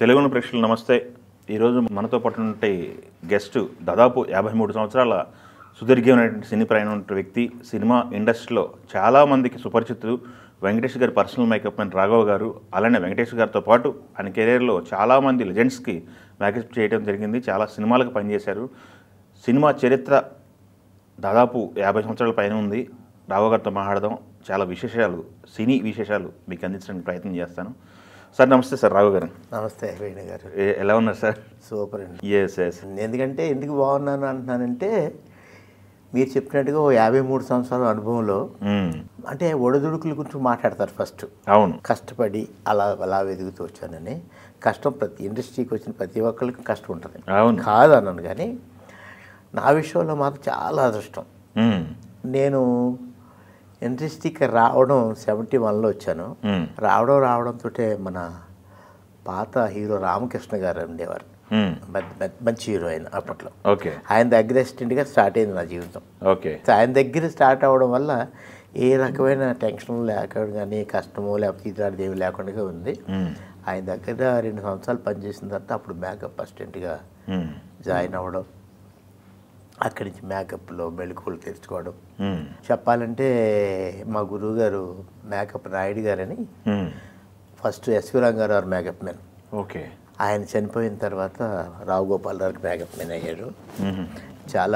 తెలుగును ప్రేక్షకులు నమస్తే ఈరోజు మనతో పాటు ఉంటే గెస్ట్ దాదాపు యాభై మూడు సంవత్సరాల సుదీర్ఘమైనటువంటి సినీ ప్రయాణం ఉన్న వ్యక్తి సినిమా ఇండస్ట్రీలో చాలామందికి సుపరిచితులు వెంకటేష్ గారి పర్సనల్ మేకప్ మ్యాన్ రాఘవ్ గారు అలానే వెంకటేష్ గారితో పాటు ఆయన కెరీర్లో చాలామంది లెజెండ్స్కి మేకప్ చేయడం జరిగింది చాలా సినిమాలకు పనిచేశారు సినిమా చరిత్ర దాదాపు యాభై సంవత్సరాల పైన ఉంది రావు గారితో మాట్లాడదాం చాలా విశేషాలు సినీ విశేషాలు మీకు అందించడానికి ప్రయత్నం చేస్తాను సార్ నమస్తే సార్ రావు గారు నమస్తే వేణు గారు ఏ- ఎలా ఉన్నారు సార్ సూపర్ అండి ఎస్ ఎస్ ఎందుకంటే ఎందుకు బాగున్నాను అంటున్నానంటే మీరు చెప్పినట్టుగా ఓ యాభై మూడు సంవత్సరాల అనుభవంలో అంటే ఒడిదుడుకుల గురించి మాట్లాడతారు ఫస్ట్ అవును కష్టపడి అలా అలా వెతుకుతూ వచ్చానని కష్టం ప్రతి ఇండస్ట్రీకి వచ్చిన ప్రతి ఒక్కరికి కష్టం ఉంటుంది అవును కాదు అన్నాను కానీ నా విషయంలో మాత్రం చాలా అదృష్టం మ్మ్. నేను ఇండస్ట్రీకి రావడం సెవెంటీ వన్లో వచ్చాను మ్మ్. రావడం రావడంతో మన పాత హీరో రామకృష్ణ గారు ఉండేవారు మ్మ్. మంచి- మంచి- మంచి హీరో ఆయన అప్పట్లో ఓకే ఆయన దగ్గర అసిస్టెంట్గా స్టార్ట్ అయింది నా జీవితం ఓకే సో ఆయన దగ్గర స్టార్ట్ అవ్వడం వల్ల ఏ రకమైన టెన్షన్ లేకుండా కానీ కష్టమో లేకపోతే ఇట్లాంటిది ఏమి లేకుండా ఉంది మ్మ్. ఆయన దగ్గర రెండు సంవత్సరాలు పనిచేసిన తర్వాత అప్పుడు మేకప్ అసిస్టెంట్గా మ్మ్. జాయిన్ అవ్వడం అక్కడి నుంచి మేకప్లో మెళుకువలు తెచ్చుకోవడం మ్మ్. చెప్పాలంటే మా గురువు గారు మేకప్ నాయుడు గారని మ్మ్. ఫస్ట్ ఎస్వి రంగారావు గారు మేకప్ మ్యాన్ ఓకే ఆయన చనిపోయిన తర్వాత రావు గోపాల్ గారికి మేకప్ మ్యాన్ అయ్యాడు మ్మ్. చాలా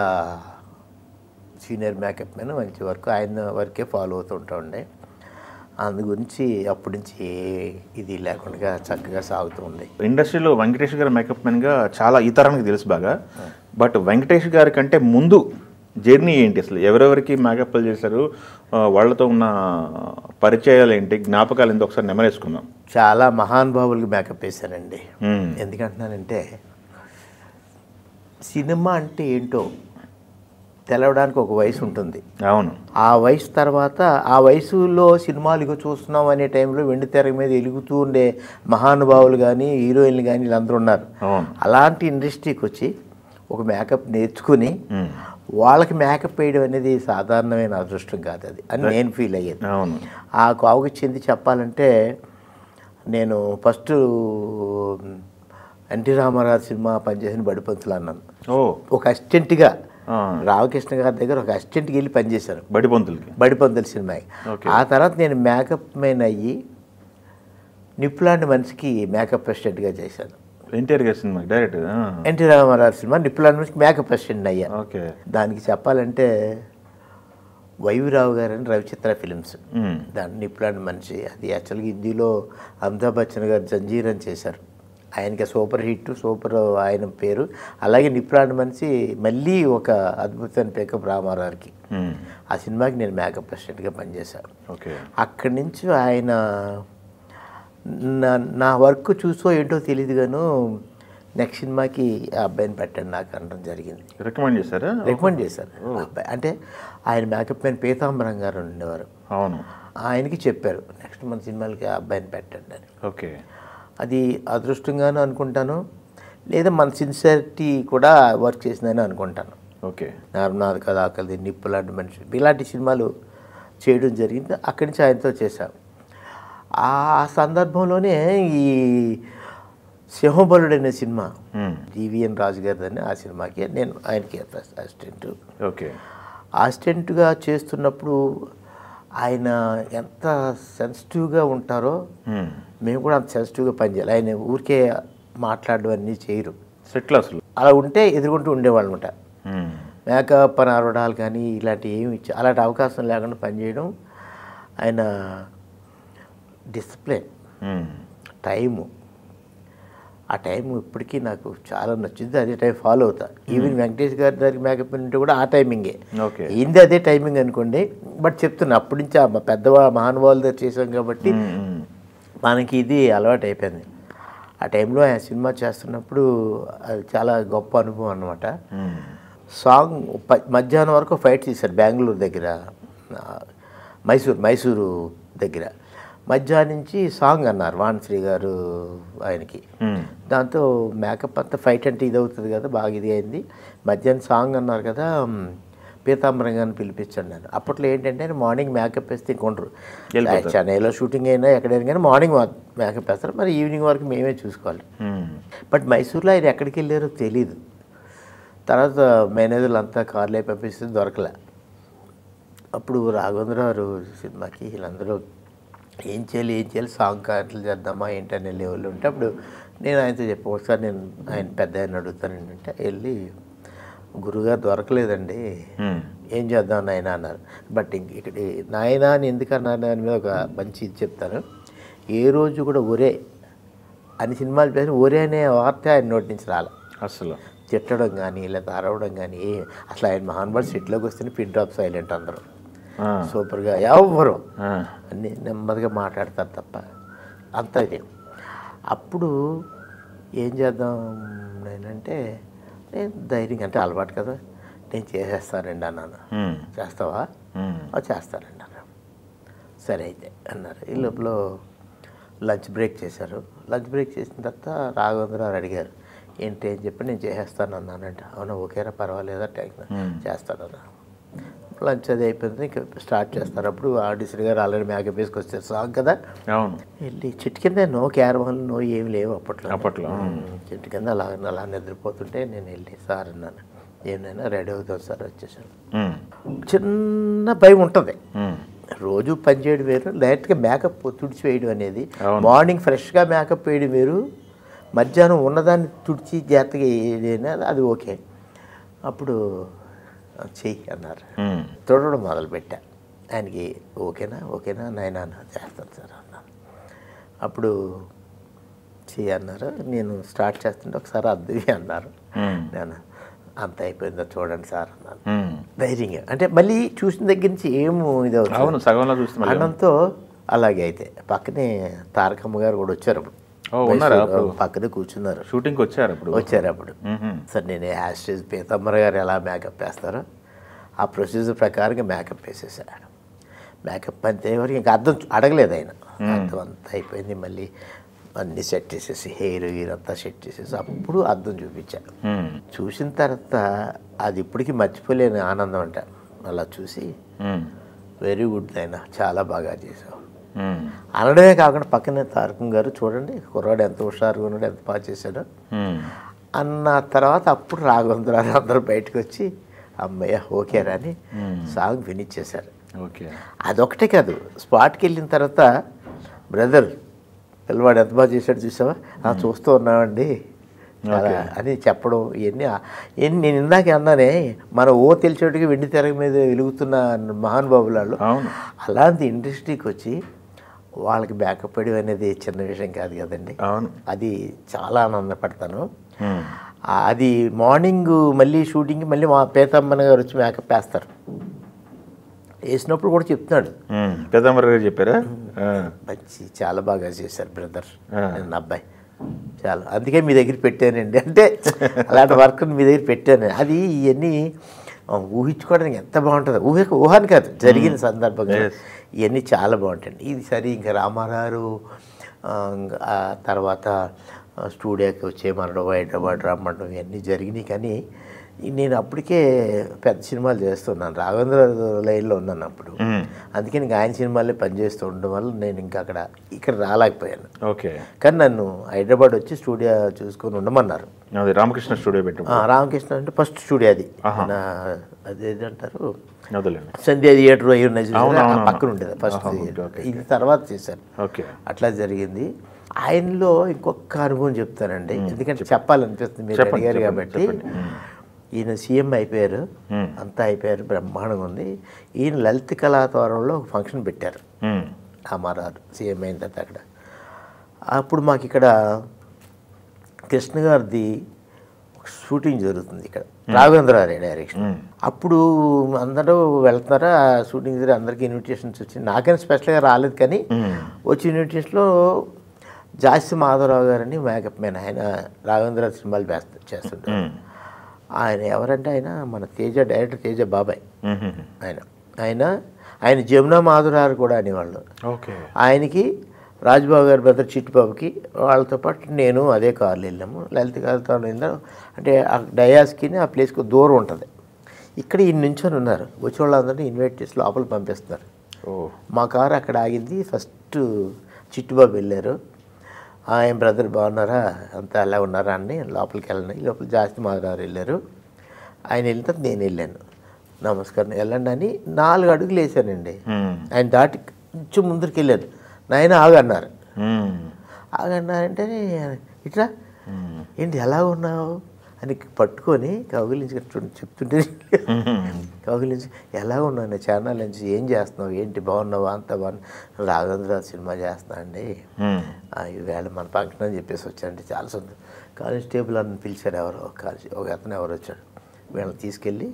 సీనియర్ మేకప్ మ్యాన్ మంచి వర్క్ ఆయన వర్కే ఫాలో అవుతుంటా ఉండే అందు గురించి అప్పటి నుంచి ఏ ఇది లేకుండా చక్కగా సాగుతూ ఉంది ఇండస్ట్రీలో వెంకటేష్ గారి మేకప్ మ్యాన్గా చాలా ఈ తరానికి తెలుసు బాగా బట్ వెంకటేష్ గారి కంటే ముందు జర్నీ ఏంటి అసలు ఎవరెవరికి మేకప్లు చేశారు ఆ, వాళ్ళతో ఉన్న పరిచయాలు ఏంటి జ్ఞాపకాలు ఏంటి ఒకసారి నెమరేసుకుందాం చాలా మహానుభావులకి మేకప్ వేశానండి మ్మ్. ఎందుకంటున్నానంటే సినిమా అంటే ఏంటో తెలవడానికి ఒక వయసు ఉంటుంది అవును ఆ వయసు తర్వాత ఆ వయసులో సినిమాలు ఇగో చూస్తున్నాం అనే టైంలో వెండి తెర మీద వెలుగుతూ ఉండే మహానుభావులు కానీ హీరోయిన్లు కానీ వీళ్ళందరూ ఉన్నారు అవును అలాంటి ఇండస్ట్రీకి వచ్చి ఒక మేకప్ నేర్చుకుని మ్మ్. వాళ్ళకి మేకప్ వేయడం అనేది సాధారణమైన అదృష్టం కాదు అది అని నేను ఫీల్ అయ్యేది అవును ఆ కావుకి చెంది చెప్పాలంటే నేను ఫస్ట్ ఎన్టీ రామారావు సినిమా పనిచేసిన బడిపంతులు అన్నాను ఓ ఒక అసిస్టెంట్గా ఆ, రామకృష్ణ గారి దగ్గర ఒక అసిస్టెంట్కి వెళ్ళి పనిచేశాను బడి పంతులకి బడిపంతుల సినిమాకి Okay. ఆ తర్వాత నేను మేకప్ మెయిన్ అయ్యి నిప్పులాంటి మనిషికి మేకప్ అసిస్టెంట్గా చేశాను ఎన్టీఆర్ గారి సినిమా డైరెక్ట్ ఎన్టీ రామారావు సినిమా నిప్పులాంటి మనిషికి మేకప్ అసిస్టెంట్ అయ్యాను ఓకే దానికి చెప్పాలంటే వైవిరావు గారు అని రవిచిత్ర ఫిలిమ్స్ మ్మ్. దాని నిప్పులాంటి మనిషి అది యాక్చువల్గా హిందీలో అమితాబ్ బచ్చన్ గారు జంజీర్ అని చేశారు ఆయనకి సూపర్ హిట్ సూపర్ ఆయన పేరు అలాగే నిప్పులాంటి మనిషి మళ్ళీ ఒక అద్భుతమైన పికప్ రామారావుకి మ్మ్. ఆ సినిమాకి నేను మేకప్ అసిస్టెంట్గా పనిచేశాను ఓకే అక్కడి నుంచి ఆయన నా నా వర్క్ చూసో ఏంటో తెలియదు గాను నెక్స్ట్ సినిమాకి ఆ అబ్బాయిని పెట్టండి నాకు అనడం జరిగింది రికమెండ్ చేశారా రికమెండ్ చేశారు ఆ అబ్బాయి అంటే ఆయన మేకప్ మ్యాన్ పీతాంబరం గారు ఉండేవారు అవును ఆయనకి చెప్పారు నెక్స్ట్ మన సినిమాలకి ఆ అబ్బాయిని పెట్టండి అని ఓకే అది అదృష్టంగాను అనుకుంటాను లేదా మన సిన్సియరిటీ కూడా వర్క్ చేసిందని అనుకుంటాను ఓకే నార్మల్ కథ ఆకలి నిప్పులాంటి మనిషి ఇలాంటి సినిమాలు చేయడం జరిగింది అక్కడి నుంచి ఆయనతో చేశాం ఆ సందర్భంలోనే ఈ సింహబలుడు అనే సినిమా మ్మ్. డివిఎన్ రాజు గారిదని ఆ సినిమాకి నేను ఆయనకి అసిస్టెంట్ ఓకే అసిస్టెంట్గా చేస్తున్నప్పుడు ఆయన ఎంత సెన్సిటివ్గా ఉంటారో మ్మ్. మేము కూడా అంత సెన్సిటివ్గా పనిచేయాలి ఆయన ఊరికే మాట్లాడడం అన్నీ చేయరు సెట్లు అసలు అలా ఉంటే ఎదుర్కొంటూ ఉండేవాళ్ళు అనమాట మ్మ్. మేకప్ అని అరవడాలు కానీ ఇలాంటి ఏమి ఇచ్చా అలాంటి అవకాశం లేకుండా పనిచేయడం ఆయన డిసిప్లిన్ మ్మ్. టైము ఆ టైం ఇప్పటికీ నాకు చాలా నచ్చింది అదే టైం ఫాలో అవుతా ఈవెన్ వెంకటేష్ గారి దగ్గర మేకప్ ఉంటే కూడా ఆ టైమింగే ఓకే ఏంది అదే టైమింగ్ అనుకోండి బట్ చెప్తున్నా అప్పటి నుంచి ఆ పెద్దవా మహానుభావుల దగ్గర చేసాం కాబట్టి మ్మ్. మ్మ్. మనకి ఇది అలవాటు అయిపోయింది ఆ టైంలో ఆయన సినిమా చేస్తున్నప్పుడు అది చాలా గొప్ప అనుభవం అనమాట మ్మ్. సాంగ్ ప- మధ్యాహ్నం వరకు ఫైట్ చేశారు బెంగళూరు దగ్గర ఆ, మైసూర్ మైసూరు దగ్గర మధ్యాహ్నం నుంచి సాంగ్ అన్నారు వాణశ్రీ గారు ఆయనకి మ్మ్. దాంతో మేకప్ అంతా ఫైట్ అంటే ఇది అవుతుంది కదా బాగా ఇది అయింది మధ్యాహ్నం సాంగ్ అన్నారు కదా మ్, పీతాంబరం గారిని పిలిపించండి నేను అప్పట్లో ఏంటంటే మార్నింగ్ మేకప్ వేస్తే ఇంకొండరు వెళ్ళిపోతారు. చెన్నైలో షూటింగ్ అయినా ఎక్కడైనా కానీ మార్నింగ్ మేకప్ వేస్తారు మరి ఈవినింగ్ వరకు మేమే చూసుకోవాలి మ్మ్. బట్ మైసూర్లో ఆయన ఎక్కడికి వెళ్ళారో తెలీదు తర్వాత మేనేజర్లు అంతా కార్లో పంపిస్తే దొరకలే అప్పుడు రాఘవేంద్రరావు సినిమాకి వీళ్ళందరూ ఏం చేయాలి ఏం చేయాలి సాంగ్ కార్యక్రమాలు చేద్దామా ఏంటనే లెవెల్ ఉంటే అప్పుడు నేను ఆయనతో చెప్పి ఒకసారి నేను ఆయన పెద్ద ఆయన అడుగుతాను ఏంటంటే వెళ్ళి గురుగారు దొరకలేదండి ఉమ్. ఏం చేద్దాం నాయన అన్నారు బట్ ఇంక ఇక్కడ నాయన అని ఎందుకన్నారు దాని మీద ఒక మంచి ఇది చెప్తాను ఏ రోజు కూడా ఒరే అని సినిమాలు పేరు ఒరే అనే వార్త ఆయన నోటి నుంచి రాలే అసలు తిట్టడం కానీ లేదా అరవడం కానీ ఏ అసలు ఆయన మహానుభావుడు సిటీలోకి వస్తేనే పిన్ డ్రాప్ సైలెంట్ అందరూ ఆ, సూపర్గా ఎవ్వరు ఆ, అన్ని నెమ్మదిగా మాట్లాడతారు తప్ప అంత ఇది అప్పుడు ఏం చేద్దాం నేనంటే నేను ధైర్యం అంటే అలవాటు కదా నేను చేసేస్తానండి అన్నాను ఉమ్, చేస్తావా ఉమ్, "ఆ, చేస్తానండి అన్నారు సరే అయితే అన్నారు ఈ లోపల లంచ్ బ్రేక్ చేశారు లంచ్ బ్రేక్ చేసిన తర్వాత రాఘవేంద్రరావు అడిగారు ఏంటి అని చెప్పి నేను చేసేస్తాను అన్నానంట అవునా ఓకేరా పర్వాలేదా ట్యాంక్ చేస్తానన్నా లంచ్ అది అయిపోయింది ఇంకా స్టార్ట్ చేస్తారు అప్పుడు ఆర్డిసర్ గారు ఆల్రెడీ మేకప్ వేసుకొచ్చారు సాంగ్ కదా అవును వెళ్ళి చెట్టు కింద నో క్యారవాన్ నో ఏమి లేవు అప్పట్లో అప్పట్లో, ఉమ్, చెట్టు కింద అలా అలా నిద్రపోతుంటే నేను వెళ్ళి సార్ అన్నాను ఏమైనా రెడీ అవుతాను సార్ వచ్చేసాను ఉమ్, చిన్న భయం ఉంటుంది ఉమ్, రోజు పని చేయడం వేరు డైరెక్ట్గా మేకప్ తుడిచి వేయడం అనేది అవును. మార్నింగ్ ఫ్రెష్గా మేకప్ వేయడం వేరు మధ్యాహ్నం ఉన్నదాన్ని తుడిచి జాగ్రత్తగా వేయడం అది ఓకే అప్పుడు "ఆ, చెయ్యి అన్నారు ఉమ్, చూడడం మొదలుపెట్టా ఆయనకి ఓకేనా ఓకేనా నాయన అన్నా చేస్తాను సార్ అన్నాను అప్పుడు చెయ్యి అన్నారు నేను స్టార్ట్ చేస్తుంటే ఒకసారి అద్దవి అన్నారు ఉమ్, నేను అంత అయిపోయిందో చూడండి సార్ అన్నాను ఉమ్. ధైర్యంగా అంటే మళ్ళీ చూసిన దగ్గర నుంచి ఏమో ఇది అవుతుంది అవును సగంలో చూస్తే మళ్ళీ అన్నంతో అలాగే అయితే పక్కనే తారకమ్మ గారు కూడా వచ్చారు అప్పుడు ఓ, ఉన్నారా మైసూరు, అప్పుడు? పక్కనే కూర్చున్నారు షూటింగ్కి వచ్చారు అప్పుడు వచ్చారు అప్పుడు ఉహుం. సార్ నేను యాస్టేజ్ పీతమ్మర గారు ఎలా మేకప్ వేస్తారో ఆ ప్రొసీజర్ ప్రకారంగా మేకప్ వేసేసాడు మేకప్ అంతే వరకు ఇంకా అర్థం అడగలేదు ఆయన అర్థం అంతా అయిపోయింది మళ్ళీ అన్ని సెట్ చేసేసి హెయిర్ గీర్ అంతా సెట్ చేసేసి అప్పుడు అర్థం చూపించాను ఉమ్, చూసిన తర్వాత అది ఇప్పటికీ మర్చిపోలేని ఆనందం అంట అలా చూసి ఉమ్, వెరీ గుడ్ అయినా చాలా బాగా చేసావు ఉమ్, అనడమే కాకుండా పక్కనే తారకం గారు చూడండి కుర్రాడు ఎంత హుషారుగా ఉన్నాడు ఎంత బాగా చేశాడో ఉమ్, అన్న తర్వాత అప్పుడు రాఘవేంద్రాలు అందరూ బయటకు వచ్చి అమ్మయ్య ఓకేరా అని సాంగ్ ఫినిష్ చేశారు ఓకే అదొకటే కాదు స్పాట్కి వెళ్ళిన తర్వాత బ్రదర్ పిల్లవాడు ఎంత బాగా చేశాడు చూసావా "ఆ, చూస్తూ ఉన్నామండి అలా అని చెప్పడం ఇవన్నీ ఇవన్నీ నేను ఇందాక అన్నానే మన ఓ తెలిసేటికి వెండి తెర మీద వెలుగుతున్న మహానుభావులాళ్ళు అవును అలాంటి ఇండస్ట్రీకి వచ్చి వాళ్ళకి బ్యాకప్ వేయడం అనేది చిన్న విషయం కాదు కదండి అవును అది చాలా ఆనందపడతాను ఉమ్, ఆ, అది మార్నింగ్ మళ్ళీ షూటింగ్కి మళ్ళీ మా పేతమ్మన్న గారు వచ్చి మేకప్ వేస్తారు వేసినప్పుడు కూడా చెప్తున్నాడు ఉమ్, పెద్దమ్మ గారు చెప్పారా ఆ, మంచి చాలా బాగా చేశారు బ్రదర్ ఆ. నా అబ్బాయి చాలా అందుకే మీ దగ్గర పెట్టానండి అంటే అలాంటి వర్క్ మీ దగ్గర పెట్టాను అది ఇవన్నీ ఆ, ఊహించుకోవడానికి ఎంత బాగుంటుంది ఊహ ఊహని కాదు జరిగిన సందర్భంగా Yes. ఇవన్నీ చాలా బాగుంటాయండి ఇది సరే ఇంకా రామారావు ఆ, ఇంకా ఆ తర్వాత ఆ, స్టూడియోకి వచ్చేయమనడం హైదరాబాద్ రమ్మడం ఇవన్నీ జరిగినాయి కానీ ఈ నేను అప్పటికే పెద్ద సినిమాలు చేస్తున్నాను రాఘవేంద్ర లైన్లో ఉన్నాను అప్పుడు ఉమ్, అందుకని ఇంకా ఆయన సినిమాలే పనిచేస్తూ ఉండడం వల్ల నేను ఇంకా అక్కడ ఇక్కడ రాలేకపోయాను ఓకే కానీ నన్ను హైదరాబాద్ వచ్చి స్టూడియో చూసుకొని ఉండమన్నారు అది రామకృష్ణ స్టూడియో పెట్టు ఆ, రామకృష్ణ అంటే ఫస్ట్ స్టూడియో అది మన అదేంటంటారు వదలండి సంధ్యా థియేటర్ అయి ఉన్నాయి చూసారా? అవును, ఆ అవును, పక్కన ఉండేది ఫస్ట్ ఆహా, థియేటర్. ఓకే, ఇది తర్వాత చేశాను ఓకే అట్లా జరిగింది ఆయనలో ఇంకొక అనుభవం చెప్తానండి ఎందుకంటే చెప్పాలనిపిస్తుంది మీరు చెప్పండి, అడిగారు చెప్పండి, కాబట్టి చెప్పండి. ఈయన సీఎం అయిపోయారు మ్మ్. అంతా అయిపోయారు బ్రహ్మాండంగా ఉంది ఈయన లలిత కళాతోరణంలో ఒక ఫంక్షన్ పెట్టారు ఉమ్, రామారావు సీఎం అయిన తర్వాత అక్కడ అప్పుడు మాకు ఇక్కడ కృష్ణ గారిది ఒక షూటింగ్ జరుగుతుంది ఇక్కడ రాఘవేంద్రరావు డైరెక్షన్ ఉమ్, అప్పుడు అందరూ వెళ్తున్నారా ఆ షూటింగ్ దగ్గర అందరికీ ఇన్విటేషన్స్ వచ్చింది నాకైనా స్పెషల్గా రాలేదు కానీ ఉమ్, వచ్చి ఇన్విటేషన్లో జాస్తి మాధవరావు గారని మేకప్ మ్యాన్ ఆయన రాఘవేంద్ర సినిమాలు వేస్త చేస్తుంటారు ఉమ్, ఆయన ఎవరంటే ఆయన మన తేజ డైరెక్టర్ తేజ బాబాయ్ ఉమ్, ఉమ్, ఆయన ఆయన ఆయన జమునా మాధురారు కూడా అనేవాళ్ళు ఓకే ఆయనకి రాజ్బాబు గారి బ్రదర్ చిట్టుబాబుకి వాళ్ళతో పాటు నేను అదే కార్లో వెళ్ళాము లలిత గారితో వెళ్ళాం అంటే ఆ డయాస్కి ఆ ప్లేస్కి దూరం ఉంటుంది ఇక్కడ ఈ నుంచొని ఉన్నారు వచ్చే వాళ్ళందరినీ ఇన్వైట్ చేసి లోపల పంపిస్తున్నారు ఓ మా కారు అక్కడ ఆగింది ఫస్ట్ చిట్టుబాబు వెళ్ళారు ఆయన బ్రదర్ బాగున్నారా అంతా ఎలా ఉన్నారా అని లోపలికి వెళ్ళండి లోపల జాస్తి మాధవరావు వెళ్ళారు ఆయన వెళ్ళిన తర్వాత నేను వెళ్ళాను నమస్కారం వెళ్ళండి అని నాలుగు అడుగులు వేసానండి మ్మ్. ఆయన దాటి కొంచెం ముందరికి వెళ్ళాను నాయన ఆగన్నారు మ్మ్. ఆగన్నారంటే ఇట్లా ఏంటి ఎలా ఉన్నావు అని పట్టుకొని కౌగిలించి చూడండి చెప్తుంటే కౌగిలించి ఎలా ఉన్నాను ఛానల్ నుంచి ఏం చేస్తున్నావు ఏంటి బాగున్నావా అంత బాగున్నా రాఘవేంద్ర సినిమా చేస్తున్నా అండి మ్మ్. ఆ, ఈవేళ మన ఫంక్షన్ అని చెప్పేసి వచ్చానండి చాలా సంతోషం కానిస్టేబుల్ అని పిలిచారు ఎవరో కానిస్టే ఒక అతను ఎవరు వచ్చాడు వీళ్ళని తీసుకెళ్ళి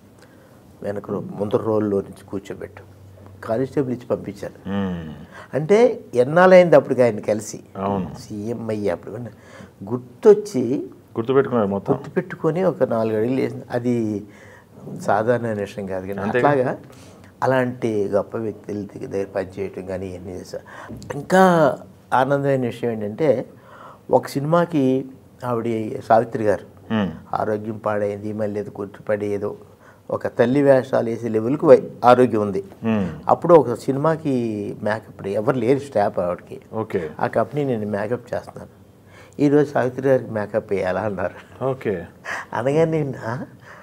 వెనక రో- ముందర రోల్లో నుంచి కూర్చోబెట్టు కానిస్టేబుల్ ఇచ్చి పంపించారు మ్మ్. అంటే ఎన్నాళ్ళైంది అప్పటికి ఆయన కలిసి అవును. సీఎం అయ్యి అప్పుడు కూడా గుర్తొచ్చి గుర్తుపెట్టుకున్నారు మొత్తం గుర్తుపెట్టుకొని ఒక నాలుగు అడుగులు వేసింది అది సాధారణమైన విషయం కాదు కానీ అట్లాగా అలాంటి గొప్ప వ్యక్తుల దగ్గర పనిచేయటం కానీ ఇవన్నీ చేశారు ఇంకా ఆనందమైన విషయం ఏంటంటే ఒక సినిమాకి ఆవిడ సావిత్రి గారు మ్మ్. ఆరోగ్యం పాడైంది మళ్ళీ ఏదో కుట్టుపడి ఏదో ఒక తల్లి వేషాలు వేసే లెవెల్కి వై- ఆరోగ్యం ఉంది మ్మ్. అప్పుడు ఒక సినిమాకి మేకప్ ఎవరు లేరు స్టాఫ్ ఆవిడకి ఓకే ఆ కంపెనీ నేను మేకప్ చేస్తున్నాను ఈరోజు సావిత్రి గారికి మేకప్ వేయాలా అన్నారు ఓకే అనగానే నేను "ఆ?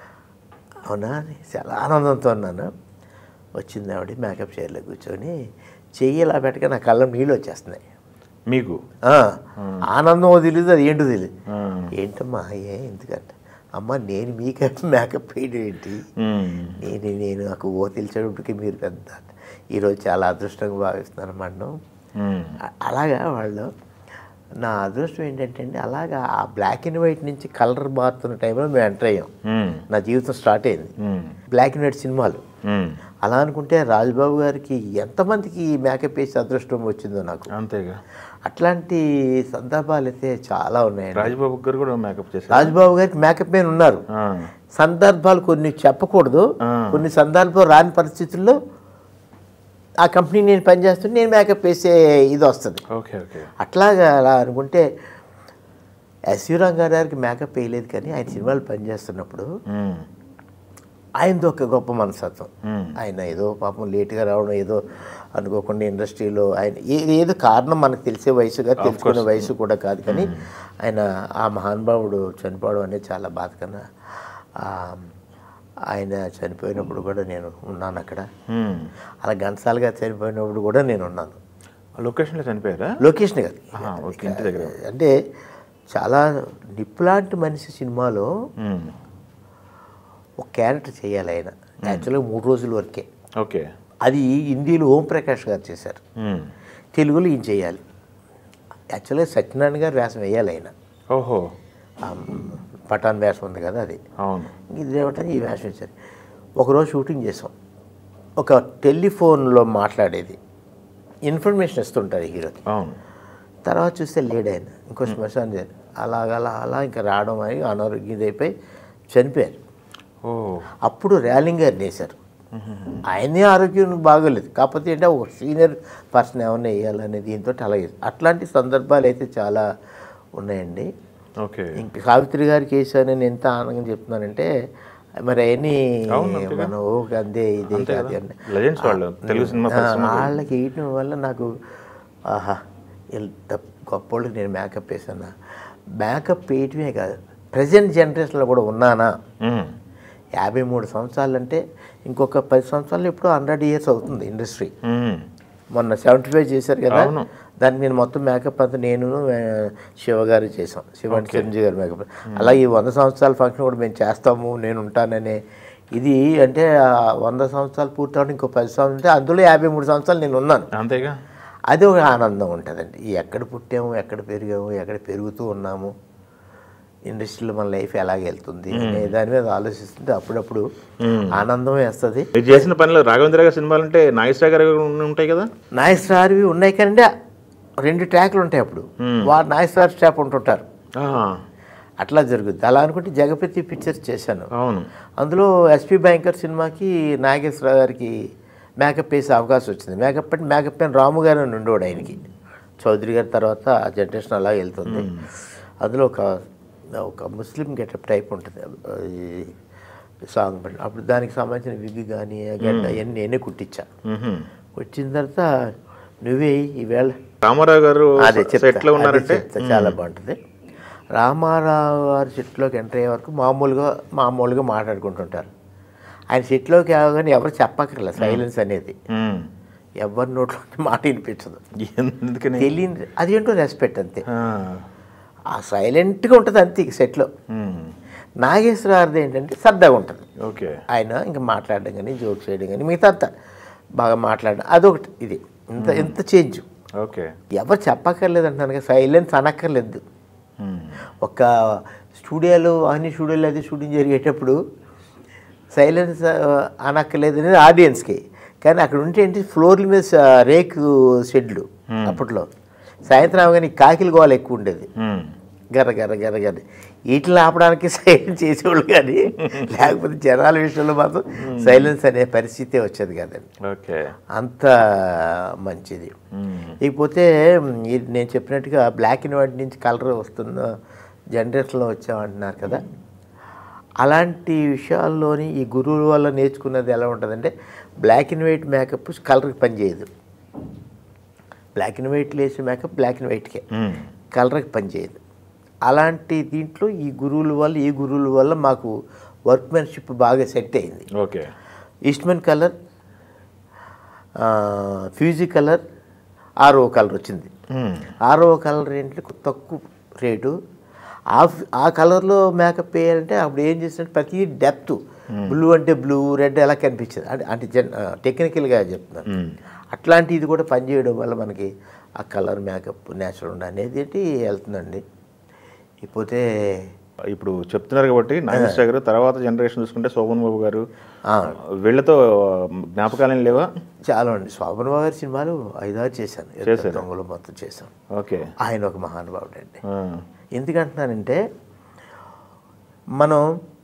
అవునా అని చాలా ఆనందంతో ఉన్నాను వచ్చింది ఆవిడ మేకప్ చైర్లో కూర్చొని చెయ్యి ఇలా పెట్టగా నా కళ్ళ నీళ్ళు వచ్చేస్తున్నాయి మీకు ఆ, ఆనందం తెలియదు అది ఏంటో తెలియదు ఆ. ఏంటమ్మా ఏ ఎందుకంటే అమ్మ నేను మీకే మేకప్ వేయడం ఏంటి మ్మ్. నేను నేను నాకు ఓ తెలిసేటప్పటికి మీరు పెద్ద ఈరోజు చాలా అదృష్టంగా భావిస్తున్నారు మనం మ్మ్. అ- అలాగా వాళ్ళు నా అదృష్టం ఏంటంటే అండి అలాగా ఆ బ్లాక్ అండ్ వైట్ నుంచి కలర్ మారుతున్న టైంలో మేము ఎంటర్ అయ్యాం మ్మ్. నా జీవితం స్టార్ట్ అయింది మ్మ్. బ్లాక్ అండ్ వైట్ సినిమాలు మ్మ్. అలా అనుకుంటే రాజబాబు గారికి ఎంతమందికి ఈ మేకప్ వేసి అదృష్టం వచ్చిందో నాకు అంతేగా అట్లాంటి సందర్భాలు అయితే చాలా ఉన్నాయండి రాజబాబు గారు కూడా మేకప్ చేశారు రాజబాబు గారికి మేకప్ మ్యాన్ ఉన్నారు ఆ. సందర్భాలు కొన్ని చెప్పకూడదు ఆ. కొన్ని సందర్భాలు రాని పరిస్థితుల్లో ఆ కంపెనీ నేను పనిచేస్తుంటే నేను మేకప్ వేసే ఇది వస్తుంది ఓకే ఓకే అట్లాగా అలా అనుకుంటే ఎస్వి రంగారావు గారికి మేకప్ వేయలేదు కానీ ఆయన సినిమాలు పనిచేస్తున్నప్పుడు మ్మ్. ఆయనది ఒక గొప్ప మనస్తత్వం మ్మ్. ఆయన ఏదో పాపం లేట్గా రావడం ఏదో అనుకోకుండా ఇండస్ట్రీలో ఆయన ఏ- ఏదో కారణం మనకు తెలిసే వయసుగా తెలుసుకునే వయసు కూడా కాదు కానీ ఆయన ఆ మహానుభావుడు చనిపోవడం అనేది చాలా బాధకన్నా ఆ, ఆయన చనిపోయినప్పుడు కూడా నేను ఉన్నాను అక్కడ మ్మ్. అలా ఘంటసాలుగా చనిపోయినప్పుడు కూడా నేను ఉన్నాను ఆ లొకేషన్లో చనిపోయారా లొకేషన్ కాదు ఆహా, ఓకే ఇంటి దగ్గర అంటే చాలా నిప్పులాంటి మనిషి సినిమాలో మ్మ్. ఒక క్యారెక్టర్ చేయాలి ఆయన యాక్చువల్గా మూడు రోజుల వరకే ఓకే అది హిందీలో ఓం ప్రకాష్ గారు చేశారు మ్మ్. తెలుగులో ఈయన చేయాలి యాక్చువల్గా సత్యనారాయణ గారు వేషం వేయాలి ఆయన ఓహో ఆ, పఠాన్ వేషం ఉంది కదా అది అవును ఇది ఏమంటే ఈ వేషం ఇచ్చారు ఒకరోజు షూటింగ్ చేసాం ఒక టెలిఫోన్లో మాట్లాడేది ఇన్ఫర్మేషన్ ఇస్తుంటారు హీరోకి అవును తర్వాత చూస్తే లేడు ఆయన ఇంకో శ్మశానం చేయాలి అలాగలా అలా ఇంకా రావడం అని అనారోగ్యం అయిపోయి చనిపోయారు ఓ అప్పుడు ర్యాలింగ్ గారిని వేశారు ఆయనే ఆరోగ్యం బాగోలేదు కాకపోతే ఏంటంటే ఒక సీనియర్ పర్సన్ ఏమన్నా వేయాలనే దీంతో అలాగే అట్లాంటి సందర్భాలు అయితే చాలా ఉన్నాయండి ఓకే ఇంక సావిత్రి గారికి వేసానని ఎంత ఆనందంగా చెప్తున్నానంటే మరి అవన్నీ అవును, అంతేగా. మనం ఓ అందే ఇదే అంతే కాదు కదా. అని Legends వాళ్ళు, తెలుగు సినిమా ఆ, పరిశ్రమ వాళ్ళకి వేయటం వల్ల నాకు ఆహా ఎంత గొప్పోళ్ళకి నేను మేకప్ వేసానా మేకప్ వేయటమే కాదు ప్రజెంట్ జనరేషన్లో కూడా ఉన్నానా మ్మ్. యాభై మూడు సంవత్సరాలు అంటే ఇంకొక పది సంవత్సరాలు ఇప్పుడు హండ్రెడ్ ఇయర్స్ అవుతుంది ఇండస్ట్రీ మ్మ్. మొన్న సెవెంటీ ఫైవ్ చేశారు కదా అవును. దానికి నేను మొత్తం మేకప్ అంతా నేను ఆ, శివ గారు చేసాం శివ అంటే చిరంజీవి గారు మేకప్ అలాగే ఈ వంద సంవత్సరాల ఫంక్షన్ కూడా మేము చేస్తాము నేను ఉంటాననే ఇది అంటే ఆ వంద సంవత్సరాలు పూర్తవడం ఇంకో పది సంవత్సరాలు ఉంటే అందులో యాభై మూడు సంవత్సరాలు నేను ఉన్నాను అంతేగా అది ఒక ఆనందం ఉంటుందండి ఈ ఎక్కడ పుట్టాము ఎక్కడ పెరిగాము ఎక్కడ పెరుగుతూ ఉన్నాము ఇండస్ట్రీలో మన లైఫ్ ఎలాగ వెళ్తుంది అనే దాని మీద ఆలోచిస్తుంటే అప్పుడప్పుడు ఆనందం వేస్తుంది మీరు చేసిన పనిలో రాఘవేంద్ర గారి సినిమాలు అంటే నాగేశ్వర గారు కూడా ఉంటాయి కదా నాయస్టార్వి ఉన్నాయి కానీ రెండు ట్రాక్లు ఉంటాయి అప్పుడు వారు నాయస్టార్ స్టాప్ ఉంటుంటారు ఆ, అట్లా జరుగుద్ది అలా అనుకుంటే జగపతి పిక్చర్స్ చేశాను అవును అందులో ఎస్పి బ్యాంకర్ సినిమాకి నాగేశ్వర గారికి మేకప్ వేసే అవకాశం వచ్చింది మేకప్ అంటే మేకప్ అని రాము గారు అని ఉండేవాడు ఆయనకి చౌదరి గారి తర్వాత ఆ జనరేషన్ అలా వెళ్తుంది అందులో ఒక ఒక ముస్లిం గెటప్ టైప్ ఉంటుంది ఈ సాంగ్ పడి అప్పుడు దానికి సంబంధించిన విగ్ కానీ గడ్డ అవన్నీ నేనే కుట్టించా మ్హూ. వచ్చిన తర్వాత నువ్వే ఈవేళ రామారావు గారు అదే చెప్తా, సెట్లో అదే ఉన్నారంటే చెప్తా, చాలా బాగుంటుంది రామారావు గారి సెట్లోకి ఎంటర్ అయ్యే వరకు మామూలుగా మామూలుగా మాట్లాడుకుంటుంటారు ఆయన సెట్లోకి అవగానే ఎవరు చెప్పక్కర్లేదు సైలెన్స్ అనేది మ్మ్. ఎవరి నోట్లో మాట వినిపించదు ఎందుకని తెలియని అది ఏంటో రెస్పెక్ట్ అంతే ఆ. ఆ సైలెంట్గా ఉంటుంది అంతే ఇక సెట్లో మ్మ్. నాగేశ్వరరావుది ఏంటంటే సరదాగా ఉంటుంది ఓకే ఆయన ఇంకా మాట్లాడడం కానీ జోక్స్ చేయడం కానీ మిగతా అంతా బాగా మాట్లాడడం అదొకటి ఇది ఇంత ఎంత చేంజ్ ఓకే ఎవరు చెప్పక్కర్లేదు అంటున్నాను కదా సైలెన్స్ అనక్కర్లేదు మ్మ్. ఒక స్టూడియోలో అన్ని స్టూడియోలో అది షూటింగ్ జరిగేటప్పుడు సైలెన్స్ అనక్కర్లేదు అనేది ఆడియన్స్కి కానీ అక్కడ ఉంటే ఏంటి ఫ్లోర్ల మీద స- రేకు షెడ్లు అప్పట్లో సాయంత్రం అవగానే ఈ కాకిల గోల ఎక్కువ ఉండేది మ్మ్. గర్ర గర్ర గర్ర గర్ర వీటిని ఆపడానికి సైలెన్స్ చేసేవాళ్ళు కానీ లేకపోతే జనాల విషయంలో మాత్రం సైలెన్స్ అనే పరిస్థితి వచ్చేది కదండి ఓకే అంత మంచిది మ్మ్. ఇకపోతే మ్, ఇది నేను చెప్పినట్టుగా బ్లాక్ అండ్ వైట్ నుంచి కలర్ వస్తున్న జనరేషన్లో వచ్చామంటున్నారు కదా అలాంటి విషయాల్లోని ఈ గురువుల వల్ల నేర్చుకున్నది ఎలా ఉంటుందంటే బ్లాక్ అండ్ వైట్ మేకప్ కలర్కి పనిచేయదు బ్లాక్ అండ్ వైట్ వేసే మేకప్ బ్లాక్ అండ్ వైట్కే మ్మ్. కలర్కి పనిచేయదు అలాంటి దీంట్లో ఈ గురువుల వల్ల ఈ గురువుల వల్ల మాకు వర్క్మెన్షిప్ బాగా సెట్ అయింది okay Eastman colour Fuji colour ఆర్ఓ కలర్ వచ్చింది మ్మ్. ఆర్ఓ కలర్ ఏంటంటే తక్కువ రేటు ఆ ఫ్- ఆ కలర్లో మేకప్ వేయాలంటే అప్పుడు ఏం చేసినట్టు ప్రతి డెప్త్ బ్లూ అంటే బ్లూ రెడ్ ఎలా కనిపించదు అంటే అంటే జన్ టెక్నికల్గా చెప్తున్నాను మ్మ్. అట్లాంటి ఇది కూడా పనిచేయడం వల్ల మనకి ఆ కలర్ మేకప్ నేచురల్ ఉండ అనేది ఏంటి వెళ్తుందండి ఇకపోతే ఇప్పుడు చెప్తున్నారు కాబట్టి నాగేశ్వర గారు తర్వాత జనరేషన్ చూసుకుంటే శోభన్ బాబు గారు ఆ, వీళ్ళతో జ్ఞాపకాలు లేవా చాలా అండి శోభన్ బాబు గారి సినిమాలు ఐదారు చేశాను ఇద్దరు చేశారా? దొంగలు మొత్తం చేశాను ఓకే ఆయన ఒక మహానుభావుడు అండి ఆ. ఎందుకంటున్నానంటే మనం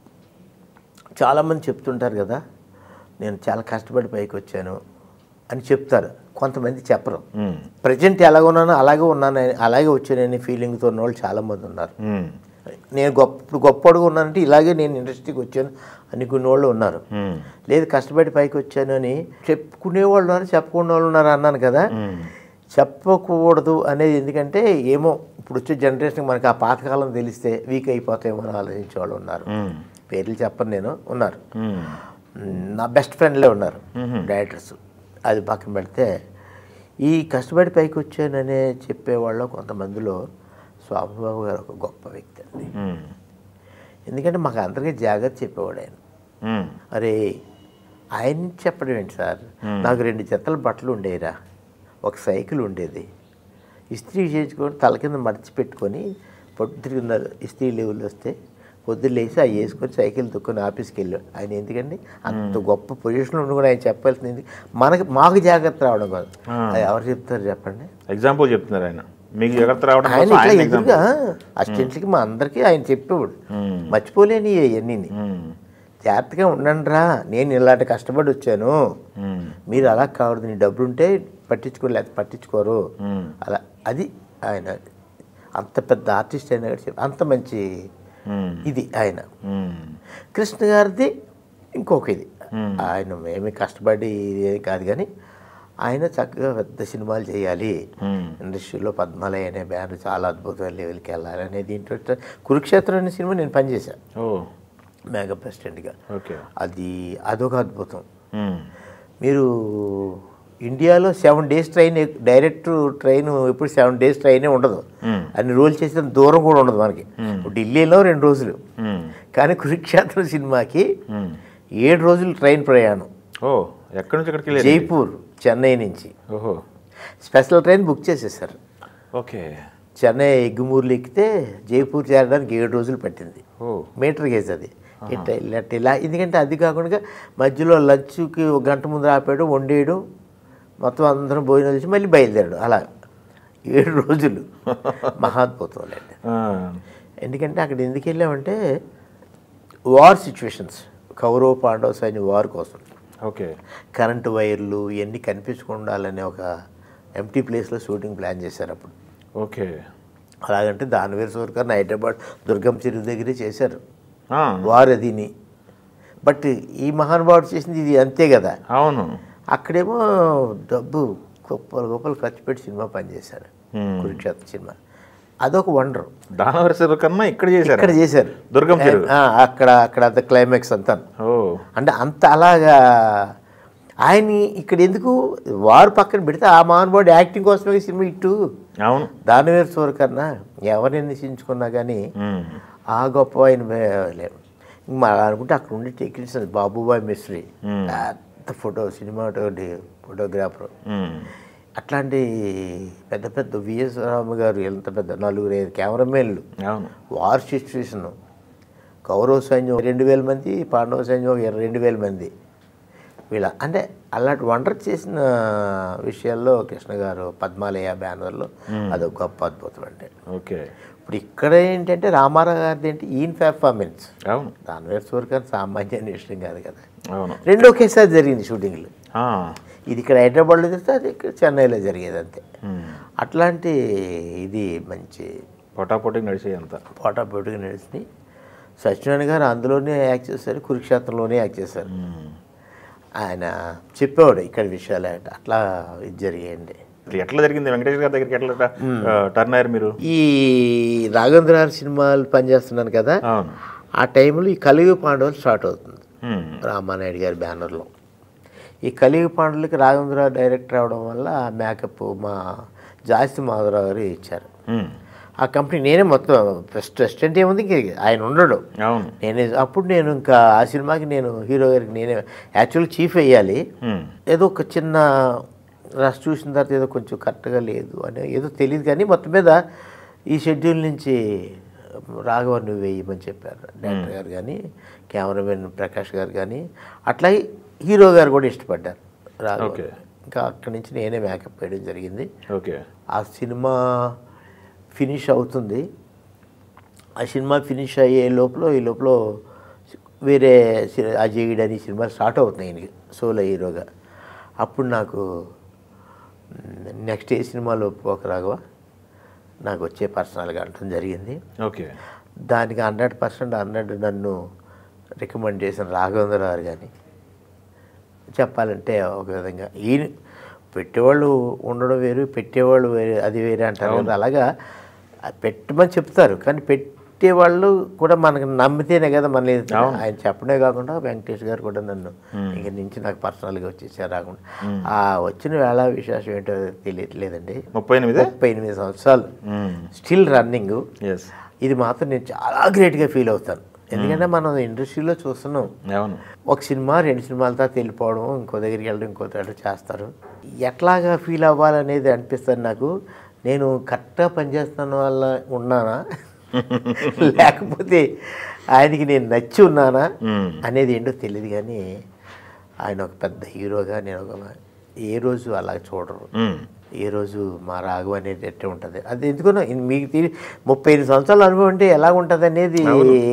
చాలామంది చెప్తుంటారు కదా నేను చాలా కష్టపడి పైకి వచ్చాను అని చెప్తారు కొంతమంది చెప్పరు మ్మ్. ప్రజెంట్ ఎలాగ ఉన్నానో అలాగే ఉన్నాను అలాగే వచ్చానని ఫీలింగ్తో ఉన్న వాళ్ళు చాలామంది ఉన్నారు మ్మ్. నేను గొప్ప ఇప్పుడు గొప్పడుగా ఉన్నానంటే ఇలాగే నేను ఇండస్ట్రీకి వచ్చాను అనుకునే వాళ్ళు ఉన్నారు మ్మ్. లేదు కష్టపడి పైకి వచ్చాను అని చెప్పుకునే వాళ్ళు ఉన్నారు చెప్పుకునే వాళ్ళు ఉన్నారు అన్నాను కదా మ్మ్. చెప్పకూడదు అనేది ఎందుకంటే ఏమో ఇప్పుడు వచ్చే జనరేషన్ మనకి ఆ పాతకాలం తెలిస్తే వీక్ అయిపోతాయేమో అని ఆలోచించే వాళ్ళు ఉన్నారు మ్మ్. పేర్లు చెప్పను నేను ఉన్నారు మ్మ్. మ్, నా బెస్ట్ ఫ్రెండ్లే ఉన్నారు డైరెక్టర్స్ అది పక్కన పెడితే ఈ కష్టపడి పైకి వచ్చాననే చెప్పేవాళ్ళు కొంతమందిలో స్వామిబాబు గారు ఒక గొప్ప వ్యక్తి అండి మ్మ్. ఎందుకంటే మాకు అందరికీ జాగ్రత్త చెప్పేవాడు ఆయన మ్మ్. అరే ఆయన చెప్పడం ఏంటి సార్ నాకు రెండు జతల బట్టలు ఉండేరా ఒక సైకిల్ ఉండేది ఇస్త్రీ చేయించుకొని తల కింద మడిచి పెట్టుకొని పొద్దున్న ఇస్త్రీ లెవెల్ వస్తే పొద్దున్న లేచి అవి వేసుకొని సైకిల్ తొక్కుని ఆఫీస్కి వెళ్ళాడు ఆయన ఎందుకండి అంత గొప్ప పొజిషన్లో ఉండి కూడా ఆయన చెప్పాల్సింది మనకి మాకు జాగ్రత్త రావడం కాదు అది ఎవరు చెప్తారు చెప్పండి ఎగ్జాంపుల్ చెప్తున్నారు ఆయన మీకు జాగ్రత్త రావడం ఆయన కోసం ఇట్లా ఆయన ఎదురుగా ఎగ్జాంపుల్ అసిస్టెంట్లకి మా అందరికీ ఆయన చెప్పేవాడు మ్మ్. మర్చిపోలేని ఇవన్నీ మ్మ్. జాగ్రత్తగా ఉండండి రా నేను ఇలాంటి కష్టపడి వచ్చాను మ్మ్. మీరు అలా కావద్దు నీ డబ్బులు ఉంటే పట్టించుకోరు లేకపోతే పట్టించుకోరు మ్మ్. అలా అది ఆయన అంత పెద్ద ఆర్టిస్ట్ అయినా కూడా చెప్ప- అంత మంచి మ్మ్. ఇది ఆయన మ్మ్. కృష్ణ గారిది ఇంకొక ఇది మ్మ్. ఆయన ఏమి కష్టపడి ఇది కాదు కానీ ఆయన చక్కగా పెద్ద సినిమాలు చేయాలి మ్మ్. ఇండస్ట్రీలో పద్మాలయ అనే బ్యానర్ చాలా అద్భుతమైన లెవెల్కి వెళ్ళాలి అనే దీంట్లో కురుక్షేత్రం అనే సినిమా నేను పనిచేశాను ఓ మేఘా ప్రెసిడెంట్గా ఓకే అది అదొక అద్భుతం మ్మ్. మీరు ఇండియాలో seven days train direct train ఎప్పుడు సెవెన్ డేస్ ట్రైనే ఉండదు మ్మ్. అన్ని రోజులు చేసిన దూరం కూడా ఉండదు మనకి ఢిల్లీలో రెండు రోజులు మ్మ్. కానీ కురుక్షేత్రం సినిమాకి మ్మ్. ఏడు రోజులు ట్రైన్ ప్రయాణం ఓ ఎక్కడి నుంచి ఎక్కడికి వెళ్ళారు జైపూర్ చెన్నై నుంచి ఓహో స్పెషల్ ట్రైన్ బుక్ చేసేసారు ఓకే చెన్నై ఎగ్గుమూరులు ఎక్కితే జైపూర్ చేరడానికి ఏడు రోజులు పట్టింది ఓ మీటర్ గేజ్ అది ఇట్లా ఇలా ఇట్లా ఇలా ఎందుకంటే అది కాకుండా మధ్యలో లంచ్కి ఒక గంట ముందు ఆపాడు వండేయడం మొత్తం అందరం భోజనం చేసి మళ్ళీ బయలుదేరాడు అలా ఏడు రోజులు మహాద్భుతాలండి ఆ. ఎందుకంటే అక్కడ ఎందుకు వెళ్ళామంటే వార్ సిచ్యువేషన్స్ కౌరవ పాండవ సైన్య వార్ కోసం ఓకే కరెంటు వైర్లు ఇవన్నీ కనిపించకుండా ఉండాలనే ఒక ఎంటీ ప్లేస్లో షూటింగ్ ప్లాన్ చేశారు అప్పుడు ఓకే అలాగంటే దానివేరు సూర్కర్ హైదరాబాద్ దుర్గం చెరువు దగ్గరే చేశారు ఆ, వారు అదిని బట్ ఈ మహానుభావుడు చేసింది ఇది అంతే కదా అవును అక్కడేమో డబ్బు గొప్పలు గొప్పలు ఖర్చు పెట్టి సినిమా పనిచేశారు Hmm. కురుక్షేత్ర సినిమా అదొక వండర్ దానవరసర కన్నా ఇక్కడ చేశారు ఇక్కడ చేశారు దుర్గం చెరువు ఆ, అక్కడ అక్కడ అంత క్లైమాక్స్ అంతా ఓ అంటే అంత అలాగా ఆయన్ని ఇక్కడ ఎందుకు వారు పక్కన పెడితే ఆ మహానుభావుడు యాక్టింగ్ కోసమే ఈ సినిమా ఇట్టు అవును దానివేరు సోర్ కన్నా ఎవరిని నిశ్చించుకున్నా కానీ ఉమ్. ఆ గొప్ప ఆయన లేవు మరి అనుకుంటే అక్కడ ఉండే టెక్నీషియన్ బాబుబాయ్ మిస్త్రి Hmm. పెద్ద ఫోటో సినిమా ఫోటోగ్రాఫర్ ఉమ్. అట్లాంటి పెద్ద పెద్ద విఎస్ రామ గారు ఎంత పెద్ద నలుగురు ఐదు కెమెరామెన్లు అవును వార్ సిచ్యువేషన్ కౌరవ సైన్యం రెండు వేల మంది పాండవ సైన్యం ఒక ఇరవై రెండు వేల మంది వీళ్ళ అంటే అలాంటి వండర్ చేసిన విషయాల్లో కృష్ణ గారు పద్మాలయ బ్యానర్లో అదొక గొప్ప అద్భుతం అంటే ఓకే ఇప్పుడు ఇక్కడ ఏంటంటే రామారావు గారిది ఏంటి ఈయన పెర్ఫార్మెన్స్ అవును దాని వేరు సూర్యకాంత్ సామాన్య విషయం కాదు కదా అవును రెండు ఒకేసారి జరిగింది షూటింగ్లు ఆ. ఇది ఇక్కడ హైదరాబాద్లో జరిగితే అది ఇక్కడ చెన్నైలో జరిగేది అంతే ఉమ్. అట్లాంటి ఇది మంచి పొటాపొటి నడిచే అంత పోటా పోటీగా నడిచింది సత్యనారాయణ గారు అందులోనే యాక్ట్ చేశారు కురుక్షేత్రంలోనే యాక్ట్ చేశారు ఉమ్. ఆయన చెప్పేవాడు ఇక్కడ విషయాలు అంటే అట్లా ఇది జరిగాయండి ఇది ఎట్లా జరిగింది వెంకటేష్ గారి దగ్గరికి ఎట్లా ఆ, టర్న్ అయ్యారు మీరు ఈ రాఘవేంద్రరావు సినిమాలు పనిచేస్తున్నాను కదా అవును ఆ టైంలో ఈ కలియుగ పాండవులు స్టార్ట్ అవుతుంది ఉమ్. రామానాయుడు గారి బ్యానర్లో ఈ కలియుగ పాండవులకి రాఘవేంద్రరావు డైరెక్టర్ అవడం వల్ల ఆ మేకప్ మా జాస్తి మాధవరావు గారు ఇచ్చారు ఉమ్. ఆ కంపెనీ నేనే మొత్తం ఫస్ట్ అసిస్టెంట్ ఏముంది ఇంక ఆయన ఉండడు అవును నేనే అప్పుడు నేను ఇంకా ఆ సినిమాకి నేను హీరో గారికి నేనే యాక్చువల్ చీఫ్ వేయాలి ఉమ్. ఏదో ఒక చిన్న రష్ చూసిన తర్వాత ఏదో కొంచెం కరెక్ట్గా లేదు అని ఏదో తెలియదు కానీ మొత్తం మీద ఈ షెడ్యూల్ నుంచి రాఘవ నువ్వు వేయమని చెప్పారు డైరెక్టర్ గారు కానీ కెమెరామెన్ ప్రకాష్ గారు కానీ అట్లాగే హీరో గారు కూడా ఇష్టపడ్డారు రాఘవ ఓకే. ఇంకా అక్కడి నుంచి నేనే మేకప్ వేయడం జరిగింది ఓకే ఆ సినిమా ఫినిష్ అవుతుంది ఆ సినిమా ఫినిష్ అయ్యే లోపల ఈ లోపల వేరే సి- అజయుడు అని సినిమా స్టార్ట్ అవుతున్నాయి ఈయనకి సోలో హీరోగా అప్పుడు నాకు నెక్స్ట్ ఏ సినిమాలో ఒక రాఘవ నాకు వచ్చే పర్సనల్గా అంటం జరిగింది ఓకే దానికి హండ్రెడ్ పర్సెంట్ హండ్రెడ్ నన్ను రికమెండ్ చేసిన రాఘవేంద్ర గారు కానీ చెప్పాలంటే ఒక విధంగా ఈయన పెట్టేవాళ్ళు ఉండడం వేరు పెట్టేవాళ్ళు వేరు అది వేరే అంటారు కదా అలాగా ఆ పెట్టమని చెప్తారు కానీ పెట్టేవాళ్ళు కూడా మనకు నమ్మితేనే కదా మన ఆయన చెప్పడే కాకుండా వెంకటేష్ గారు కూడా నన్ను ఇంక నుంచి నాకు పర్సనల్గా వచ్చేసారు రాకుండా ఆ వచ్చిన వేళ విశేషం ఏంటో తెలియట్లేదండి ముప్పై ఎనిమిది ముప్పై ఎనిమిది సంవత్సరాలు స్టిల్ రన్నింగ్ ఎస్ ఇది మాత్రం నేను చాలా గ్రేట్గా ఫీల్ అవుతాను ఎందుకంటే మనం ఇండస్ట్రీలో చూస్తున్నాం అవును ఒక సినిమా రెండు సినిమాల తర్వాత వెళ్ళిపోవడం ఇంకో దగ్గరికి వెళ్ళడం ఇంకో దగ్గర చేస్తారు ఎట్లాగా ఫీల్ అవ్వాలనేది అనిపిస్తుంది నాకు నేను కరెక్ట్గా పనిచేస్తున్న వల్ల ఉన్నానా లేకపోతే ఆయనకి నేను నచ్చి ఉన్నానా ఉమ్. అనేది ఏంటో తెలియదు కానీ ఆయన ఒక పెద్ద హీరోగా నేను ఒక ఏ రోజు అలా చూడరు ఉమ్. ఏ రోజు మా రాఘవ అనేది ఎట్టే ఉంటుంది అది ఎందుకున్నా మీకు తెలియ ముప్పై ఐదు సంవత్సరాల అనుభవం అంటే ఎలా ఉంటుంది అనేది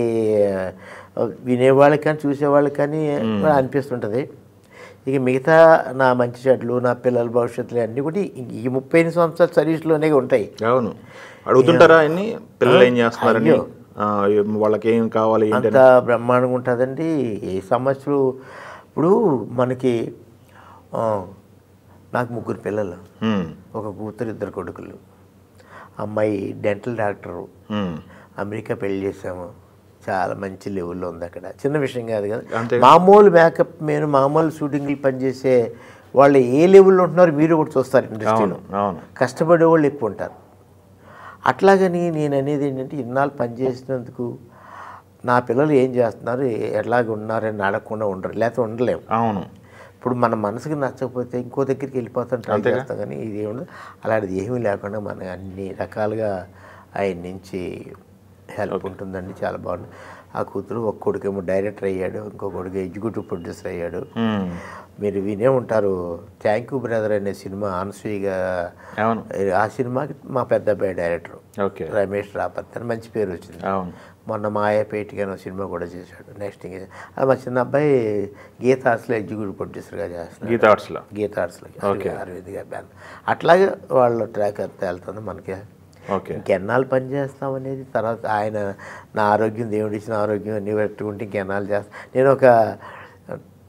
వినేవాళ్ళకి కానీ చూసేవాళ్ళకి కానీ కూడా అనిపిస్తుంటుంది ఇక మిగతా నా మంచి చెట్లు నా పిల్లల భవిష్యత్తులు అన్నీ కూడా ఈ- ఈ ముప్పై ఐదు సంవత్సరాల సర్వీస్లోనే ఉంటాయి అవును అడుగుతుంటారా అన్ని పిల్లలు ఏం చేస్తున్నారని అయ్యో. ఆ, ఏం- వాళ్ళకి ఏం కావాలి ఏంటని అంత బ్రహ్మాండంగా ఉంటుందండి ఏ సమస్యలు ఇప్పుడు మనకి ఆ, నాకు ముగ్గురు పిల్లలు ఉమ్. ఒక కూతురు ఇద్దరు కొడుకులు అమ్మాయి డెంటల్ డాక్టరు ఉమ్. అమెరికా పెళ్లి చేసాము చాలా మంచి లెవెల్లో ఉంది అక్కడ చిన్న విషయం కాదు కదా అంతే. మామూలు మేకప్ మీరు మామూలు షూటింగ్లు పనిచేసే వాళ్ళు ఏ లెవెల్లో ఉంటున్నారో మీరు కూడా చూస్తారు ఇండస్ట్రీలో అవును అవును కష్టపడే వాళ్ళు ఎక్కువ ఉంటారు అట్లాగని నేను అనేది ఏంటంటే ఇన్నాళ్ళు పనిచేసినందుకు నా పిల్లలు ఏం చేస్తున్నారు ఎలాగ ఉన్నారని అడగకుండా ఉండరు లేకపోతే ఉండలేము అవును ఇప్పుడు మన మనసుకి నచ్చకపోతే ఇంకో దగ్గరికి వెళ్ళిపోతాం ట్రై చేస్తాం కానీ ఇది ఏముండదు అలాంటిది ఏమీ లేకుండా మనకు అన్ని రకాలుగా ఆయన నుంచి హెల్ప్ ఉంటుందండి చాలా బాగుంది ఆ కూతురు ఒక కొడుకేమో డైరెక్టర్ అయ్యాడు ఇంకో కొడుకు ఎగ్జిక్యూటివ్ ప్రొడ్యూసర్ అయ్యాడు ఉమ్. మీరు వినే ఉంటారు థ్యాంక్ యూ బ్రదర్ అనే సినిమా అనసూయగా అవును ఆ సినిమాకి మా పెద్ద అబ్బాయి డైరెక్టర్ ఓకే రమేష్ రాపత్ అని మంచి పేరు వచ్చింది అవును మొన్న మాయాపేటికి అనే సినిమా కూడా చేశాడు నెక్స్ట్ ఇంకా అది మా చిన్న అబ్బాయి గీత ఆర్ట్స్లో ఎగ్జిక్యూటివ్ ప్రొడ్యూసర్గా చేస్తున్నాడు గీత ఆర్ట్స్లో గీత ఆర్ట్స్లో Okay. అరవింద్ గారి బ్యాన్ అట్లాగే వాళ్ళ ట్రాక్ అంతా వెళ్తుంది మనకి ఓకే ఇంకెన్నాళ్ళు పని చేస్తాం అనేది తర్వాత ఆయన నా ఆరోగ్యం దేవుడు ఇచ్చిన ఆరోగ్యం అన్నీ పెట్టుకుంటే ఇంకెన్నాళ్ళు చేస్తాం నేను ఒక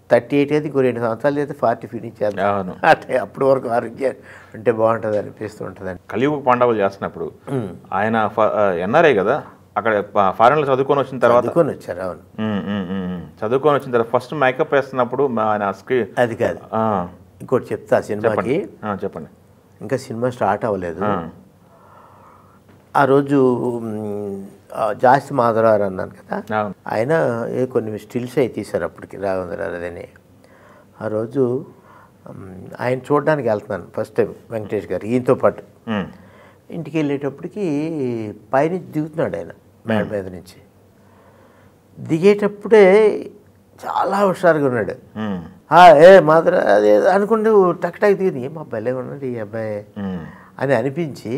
థర్టీ ఎయిట్ అయితే ఇంకో రెండు సంవత్సరాలు చేస్తే ఫార్టీ ఫినిష్ చేద్దాం అవును అంటే అప్పటి వరకు ఆరోగ్యం అంటే బాగుంటుంది అనిపిస్తూ ఉంటుందండి కలియుగ పాండవులు చేస్తున్నప్పుడు ఆయన ఎన్ఆర్ఐ కదా అక్కడ ఫారెన్లో చదువుకొని వచ్చిన తర్వాత చదువుకొని వచ్చారు అవును ఉమ్, ఉమ్, ఉమ్, ఉమ్. చదువుకొని వచ్చిన తర్వాత ఫస్ట్ మేకప్ వేస్తున్నప్పుడు మా ఆయన స్క్రీన్ అది కాదు ఇంకోటి చెప్తా ఆ సినిమాకి చెప్పండి ఇంకా సినిమా స్టార్ట్ అవ్వలేదు ఆ, ఆ రోజు మ్, ఆ జాస్తి మాధవరావు అన్నాను కదా అవును. ఆయన ఏ కొన్ని స్టిల్స్ అయి తీశారు అప్పటికి రాఘవేంద్రరావు ఆ రోజు మ్, ఆయన చూడడానికి వెళ్తున్నాను ఫస్ట్ టైం వెంకటేష్ గారు ఈయనతో పాటు ఉమ్, ఇంటికి వెళ్ళేటప్పటికి పైనుంచి దిగుతున్నాడు ఆయన మేడ మీద నుంచి దిగేటప్పుడే చాలా హుషారుగా ఉన్నాడు ఉమ్, "ఆ, ఏ మాత్ర అదే అనుకుంటూ టక్ టక్ దిగింది ఏం అబ్బాయిలే ఉన్నాడు ఈ అబ్బాయి ఉమ్, అని అనిపించి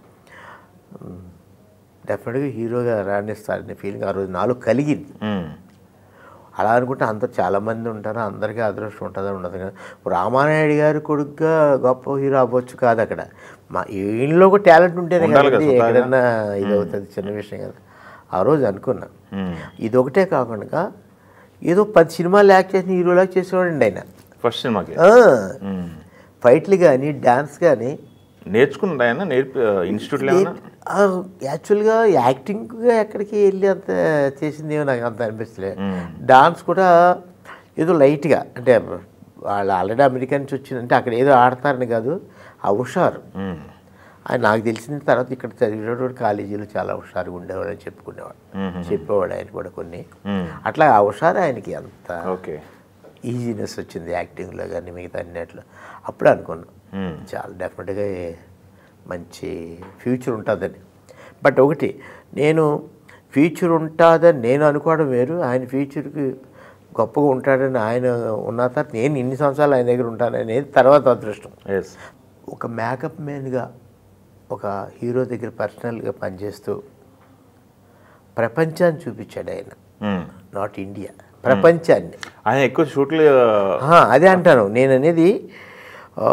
డెఫినెట్గా హీరోగా రాణిస్తారనే ఫీలింగ్ ఆ రోజు నాలో కలిగింది ఉమ్, అలా అనుకుంటే అందరు చాలామంది ఉంటారు అందరికీ అదృష్టం ఉంటుందా ఉండదు కదా ఇప్పుడు రామానాయుడు గారు కొడుకుగా గొప్ప హీరో అవ్వచ్చు కాదు అక్కడ మా ఈయనలో కూడా టాలెంట్ ఉంటేనే ఉండాలి కదండి కదా, స్వతహాగా. ఎక్కడన్నా ఇది అవుతుంది చిన్న విషయం కదా ఆ రోజు అనుకున్నా ఉమ్. ఇది ఒకటే కాకుండా ఏదో పది సినిమాలు యాక్ట్ చేసిన హీరోలాగా చేసేవాడండి ఆయన ఫస్ట్ సినిమాకి ఆ, ఉమ్. ఫైట్లు కానీ డాన్స్ కానీ నేర్చుకున్నాడు ఆయన నేర్పి ఇన్స్టిట్యూట్లో ఏమన్నా యాక్చువల్గా యాక్టింగ్గా ఎక్కడికి వెళ్ళి అంత చేసిందేమో నాకు అంత అనిపిస్తలేదు మ్మ్. డాన్స్ కూడా ఏదో లైట్గా అంటే వాళ్ళు ఆల్రెడీ అమెరికా నుంచి వచ్చిందంటే అక్కడ ఏదో ఆడతారని కాదు ఆ హుషారు ఉమ్, ఆయన నాకు తెలిసిన తర్వాత ఇక్కడ చదివేటప్పుడు కాలేజీలో చాలా హుషారుగా ఉండేవాడు అని చెప్పుకునేవాడు మ్మ్. చెప్పేవాడు ఆయన కూడా కొన్ని ఉమ్, అట్లా ఆ హుషారు ఆయనకి అంత ఓకే ఈజీనెస్ వచ్చింది యాక్టింగ్లో కానీ మిగతా అన్నిట్లో అప్పుడే అనుకున్నాను ఉమ్, చాలా డెఫినెట్గా మంచి ఫ్యూచర్ ఉంటుందని బట్ ఒకటి నేను ఫ్యూచర్ ఉంటుందని నేను అనుకోవడం వేరు ఆయన ఫ్యూచర్కి గొప్పగా ఉంటాడని ఆయన ఉన్న తర్వాత నేను ఇన్ని సంవత్సరాలు ఆయన దగ్గర ఉంటాననేది తర్వాత అదృష్టం ఎస్ ఒక మేకప్ మ్యాన్గా ఒక హీరో దగ్గర పర్సనల్గా పనిచేస్తూ ప్రపంచాన్ని చూపించాడు ఆయన ఉమ్. నాట్ ఇండియా ప్రపంచాన్ని ఆయన ఎక్కువ షూట్లు ఆ, అదే అంటాను నేను అనేది ఆ,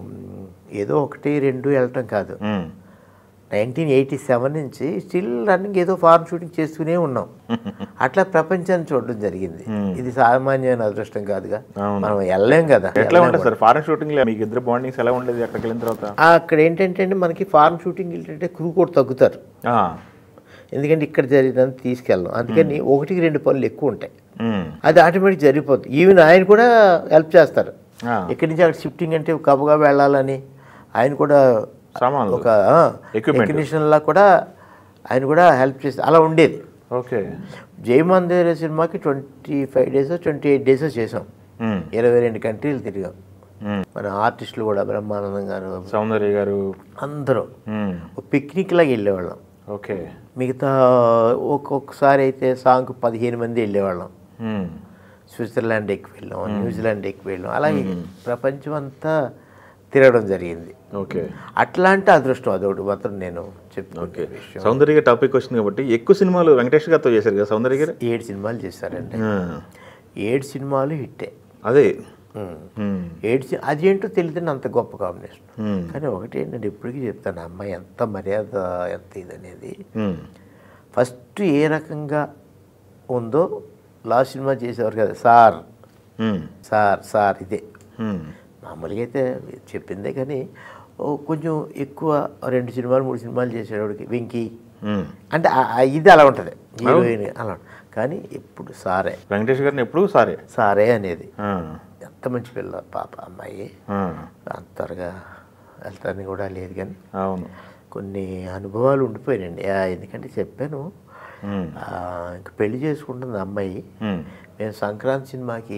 ఏదో ఒకటి రెండు వెళ్ళటం కాదు ఉమ్, నైన్టీన్ ఎయిటీ సెవెన్ నుంచి స్టిల్ రన్నింగ్ ఏదో ఫార్మ్ షూటింగ్ చేస్తూనే ఉన్నాం అట్లా ప్రపంచాన్ని చూడడం జరిగింది ఇది సామాన్యమైన అదృష్టం కాదుగా అవును. మనం వెళ్ళలేం కదా ఎట్లా ఉంటుంది సార్ ఫారెన్ షూటింగ్ మీకు ఇద్దరు బాండింగ్స్ ఎలా ఉండేది అక్కడికి వెళ్ళిన తర్వాత ఆ, అక్కడ ఏంటంటే అండి మనకి ఫార్మ్ షూటింగ్ ఏంటంటే క్రూ కూడా తగ్గుతారు ఆ, ఎందుకంటే ఇక్కడ జరిగినంత తీసుకెళ్ళం అందుకని ఒకటికి రెండు పనులు ఎక్కువ ఉంటాయి ఉమ్, అది ఆటోమేటిక్ జరిగిపోతుంది ఈవెన్ ఆయన కూడా హెల్ప్ చేస్తారు ఆ, ఇక్కడి నుంచి అక్కడ షిఫ్టింగ్ అంటే కబగా వెళ్ళాలని ఆయన కూడా సామాన్లు ఒక Equipment. టెక్నీషియన్లా కూడా ఆయన కూడా హెల్ప్ చేస్తే అలా ఉండేది ఓకే జయమందిర సినిమాకి twenty five days twenty eight days చేసాం ఉమ్, ఇరవై రెండు కంట్రీలు తిరిగాం ఉమ్. మన ఆర్టిస్టులు కూడా బ్రహ్మానందం గారు సౌందర్య గారు అందరూ ఉమ్, ఒక పిక్నిక్ లాగా వెళ్ళేవాళ్ళం ఓకే మిగతా ఒక్కొక్కసారి అయితే సాంగ్ పదిహేను మంది వెళ్ళేవాళ్ళం ఉమ్, స్విట్జర్లాండ్ ఎక్కువ వెళ్ళాం న్యూజిలాండ్ ఎక్కువ వెళ్ళాం అలాగే ప్రపంచం అంతా తిరగడం జరిగింది ఓకే అట్లాంటి అదృష్టం అదొకటి మాత్రం నేను చెప్పుకునే విషయం సౌందర్య గారి టాపిక్ వచ్చింది కాబట్టి ఎక్కువ సినిమాలు వెంకటేష్ గారితో చేశారు కదా సౌందర్య గారు ఏడు సినిమాలు చేశారండి ఆ, ఏడు సినిమాలు హిట్టే అదే ఉమ్. ఉమ్, ఏడు సి- అదేంటో తెలియదని అంత గొప్ప కాంబినేషన్ ఉమ్, కానీ ఒకటి ఏంటంటే ఇప్పటికీ చెప్తాను అమ్మాయి ఎంత మర్యాద ఎంత ఇదనేది ఉమ్, ఫస్ట్ ఏ రకంగా ఉందో లాస్ట్ సినిమా చేసేవారు కదా సార్ ఉమ్, సార్ సార్ ఇదే ఉమ్, మామూలుగా అయితే చెప్పిందే కానీ ఓ కొంచెం ఎక్కువ రెండు సినిమాలు మూడు సినిమాలు చేసేవాడికి వెంకీ ఉమ్. అంటే ఆ- ఆ ఇది అలా ఉంటుంది హీరోయిన్ అలా కానీ ఎప్పుడు సారే వెంకటేష్ గారిని ఎప్పుడు సారే సారే అనేది ఆ, ఎంత మంచి పిల్ల పాప అమ్మాయి ఆ, అంత త్వరగా వెళ్తానని కూడా లేదు కానీ అవును కొన్ని అనుభవాలు ఉండిపోయాయండి ఆ, ఎందుకంటే చెప్పాను ఉమ్, ఆ, ఇంక పెళ్లి చేసుకుంటుంది అమ్మాయి ఉమ్, మేము సంక్రాంతి సినిమాకి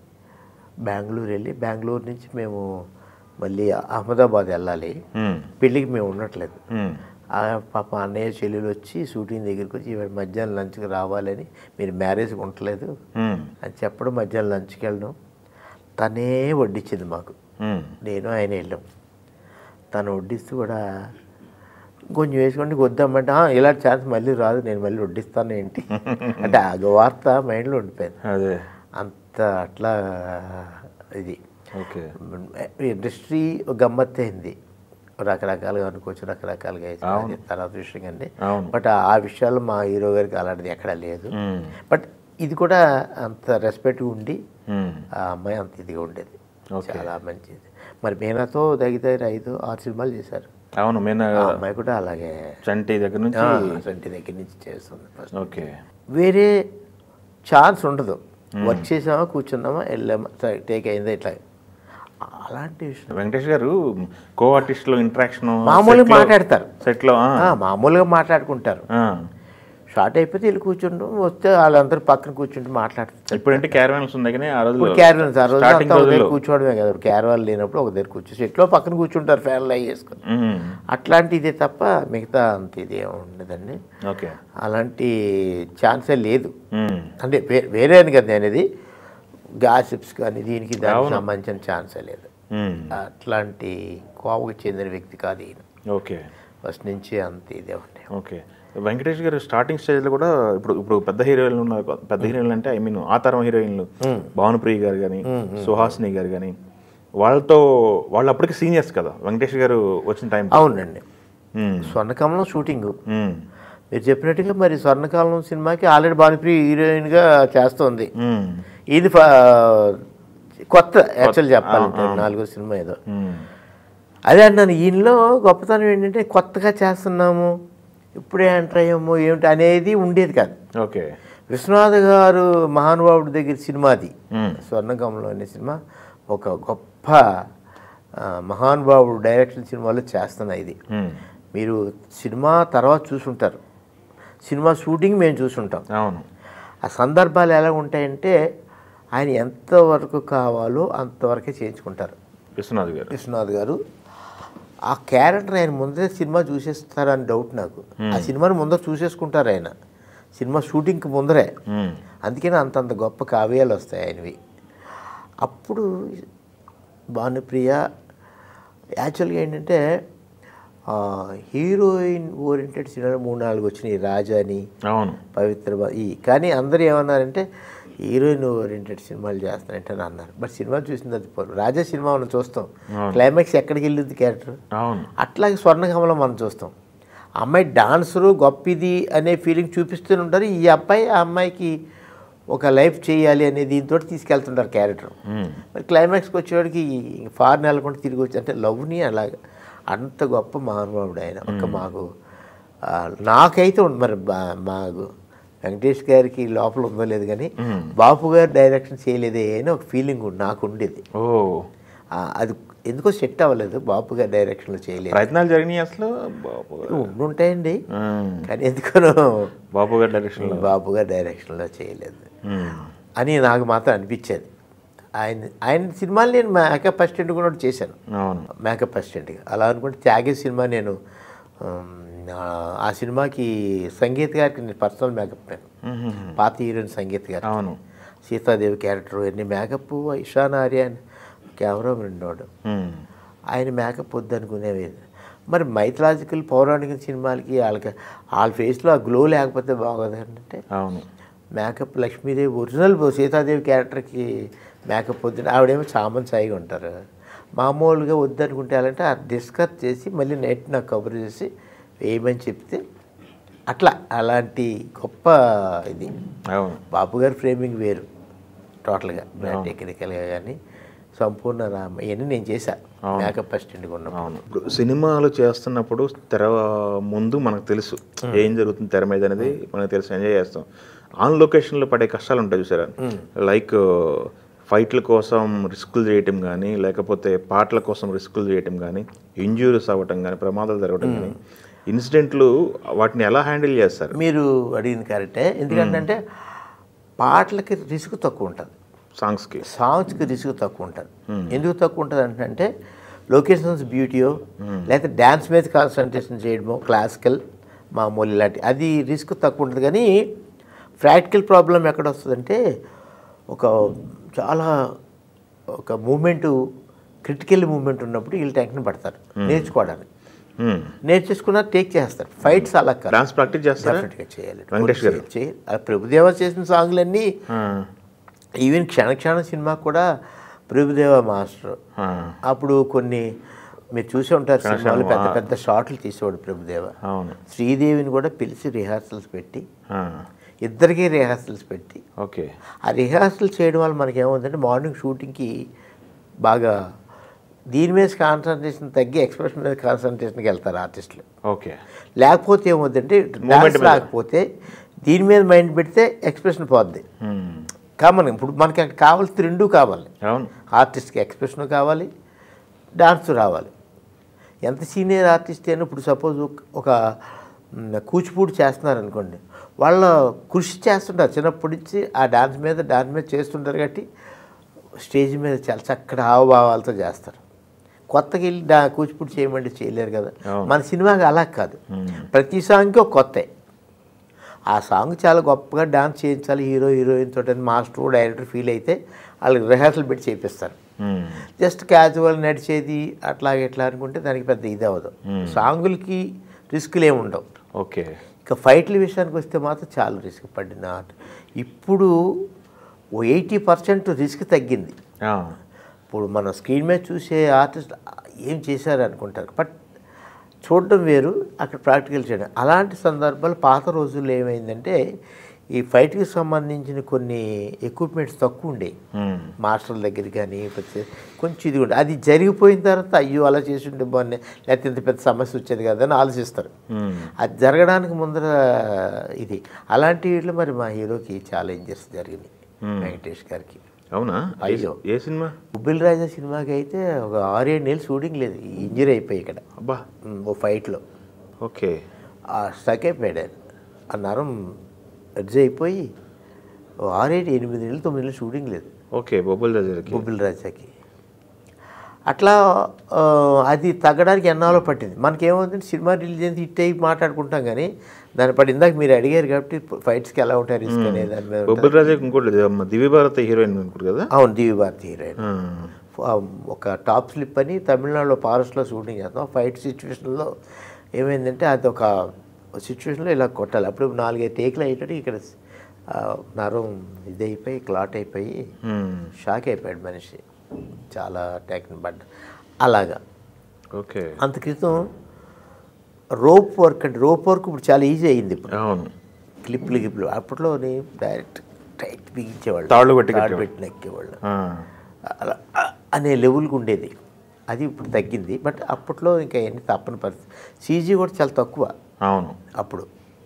బెంగళూరు వెళ్ళి బెంగళూరు నుంచి మేము మళ్ళీ అహ్మదాబాద్ వెళ్ళాలి ఉమ్, పెళ్ళికి మేము ఉండట్లేదు ఉమ్, ఆ పాప అన్నయ్య చెల్లెలు వచ్చి షూటింగ్ దగ్గరికి వచ్చి ఇవాళ మధ్యాహ్నం లంచ్కి రావాలని మీరు మ్యారేజ్కి ఉండట్లేదు ఉమ్, అని చెప్పడం మధ్యాహ్నం లంచ్కి వెళ్ళడం తనే వడ్డించింది మాకు ఉమ్, నేను ఆయన వెళ్ళాం తను వడ్డిస్తూ కూడా కొంచెం వేసుకోండి వద్దామంటే "ఆ, ఇలాంటి ఛాన్స్ మళ్ళీ రాదు నేను మళ్ళీ వడ్డిస్తాను ఏంటి అంటే ఆ వార్త మైండ్లో ఉండిపోయింది అదే అంత అట్లా ఇది ఓకే ఇండస్ట్రీ గమ్మత్ అయింది రకరకాలుగా అనుకోవచ్చు రకరకాలుగా వేసి అది తర్వాత విషయం అండి అవును. బట్ ఆ విషయాలు మా హీరో గారికి అలాంటిది ఎక్కడా లేదు ఉమ్, బట్ ఇది కూడా అంత రెస్పెక్ట్ ఉండి మ్మ్. ఆ అమ్మాయి అంత ఇదిగా ఉండేది Okay. చాలా మంచిది మరి మీనాతో దగ్గర దగ్గర ఐదు ఆరు సినిమాలు చేశారు అవును మీన ఆ అమ్మాయి కూడా అలాగే చంటి దగ్గర నుంచి ఆ, సంటి దగ్గర నుంచి చేస్తుంది ఫస్ట్ ఓకే వేరే ఛాన్స్ ఉండదు వర్క్ చేసామా కూర్చున్నామా వెళ్ళామా సరే టేక్ అయిందా ఇట్లా అలాంటి విషయం వెంకటేష్ గారు కో ఆర్టిస్ట్లో ఇంట్రాక్షన్ మామూలుగా మాట్లాడతారు సెట్లో ఆ, మామూలుగా మాట్లాడుకుంటారు షార్ట్ అయిపోతే వెళ్ళి కూర్చుంటాం వస్తే వాళ్ళందరూ పక్కన కూర్చుంటూ మాట్లాడుతారు ఇప్పుడంటే క్యారవాన్స్ ఉంది కానీ ఆ రోజు ఇప్పుడు క్యారవాన్స్ ఆ రోజు స్టార్టింగ్ అంతా ఒక దగ్గర రోజుల్లో కూర్చోవడమే కదా క్యారవాన్ లేనప్పుడు ఒక దగ్గర కూర్చో సెట్లో పక్కన కూర్చుంటారు ఫ్యాన్లు అవి వేసుకొని మ్మ్. అట్లాంటి ఇదే తప్ప మిగతా అంత ఇదే ఉండదండి ఓకే అలాంటి ఛాన్సే లేదు మ్మ్. అంటే వే- వేరే అని కదా అనేది గాసిప్స్ కానీ దీనికి దానికి సంబంధించిన ఛాన్సే లేదు మ్మ్. అట్లాంటి కోవకు చెందిన వ్యక్తి కాదు ఈయన ఓకే ఫస్ట్ నుంచి అంత ఇదే ఉండే ఓకే వెంకటేష్ గారు స్టార్టింగ్ స్టేజ్లో కూడా ఇప్పుడు ఇప్పుడు పెద్ద హీరోయిన్లు ఉన్నారు పెద్ద హీరోయిన్లు అంటే ఐ మీన్ ఆ తరం హీరోయిన్లు భానుప్రియ గారు కానీ సుహాసిని గారు కానీ వాళ్ళతో వాళ్ళు అప్పటికి సీనియర్స్ కదా వెంకటేష్ గారు వచ్చిన టైం అవునండి స్వర్ణకమలం షూటింగ్ మీరు చెప్పినట్టుగా మరి స్వర్ణకాలం సినిమాకి ఆల్రెడీ భానుప్రియ హీరోయిన్గా చేస్తోంది ఇది ఫ- కొత్త యాక్చువల్ చెప్పాలంటే నాలుగో సినిమా ఏదో అదే అన్నాను ఈయనలో గొప్పతనం ఏంటంటే కొత్తగా చేస్తున్నాము ఇప్పుడే ఎంటర్ అయ్యాము ఏమిటి అనేది ఉండేది కాదు ఓకే విశ్వనాథ్ గారు మహానుభావుడి దగ్గర సినిమాది స్వర్ణగంలో అనే సినిమా ఒక గొప్ప ఆ, మహానుభావుడు డైరెక్షన్ సినిమాలో చేస్తున్నా ఇది మీరు సినిమా తర్వాత చూసుంటారు సినిమా షూటింగ్ మేము చూసుంటాం అవును ఆ సందర్భాలు ఎలా ఉంటాయంటే ఆయన ఎంతవరకు కావాలో అంతవరకే చేయించుకుంటారు విశ్వనాథ్ గారు విశ్వనాథ్ గారు ఆ క్యారెక్టర్ ఆయన ముందే సినిమా చూసేస్తారని డౌట్ నాకు ఆ సినిమాని ముందర చూసేసుకుంటారు ఆయన సినిమా షూటింగ్కి ముందరే మ్మ్. అందుకని అంతంత గొప్ప కావ్యాలు వస్తాయి ఆయనవి అప్పుడు భానుప్రియ యాక్చువల్గా ఏంటంటే ఆ, హీరోయిన్ ఓరియంటెడ్ సినిమాలు మూడు నాలుగు వచ్చినాయి రాజాని అవును పవిత్ర బా- ఈ కానీ అందరూ ఏమన్నారంటే హీరోయిన్ ఓరియంటెడ్ సినిమాలు చేస్తానంటే అని అన్నారు బట్ సినిమా చూసింది అది పోరు. రాజా సినిమా మనం చూస్తాం క్లైమాక్స్ ఎక్కడికి వెళ్ళింది క్యారెక్టర్ అవును అట్లాగే స్వర్ణకమలం మనం చూస్తాం అమ్మాయి డాన్సరు గొప్పది అనే ఫీలింగ్ చూపిస్తూనే ఉంటారు ఈ అబ్బాయి ఆ అమ్మాయికి ఒక లైఫ్ చేయాలి అనే దీంతో తీసుకెళ్తుంటారు క్యారెక్టర్ మ్మ్. మరి క్లైమాక్స్కి వచ్చేవాడికి ఫారెన్ వెళ్ళకుండా తిరిగి వచ్చి అంటే లవ్ని అలాగా అంత గొప్ప మహానుభావుడు ఆయన ఒక మాకు ఆ, నాకైతే ఉంది మరి బా- మాకు వెంకటేష్ గారికి లోపల ఉందో లేదు కానీ బాపు గారు డైరెక్షన్ చేయలేదే అని ఒక ఫీలింగ్ నాకు ఉండేది ఓ ఆ, అది ఎందుకో సెట్ అవ్వలేదు బాపు గారు డైరెక్షన్లో చేయలేదు ప్రయత్నాలు జరిగినాయి అసలు బాబు గారు. ఉండుంటాయండి మ్మ్. కానీ ఎందుకనో బాబు గారి డైరెక్షన్లో బాపు గారు డైరెక్షన్లో చేయలేదు మ్మ్. అని నాకు మాత్రం అనిపించేది ఆయన ఆయన సినిమాలు నేను మేకప్ అసిస్టెంట్ కూడా ఒకటి చేశాను అవును మేకప్ అసిస్టెంట్గా అలా అనుకుంటే త్యాగే సినిమా నేను ఉమ్, ఆ- ఆ సినిమాకి సంగీత్ గారికి నేను పర్సనల్ మేకప్ నేను మ్మ్. పాత హీరోయిన్ సంగీత్ గారు అవును సీతాదేవి క్యారెక్టర్ ఎన్ని మేకప్ ఇషాన్ ఆర్యన్ కెమెరా ఉండేవాడు మ్మ్. ఆయన మేకప్ వద్దు అనుకునేవి మరి మైథలాజికల్ పౌరాణిక సినిమాలకి వాళ్ళకి వాళ్ళ ఫేస్లో ఆ గ్లో లేకపోతే బాగోదు అంటే అవును మేకప్ లక్ష్మీదేవి ఒరిజినల్ సీతాదేవి క్యారెక్టర్కి మేకప్ వద్దు ఆవిడేమో చామన్ సాయిగా ఉంటారు మామూలుగా వద్దనుకుంటే అలాంటే ఆ డిస్కస్ చేసి మళ్ళీ నైట్ నాకు కబుర్ చేసి వేయమని చెప్తే అట్లా అలాంటి గొప్ప ఇది అవును బాపు గారి ఫ్రేమింగ్ వేరు టోటల్గా టెక్నికల్గా కానీ సంపూర్ణ రామ ఇవన్నీ నేను చేశా మేకప్ అసిస్టెంట్గా ఉన్నప్పుడు అవును ఇప్పుడు సినిమాలు చేస్తున్నప్పుడు తెర ముందు మనకు తెలుసు ఏం జరుగుతుంది తెర మీద అనేది మనకు తెలుసు ఎంజాయ్ చేస్తాం ఆన్ లొకేషన్లో పడే కష్టాలు ఉంటాయి చూసారా లైక్ ఫైట్ల కోసం రిస్కులు చేయటం కానీ లేకపోతే పాటల కోసం రిస్కులు చేయటం కానీ ఇంజూరీస్ అవ్వటం కానీ ప్రమాదాలు జరగటం కానీ ఇన్సిడెంట్లు వాటిని ఎలా హ్యాండిల్ చేస్తారు మీరు అడిగింది కరెక్టే ఎందుకంటే పాటలకి రిస్క్ తక్కువ ఉంటుంది సాంగ్స్కి సాంగ్స్కి రిస్క్ తక్కువ ఉంటుంది ఎందుకు తక్కువ ఉంటుంది అంటే లొకేషన్స్ బ్యూటీయో లేకపోతే డ్యాన్స్ మీద కాన్సన్ట్రేషన్ చేయడమో క్లాసికల్ మామూలు ఇలాంటి అది రిస్క్ తక్కువ ఉంటుంది కానీ ప్రాక్టికల్ ప్రాబ్లం ఎక్కడ వస్తుందంటే ఒక చాలా ఒక మూమెంట్ క్రిటికల్ మూమెంట్ ఉన్నప్పుడు వీళ్ళు టెన్షన్ పడతారు నేర్చుకోవడానికి నేర్చేసుకున్నా టేక్ చేస్తారు ఫైట్స్ అలా కాదు డాన్స్ ప్రాక్టీస్ చేస్తారా డెఫినెట్గా చేయాలి వెంకటేష్ గారు. చేయాలి ఆ ప్రభుదేవ చేసిన సాంగ్లన్నీ ఆ, ఈవెన్ క్షణ క్షణ సినిమా కూడా ప్రభుదేవ మాస్టర్ ఆ, అప్పుడు కొన్ని మీరు చూసి ఉంటారు సినిమాలు పెద్ద పెద్ద షాట్లు తీసేవాడు ప్రభుదేవ అవును శ్రీదేవిని కూడా పిలిచి రిహార్సల్స్ పెట్టి ఆ, ఇద్దరికీ రిహార్సల్స్ పెట్టి ఓకే ఆ రిహార్సల్ చేయడం వల్ల మనకి ఏమవుతుందంటే మార్నింగ్ షూటింగ్కి బాగా దీని మీద కాన్సన్ట్రేషన్ తగ్గి ఎక్స్ప్రెషన్ మీద కాన్సన్ట్రేషన్కి వెళ్తారు ఆర్టిస్టులు ఓకే లేకపోతే ఏమవుతుందంటే డాన్స్ రాకపోతే దీని మీద మైండ్ పెడితే ఎక్స్ప్రెషన్ పోద్ది మ్మ్. కామన్ ఇప్పుడు మనకి అక్కడ కావాల్సి రెండూ కావాలి అవును ఆర్టిస్ట్కి ఎక్స్ప్రెషన్ కావాలి డాన్స్ రావాలి ఎంత సీనియర్ ఆర్టిస్ట్ అయినా ఇప్పుడు సపోజ్ ఒక మ్, కూచిపూడి చేస్తున్నారు అనుకోండి వాళ్ళ కృషి చేస్తుంటారు చిన్నప్పటి నుంచి ఆ డాన్స్ మీద డాన్స్ మీద చేస్తుంటారు కాబట్టి స్టేజ్ మీద చాలా చక్కటి హావభావాలతో చేస్తారు కొత్తగా వెళ్ళి డా కూచిపూడి చేయమంటే చేయలేరు కదా అవును. మన సినిమాకి అలా కాదు ప్రతి సాంగ్కి ఒక కొత్త ఆ సాంగ్ చాలా గొప్పగా డాన్స్ చేయించాలి హీరో హీరోయిన్ తోటి అని మాస్టర్ డైరెక్టర్ ఫీల్ అయితే వాళ్ళకి రిహార్సల్ పెట్టి చేపిస్తారు మ్మ్. జస్ట్ క్యాజువల్ నడిచేది అట్లా ఇట్లా అనుకుంటే దానికి పెద్ద ఇది అవ్వదు సాంగులకి రిస్కులు ఏమి ఉండవు ఓకే ఇక ఫైట్ల విషయానికి వస్తే మాత్రం చాలా రిస్క్ పడిన ఆట ఇప్పుడు ఓ ఎయిటీ పర్సెంట్ రిస్క్ తగ్గింది ఆ. ఇప్పుడు మన స్క్రీన్ మీద చూసే ఆర్టిస్ట్ ఏం చేశారు అనుకుంటారు బట్ చూడడం వేరు అక్కడ ప్రాక్టికల్ చేయడం అలాంటి సందర్భాలు పాత రోజుల్లో ఏమైందంటే ఈ ఫైట్కి సంబంధించిన కొన్ని ఎక్విప్మెంట్స్ తక్కువ ఉండేవి మ్మ్. మాస్టర్ల దగ్గర కానీ లేకపోతే కొంచెం ఇది కూడా అది జరిగిపోయిన తర్వాత అయ్యో అలా చేసి ఉంటే బాగున్నాయి లేకపోతే ఇంత పెద్ద సమస్య వచ్చేది కదా అని ఆలోచిస్తారు మ్మ్. అది జరగడానికి ముందర ఇది అలాంటి వీటిలో మరి మా హీరోకి ఛాలెంజెస్ జరిగినాయి వెంకటేష్ గారికి అవునా ఏ- అయ్యో. ఏ సినిమా ఉబ్బిల్ రాజా సినిమాకి అయితే ఒక ఆరేడు నెలలు షూటింగ్ లేదు ఇంజరీ అయిపోయి ఇక్కడ అబ్బా ఉమ్, ఓ ఫైట్లో ఓకే ఆ స్టక్ అయిపోయాడు ఆయన. ఆ నరం ఎడ్జ్ అయిపోయి ఓ ఆరేడు ఎనిమిది నెలలు తొమ్మిది నెలలు షూటింగ్ లేదు ఓకే బొబ్బుల్ దగ్గరికి బొబ్బిల్ రాజాకి అట్లా ఆ, అది తగ్గడానికి ఎన్నాలో పట్టింది మనకేమవుతుంది సినిమా రిలీజ్ అయింది హిట్ అయ్యి మాట్లాడుకుంటాం కానీ దాని పడి ఇందాక మీరు అడిగారు కాబట్టి ఫైట్స్కి ఎలా ఉంటాయి రిస్క్ అనే దాని మీద ఉంటుంది. బొబ్బుల్ రాజా ఇంకోటి లేదు, అమ్మ దివ్య భారత హీరోయిన్ అనుకుంటు కదా అవును దివి భారతి హీరోయిన్ ఆ. ఆ, ఒక టాప్ స్లిప్ అని తమిళనాడులో ఫారెస్ట్లో షూటింగ్ చేస్తాం ఫైట్ సిచ్యువేషన్లో ఏమైందంటే అది ఒక సిచ్యువేషన్లో ఇలా కొట్టాలి అప్పుడు నాలుగైదు టేకులు అయ్యేటట్టు ఇక్కడ ఆ, నరం ఇదైపోయి క్లాట్ అయిపోయి మ్మ్. షాక్ అయిపోయాడు మనిషి చాలా టెక్ని పడ్డ అలాగా ఓకే అంత క్రితం రోప్ వర్క్ అంటే రోప్ వర్క్ ఇప్పుడు చాలా ఈజీ అయింది ఇప్పుడు అవును క్లిప్లు గిప్లు అప్పట్లోని డైరెక్ట్ టైట్ బిగించేవాళ్ళు తాళ్ళు పెట్టి తాడు పెట్టి నెక్కేవాళ్ళు ఆ. అలా ఆ అనే లెవెల్కి ఉండేది అది ఇప్పుడు తగ్గింది బట్ అప్పట్లో ఇంకా ఎన్ని తప్పని పరిస్థితి సీజీ కూడా చాలా తక్కువ అవును అప్పుడు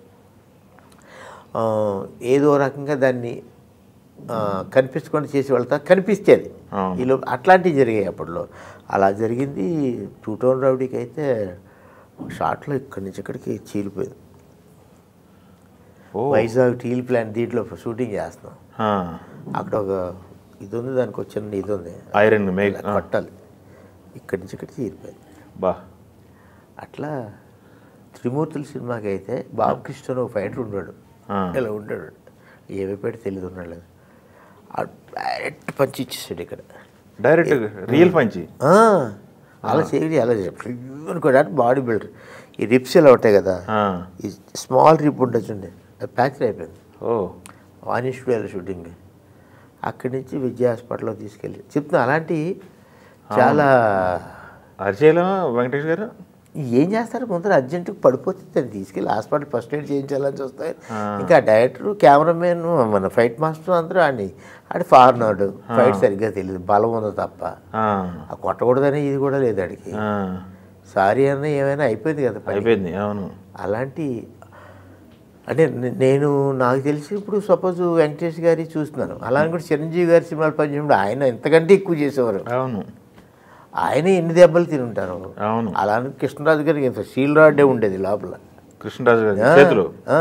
ఆ, ఏదో రకంగా దాన్ని ఆ, కనిపించకుండా చేసి వెళ్తా కనిపించేది అవును. ఈలో అట్లాంటివి జరిగాయి అప్పట్లో అలా జరిగింది టూ టౌన్ రౌడీకి అయితే షార్ట్లో ఇక్కడి నుంచి ఇక్కడికి చీలిపోయింది ఓ వైజాగ్ స్టీల్ ప్లాంట్ దీంట్లో షూటింగ్ చేస్తున్నాం ఆ. అక్కడ ఒక ఇది ఉంది దానికి ఒక చిన్న ఇది ఉంది ఐరన్ మేఘ ఇలా కొట్టాలి ఇక్కడి నుంచి ఇక్కడికి చీలిపోయింది బా అట్లా త్రిమూర్తుల సినిమాకి అయితే బాబు కృష్ణ ఒక ఫైటర్ ఉన్నాడు ఆ. ఇలా ఉంటాడు ఏమి పెట్టి తెలియదు ఉన్నాడు ఆ డైరెక్ట్ పంచి ఇచ్చేసాడు ఇక్కడ డైరెక్ట్ రియల్ పంచి ఆ, అలా చేయడి అలా అనుకోడు అంటే బాడీ బిల్డర్ ఈ రిప్స్ ఇలా ఉంటాయి కదా ఆ. ఈ స్మాల్ రిప్ ఉండొచ్చు అది ప్యాచర్ అయిపోయింది ఓ వాణి స్టూడియోలో షూటింగ్ అక్కడి నుంచి విద్యా హాస్పిటల్లో తీసుకెళ్ళి చెప్తున్నా అలాంటి చాలా అరిచేయలేమా వెంకటేష్ గారు ఏం చేస్తారు ముందర అర్జెంటుగా పడిపోతుంది దాన్ని తీసుకెళ్ళి హాస్పిటల్ ఫస్ట్ ఎయిడ్ చేయించాలని చూస్తాయి ఇంకా డైరెక్టర్ కెమెరామెన్ మన ఫైట్ మాస్టర్ అందరూ ఆడిని ఆడి ఫారినాడు ఫైట్ సరిగ్గా తెలియదు బలం ఉందో తప్ప ఆ. ఆ కొట్టకూడదని ఇది కూడా లేదు ఆడికి ఆ. సారీ అన్న ఏమైనా అయిపోయింది కదా పని. అయిపోయింది అవును అలాంటి అంటే నే- నేను నాకు తెలిసి ఇప్పుడు సపోజ్ వెంకటేష్ గారి చూస్తున్నాను అలానే కూడా చిరంజీవి గారి సినిమాలు పనిచేసినప్పుడు ఆయన ఎంతకంటే ఎక్కువ చేసేవారు అవును ఆయన ఎన్ని దెబ్బలు తిని ఉంటారు అవును అలానే కృష్ణరాజు గారికి ఇంత స్టీల్ రాడ్డే ఉండేది లోపల కృష్ణరాజు గారి ఆ, చేతులు ఆ,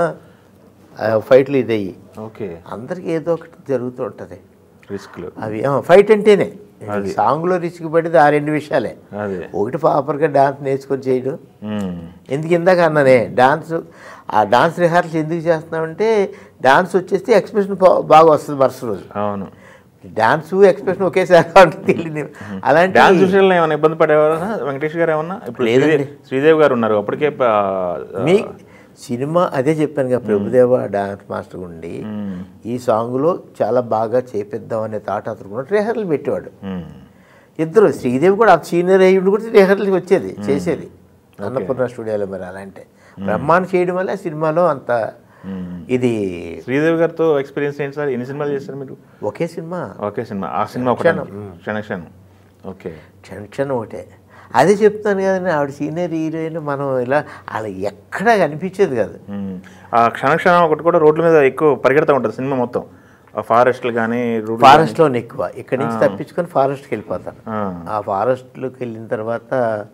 ఆ ఫైట్లు ఇదయ్యి ఓకే అందరికి ఏదో ఒకటి జరుగుతూ ఉంటుంది రిస్క్లు అవి ఆ, ఫైట్ అంటేనే సాంగ్లో రిస్క్ పడేది ఆ రెండు విషయాలే అదే ఒకటి ప్రాపర్గా డాన్స్ నేర్చుకొని చేయడం ఉమ్. ఎందుకు ఇందాక అన్నానే డాన్స్ ఆ డాన్స్ రిహార్సల్ ఎందుకు చేస్తున్నామంటే డాన్స్ వచ్చేస్తే ఎక్స్ప్రెషన్ బాగా వస్తుంది మరుసటి రోజు అవును డాన్స్ ఎక్స్ప్రెషన్ ఒకేసారి అంటే తెలియదు అలాంటి డాన్స్ విషయంలో ఏమైనా ఇబ్బంది పడేవారా వెంకటేష్ గారు ఏమన్నా ఇప్పుడు లేదండి. శ్రీదేవి శ్రీదేవి గారు ఉన్నారు అప్పటికే ప- మీ సినిమా అదే చెప్పాను కదా ప్రభుదేవ డాన్స్ మాస్టర్ ఉండి ఉమ్. ఈ సాంగ్లో చాలా బాగా చేపిద్దాం అనే థాట్ అతను రిహర్సల్ పెట్టేవాడు ఉమ్. ఇద్దరు శ్రీదేవి కూడా సీనియర్ అయ్యి కూడా రిహర్సల్కి వచ్చేది చేసేది అన్నపూర్ణ స్టూడియోలో మరి అలాంటి బ్రహ్మాండ చేయడం వల్ల సినిమాలో అంత ఇది శ్రీదేవి గారితో ఎక్స్పీరియన్స్ ఏంటి సార్ ఎన్ని సినిమాలు చేస్తారు మీరు ఒకే సినిమా ఓకే సినిమా ఆ సినిమా ఒకటే క్షణ క్షణం ఓకే క్షణ క్షణం ఒకటే అదే చెప్తాను కదండి ఆవిడ సీనియర్ హీరోయిన్ మనం ఇలా అలా ఎక్కడా కనిపించేది కాదు మ్మ్. ఆ క్షణ క్షణం ఒకటి కూడా రోడ్ల మీద ఎక్కువ పరిగెడతా ఉంటుంది సినిమా మొత్తం ఆ ఫారెస్ట్లు కానీ రోడ్లు ఫారెస్ట్లోనే ఎక్కువ ఇక్కడి నుంచి తప్పించుకొని ఫారెస్ట్కి వెళ్ళిపోతాను ఆ. ఆ ఫారెస్ట్లోకి వెళ్ళిన తర్వాత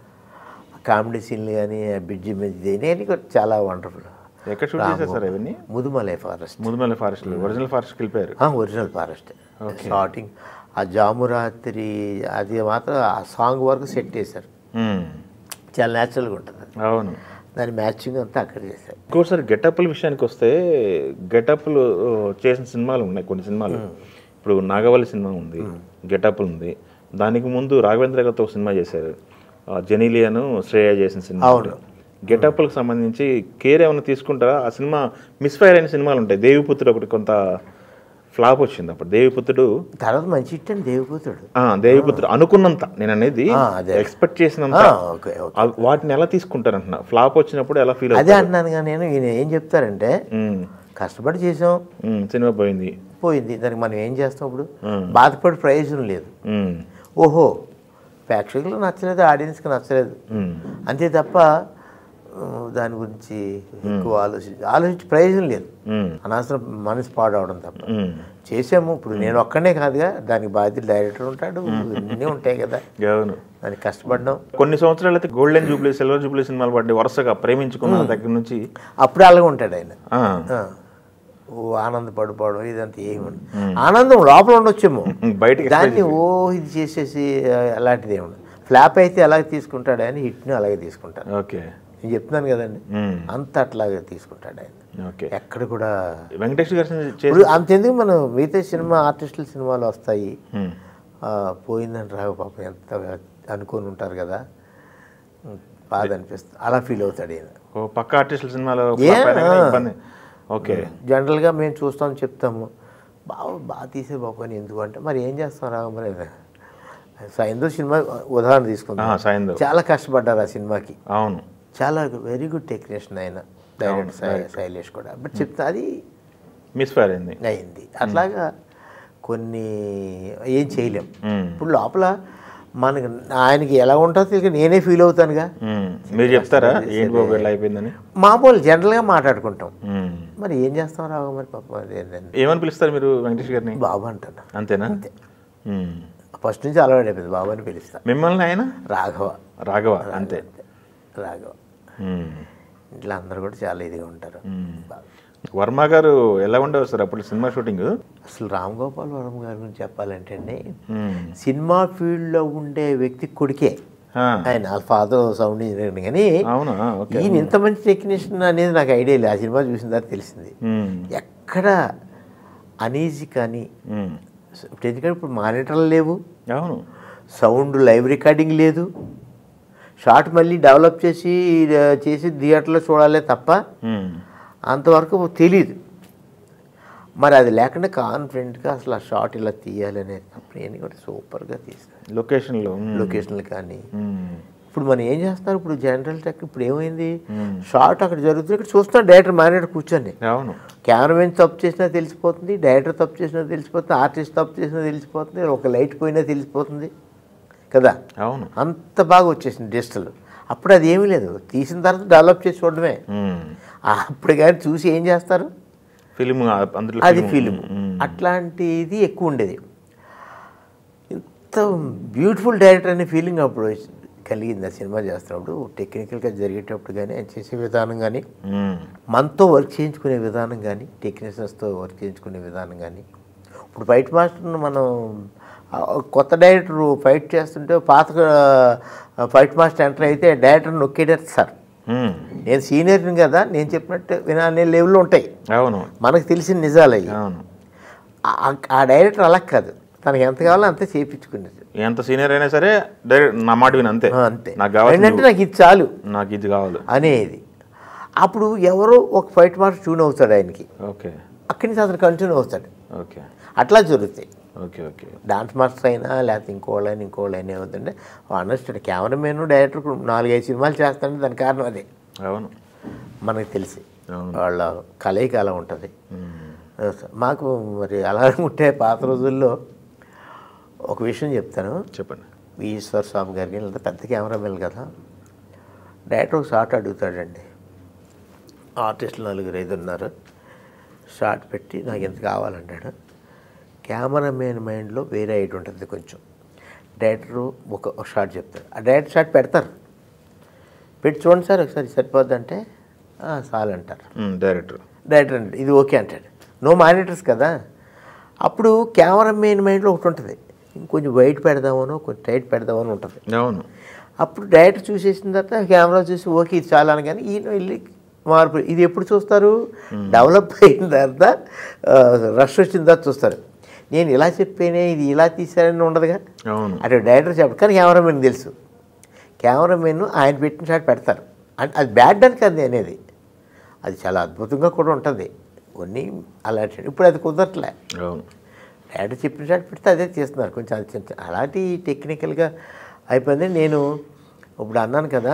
కామెడీ సీన్లు కానీ ఆ బ్రిడ్జి మీద దేని కూడా చాలా వండర్ఫుల్ ఎక్కడ షూట్ చేశారు సార్ ఇవన్నీ Mudumalai forest Mudumalli forest original ఫారెస్ట్కి వెళ్ళిపోయారు ఒరిజినల్ ఫారెస్ట్ స్టార్టింగ్ ఆ జామురాత్రి అది మాత్రం ఆ సాంగ్ వరకు సెట్ చేశారు మ్మ్. చాలా న్యాచురల్గా ఉంటుంది అది. అవును దాని మ్యాచింగ్ అంతా అక్కడ చేశారు ఇంకోసారి గెటప్ల విషయానికి వస్తే గెటప్లు చేసిన సినిమాలు ఉన్నాయి కొన్ని సినిమాలు ఇప్పుడు నాగవల్లి సినిమా ఉంది గెటప్లు ఉంది దానికి ముందు రాఘవేంద్ర గారితో ఒక సినిమా చేశారు ఆ, జెనీలియాను శ్రేయ చేసిన సినిమా అవును. గెటప్లకు సంబంధించి కేర్ ఏమైనా తీసుకుంటారా ఆ సినిమా మిస్ఫైర్ అయిన సినిమాలు ఉంటాయి దేవిపుత్రుడు ఒకటి కొంత ఫ్లాప్ వచ్చింది అప్పుడు దేవిపుత్రుడు తర్వాత మంచి హిట్ అండి దేవిపోతాడు ఆ, దేవిపుత్రుడు అనుకున్నంత నేను అనేది ఆ, అదే. ఎక్స్పెక్ట్ చేసినంత ఓకే ఓకే ఆ, వాటిని ఎలా తీసుకుంటారంటున్నా ఫ్లాప్ వచ్చినప్పుడు ఎలా ఫీల్ అదే అంటున్నాను కానీ నేను ఈయన ఏం చెప్తారంటే అవుతారు కష్టపడి చేసాం మ్మ్. సినిమా పోయింది పోయింది దానికి మనం ఏం చేస్తాం ఇప్పుడు మ్మ్. బాధపడి ప్రయోజనం లేదు మ్మ్. ఓహో ప్రేక్షకులు నచ్చలేదు ఆడియన్స్కి నచ్చలేదు మ్మ్. అంతే తప్ప ఆ, దాని గురించి ఎక్కువ ఆలోచించి ఆలోచించి ప్రయోజనం లేదు మ్మ్. అనవసరం మనసు పాడవడం తప్ప మ్మ్. చేసాము ఇప్పుడు నేను ఒక్కనే కాదుగా దానికి బాధ్యత డైరెక్టర్ ఉంటాడు అన్నీ ఉంటాయి కదా అవును దానికి కష్టపడ్డాం కొన్ని సంవత్సరాలు అయితే గోల్డెన్ జూబ్లీ సిల్వర్ జూబ్లీ సినిమాలు పడ్డాయి వరుసగా ప్రేమించుకున్న దగ్గర నుంచి అప్పుడు అలాగే ఉంటాడు ఆయన ఆ, ఆ. ఓ ఆనందపడిపోవడం ఇదంతా ఏమి ఉండదు. ఆనందం లోపల ఉండొచ్చేమో బయటికి దాన్ని ఓ ఇది చేసేసి ఆ, అలాంటిది ఏమి ఉండదు ఫ్లాప్ అయితే అలాగే తీసుకుంటాడు ఆయన హిట్ని అలాగే తీసుకుంటాడు ఓకే నేను చెప్తున్నాను కదండి మ్మ్. అంత అట్లాగే తీసుకుంటాడు ఆయన ఓకే ఎక్కడ కూడా వెంకటేష్ గారి సినిమా చేసి ఇప్పుడు అంతెందుకు మనం మిగతా సినిమా ఆర్టిస్టుల సినిమాలు వస్తాయి మ్మ్. ఆ, పోయిందని రావు పాపం ఎంత అనుకొని ఉంటారు కదా ఉం, బాధ అనిపిస్తుంది అలా ఫీల్ అవుతాడు ఈయన ఓ పక్క ఆర్టిస్టుల సినిమాలో ఏ? flop అయినా కానీ ఇబ్బంది ఓకే జనరల్గా మేము చూస్తాం చెప్తాము బాగా బాగా తీసే బాబు అని ఎందుకు అంటే మరి ఏం చేస్తాం రా మరి సైందో సినిమా ఉదాహరణ ఆ, తీసుకుందాం సాయందో చాలా కష్టపడ్డారు ఆ సినిమాకి అవును చాలా వెరీ గుడ్ టెక్నీషియన్ ఆయన డైరెక్టర్ శై- శైలేష్ కూడా బట్ చెప్తా అది మిస్ ఫైర్ అయింది అయింది అట్లాగా కొన్ని ఏం చేయలేం మ్మ్. ఇప్పుడు లోపల మనకి ఆయనకి ఎలా ఉంటుందో తెలియక నేనే ఫీల్ అవుతానుగా మ్మ్. మీరు చెప్తారా ఏంటి బాబు ఇట్లా అయిపోయిందని మామూలు జనరల్గా మాట్లాడుకుంటాం మ్మ్. మరి ఏం చేస్తాం రావు మరి పాపం అది ఏంటంటే ఏమని పిలుస్తారు మీరు వెంకటేష్ గారిని బాబు అంటాను అంతేనా మ్మ్. ఫస్ట్ నుంచి అలవాటు అయిపోయింది బాబు అని పిలుస్తా మిమ్మల్ని ఆయన రాఘవ రాఘవ అంతే రాఘవ మ్మ్. ఇంట్లో అందరూ కూడా చాలా ఇదిగా ఉంటారు మ్మ్. బాగా. వర్మ గారు ఎలా ఉండేవారు సార్ అప్పుడు సినిమా షూటింగ్ అసలు రామ్ గోపాల్ వరం గారి గురించి చెప్పాలంటే అండి మ్మ్. సినిమా ఫీల్డ్లో ఉండే వ్యక్తి కొడుకే ఆ, ఆయన వాళ్ళ ఫాదర్ సౌండ్ ఇంజనీర్ కానీ అవునా ఓకే ఈయన ఇంత మంచి టెక్నీషియన్ అనేది నాకు ఐడియా లేదు ఆ సినిమా చూసిన తర్వాత తెలిసింది మ్మ్. ఎక్కడ అనీజీ కానీ మ్మ్. ఇప్పుడు ఎందుకంటే ఇప్పుడు మానిటర్లు లేవు అవును సౌండ్ లైవ్ రికార్డింగ్ లేదు షార్ట్ మళ్ళీ డెవలప్ చేసి ఆ, చేసి థియేటర్లో చూడాలే తప్ప మ్మ్. అంతవరకు తెలియదు మరి అది లేకుండా కాన్ఫిడెంట్గా అసలు ఆ షార్ట్ ఇలా తీయాలి అనేది అప్పుడు నేను కూడా సూపర్గా తీస్తాను లొకేషన్లో మ్మ్. లొకేషన్లు కానీ మ్మ్. ఇప్పుడు మనం ఏం చేస్తారు ఇప్పుడు జనరల్ టెక్ ఇప్పుడు ఏమైంది షార్ట్ అక్కడ జరుగుతుంది ఇక్కడ చూస్తున్నా డైరెక్టర్ మేనేటర్ కూర్చొని అవును కెమెరామెన్ తప్పు చేసినా తెలిసిపోతుంది డైరెక్టర్ తప్పు చేసినా తెలిసిపోతుంది ఆర్టిస్ట్ తప్పు చేసినా తెలిసిపోతుంది ఒక లైట్ పోయినా తెలిసిపోతుంది కదా అవును అంత బాగా వచ్చేసింది డిజిటల్ అప్పుడు అది ఏమీ లేదు తీసిన తర్వాత డెవలప్ చేసి చూడడమే మ్మ్. అప్పుడు కానీ చూసి ఏం చేస్తారు ఫిలిం అందులో అది ఫిలిం. ఫిలిం మ్మ్. అట్లాంటిది ఎక్కువ ఉండేది ఇంత బ్యూటిఫుల్ డైరెక్టర్ అనే ఫీలింగ్ అప్పుడు కలిగింది ఆ సినిమా చేస్తున్నప్పుడు టెక్నికల్గా జరిగేటప్పుడు కానీ ఆయన చేసే విధానం కానీ మ్మ్. మనతో వర్క్ చేయించుకునే విధానం కానీ టెక్నీషియన్స్తో వర్క్ చేయించుకునే విధానం కానీ ఇప్పుడు ఫైట్ మాస్టర్ను మనం ఆ, కొత్త డైరెక్టర్ ఫైట్ చేస్తుంటే పాత ఆ, ఫైట్ మాస్టర్ ఎంటర్ అయితే డైరెక్టర్ నొక్కేటట్టు సార్ మ్మ్. నేను సీనియర్ని కదా నేను చెప్పినట్టు వినాలనే లెవెల్లో ఉంటాయి అవును మనకు తెలిసిన నిజాలు అయ్యి అవును ఆ- ఆ డైరెక్టర్ అలా కాదు తనకి ఎంత కావాలో అంతే చేయించుకునేది ఎంత సీనియర్ అయినా సరే డైరెక్ట్ నా మాట విని అంతే ఆ, అంతే నాకు కావాల్సింది ఏంటంటే నాకు ఇది చాలు నాకు ఇది కావాలి అనేది అప్పుడు ఎవరో ఒక ఫైట్ మాస్టర్ ట్యూన్ అవుతాడు ఆయనకి ఓకే అక్కడి నుంచి అతను కంటిన్యూ అవుతాడు ఓకే అట్లా జరుగుతాయి ఓకే ఓకే డాన్స్ మాస్టర్ అయినా లేకపోతే ఇంకోళ్ళైనా ఇంకోళ్ళైనా ఏమవుతుంటే అండర్స్టాండ్ కెమెరామెన్ డైరెక్టర్ నాలుగైదు సినిమాలు చేస్తాడంటే దాని కారణం అదే అవును మనకు తెలిసి అవును. వాళ్ళ కలయిక అలా ఉంటుంది మాకు మరి అలా ఉంటే పాత రోజుల్లో ఒక విషయం చెప్తాను చెప్పండి వి ఈశ్వర్ స్వామి గారికి లేదా పెద్ద కెమెరామెన్ కదా డైరెక్టర్ ఒక షాట్ అడుగుతాడండి ఆర్టిస్టులు నలుగురు ఐదు ఉన్నారు షాట్ పెట్టి నాకు ఎంత కావాలంటాడు కెమెరామెన్ మైండ్లో వేరే ఐడి ఉంటుంది కొంచెం డైరెక్టర్ ఒక ఒక షాట్ చెప్తాడు ఆ డైరెక్టర్ షాట్ పెడతారు పెట్టి చూడండి సార్ ఒకసారి సరిపోద్ది అంటే చాలు అంటారు డైరెక్టర్ డైరెక్టర్ అంటే ఇది ఓకే అంటాడు నో మానిటర్స్ కదా అప్పుడు కెమెరా మెయిన్ మైండ్లో ఒకటి ఉంటుంది ఇంకొంచెం వైట్ పెడదామనో కొంచెం టైట్ పెడదామని ఉంటుంది అవును అప్పుడు డైరెక్టర్ చూసేసిన తర్వాత కెమెరా చూసి ఓకే ఇది చాలా అని కానీ ఈయన వెళ్ళి మార్పు ఇది ఎప్పుడు చూస్తారు డెవలప్ అయిన తర్వాత రష్ వచ్చిన తర్వాత చూస్తారు నేను ఇలా చెప్పేనే ఇది ఇలా తీశారని ఉండదుగా అవును అటు డైరెక్టర్ చెప్పడు కానీ కెమెరామెన్ తెలుసు కెమెరామెన్ ఆయన పెట్టిన షాట్ పెడతారు అంటే అది బ్యాడ్ అని కాదు అనేది అది చాలా అద్భుతంగా కూడా ఉంటుంది కొన్ని అలాంటి ఇప్పుడు అది కుదరట్లే అవును డైరెక్టర్ చెప్పిన షాట్ పెడితే అదే చేస్తున్నారు కొంచెం అది చిన్న చిన్న- అలాంటి టెక్నికల్గా అయిపోయింది నేను ఇప్పుడు అన్నాను కదా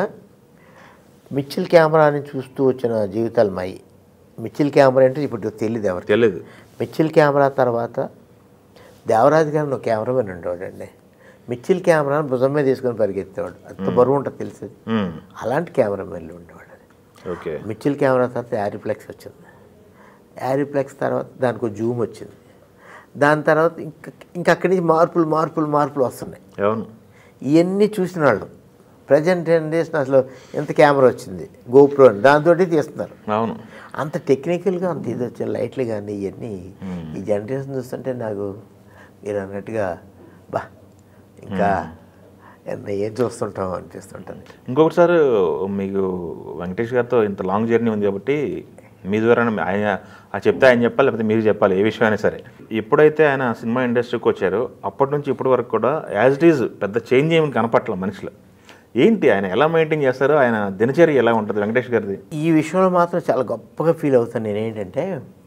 మిచ్చిల్ కెమెరాని చూస్తూ వచ్చిన జీవితాలు మాయి మిచ్చిల్ కెమెరా అంటే ఇప్పుడు తెలియదు ఎవరికి తెలియదు మిచ్చిల్ కెమెరా తర్వాత దేవరాజు గారిని ఒక కెమెరామెన్ ఉండేవాడండి మిచ్చిల్ కెమెరాని భుజం మీద తీసుకొని పరిగెత్తేవాడు అంత బరువు ఉంటుంది తెలిసింది మ్మ్. అలాంటి కెమెరామెన్లు ఉండేవాడు ఓకే మిచ్చిల్ కెమెరా తర్వాత యారిప్లెక్స్ వచ్చింది యారిప్లెక్స్ తర్వాత దానికి ఒక జూమ్ వచ్చింది దాని తర్వాత ఇంకా ఇంకా అక్కడి నుంచి మార్పులు మార్పులు మార్పులు వస్తున్నాయి అవును ఇవన్నీ చూసిన వాళ్ళు ప్రజెంట్ జనరేషన్ అసలు ఎంత కెమెరా వచ్చింది గోప్రో అని దాంతో తీస్తున్నారు అవును అంత టెక్నికల్గా అంత ఇది వచ్చే లైట్లు కానీ ఇవన్నీ ఈ జనరేషన్ చూస్తుంటే నాకు మీరు అన్నట్టుగా బా ఇంకా ఎంత ఏం చూస్తుంటాం అనిపిస్తుంటుంది ఇంకొకసారి మీకు వెంకటేష్ గారితో ఇంత లాంగ్ జర్నీ ఉంది కాబట్టి మీ ద్వారా ఆయన ఆ చెప్తే ఆయన చెప్పాలి లేకపోతే మీరు చెప్పాలి ఏ విషయం అయినా సరే ఎప్పుడైతే ఆయన సినిమా ఇండస్ట్రీకి వచ్చారో అప్పటి నుంచి ఇప్పటి వరకు కూడా యాజ్ ఇట్ ఈజ్ పెద్ద చేంజ్ ఏమి కనపట్ల మనిషిలో ఏంటి ఆయన ఎలా మెయింటైన్ చేస్తారు ఆయన దినచర్య ఎలా ఉంటుంది వెంకటేష్ గారిది ఈ విషయంలో మాత్రం చాలా గొప్పగా ఫీల్ అవుతాను నేను ఏంటంటే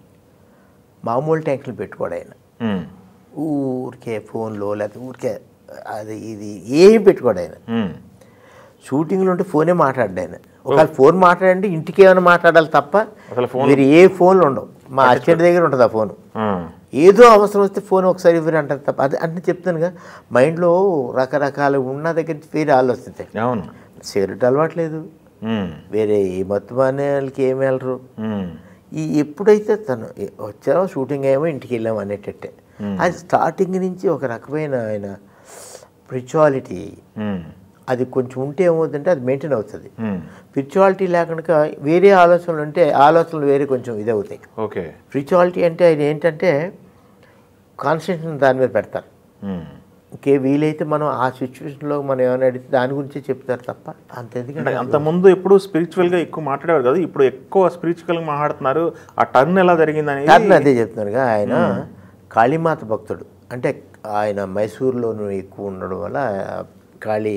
మామూలు ట్యాంకులు పెట్టుకోడు ఆయన మ్మ్. ఊరికే ఫోన్లో లేకపోతే ఊరికే అది ఇది ఏం పెట్టుకోడు ఆయన మ్మ్. షూటింగ్లో ఉంటే ఫోనే మాట్లాడ్డా ఆయన ఒకవేళ ఫోన్ మాట్లాడంటే ఇంటికి ఏమైనా మాట్లాడాలి తప్ప అసలు ఫోన్ మీరు ఏ ఫోన్లు ఉండవు మా అచ్చడి దగ్గర ఉంటుంది ఆ ఫోను ఆ. ఏదో అవసరం వస్తే ఫోన్ ఒకసారి ఇవ్వరు అంటారు తప్ప అది అంటే చెప్తానుగా మైండ్లో రకరకాలు ఉన్న దగ్గర నుంచి వేరే ఆలోచిస్తాయి అవును సిగరెట్ అలవాట్లేదు మ్మ్. వేరే ఈ మొత్తం వాళ్ళకి ఏమి వెళ్ళరు మ్మ్. ఈ ఎప్పుడైతే తను ఎ- వచ్చారో షూటింగ్ ఏమో ఇంటికి వెళ్ళాం అనేటట్టే అది స్టార్టింగ్ నుంచి ఒక రకమైన ఆయన స్పిరిచువాలిటీ మ్మ్. అది కొంచెం ఉంటే ఏమవుతుందంటే అది మెయింటైన్ అవుతుంది మ్మ్. స్పిరిచువాలిటీ లేకుండా వేరే ఆలోచనలు ఉంటే ఆలోచనలు వేరే కొంచెం ఇది అవుతాయి ఓకే స్పిరిచువాలిటీ అంటే ఆయన ఏంటంటే కాన్సన్ట్రేషన్ దాని మీద పెడతారు మ్మ్. ఇంకే వీలైతే మనం ఆ సిచ్యువేషన్లో మనం ఏమైనా అడిగితే దాని గురించి చెప్తారు తప్ప అంత ఎందుకంటే అంటే అంత ముందు ఎప్పుడు స్పిరిచువల్ గా ఎక్కువ మాట్లాడేవారు కదా ఇప్పుడు ఎక్కువ స్పిరిచువల్ గా మాట్లాడుతున్నారు ఆ టర్న్ ఎలా జరిగిందని కారణం అదే చెప్తున్నారుగా ఆయన కాళీమాత భక్తుడు అంటే ఆయన మైసూరులోనూ ఎక్కువ ఉండడం వల్ల కాళీ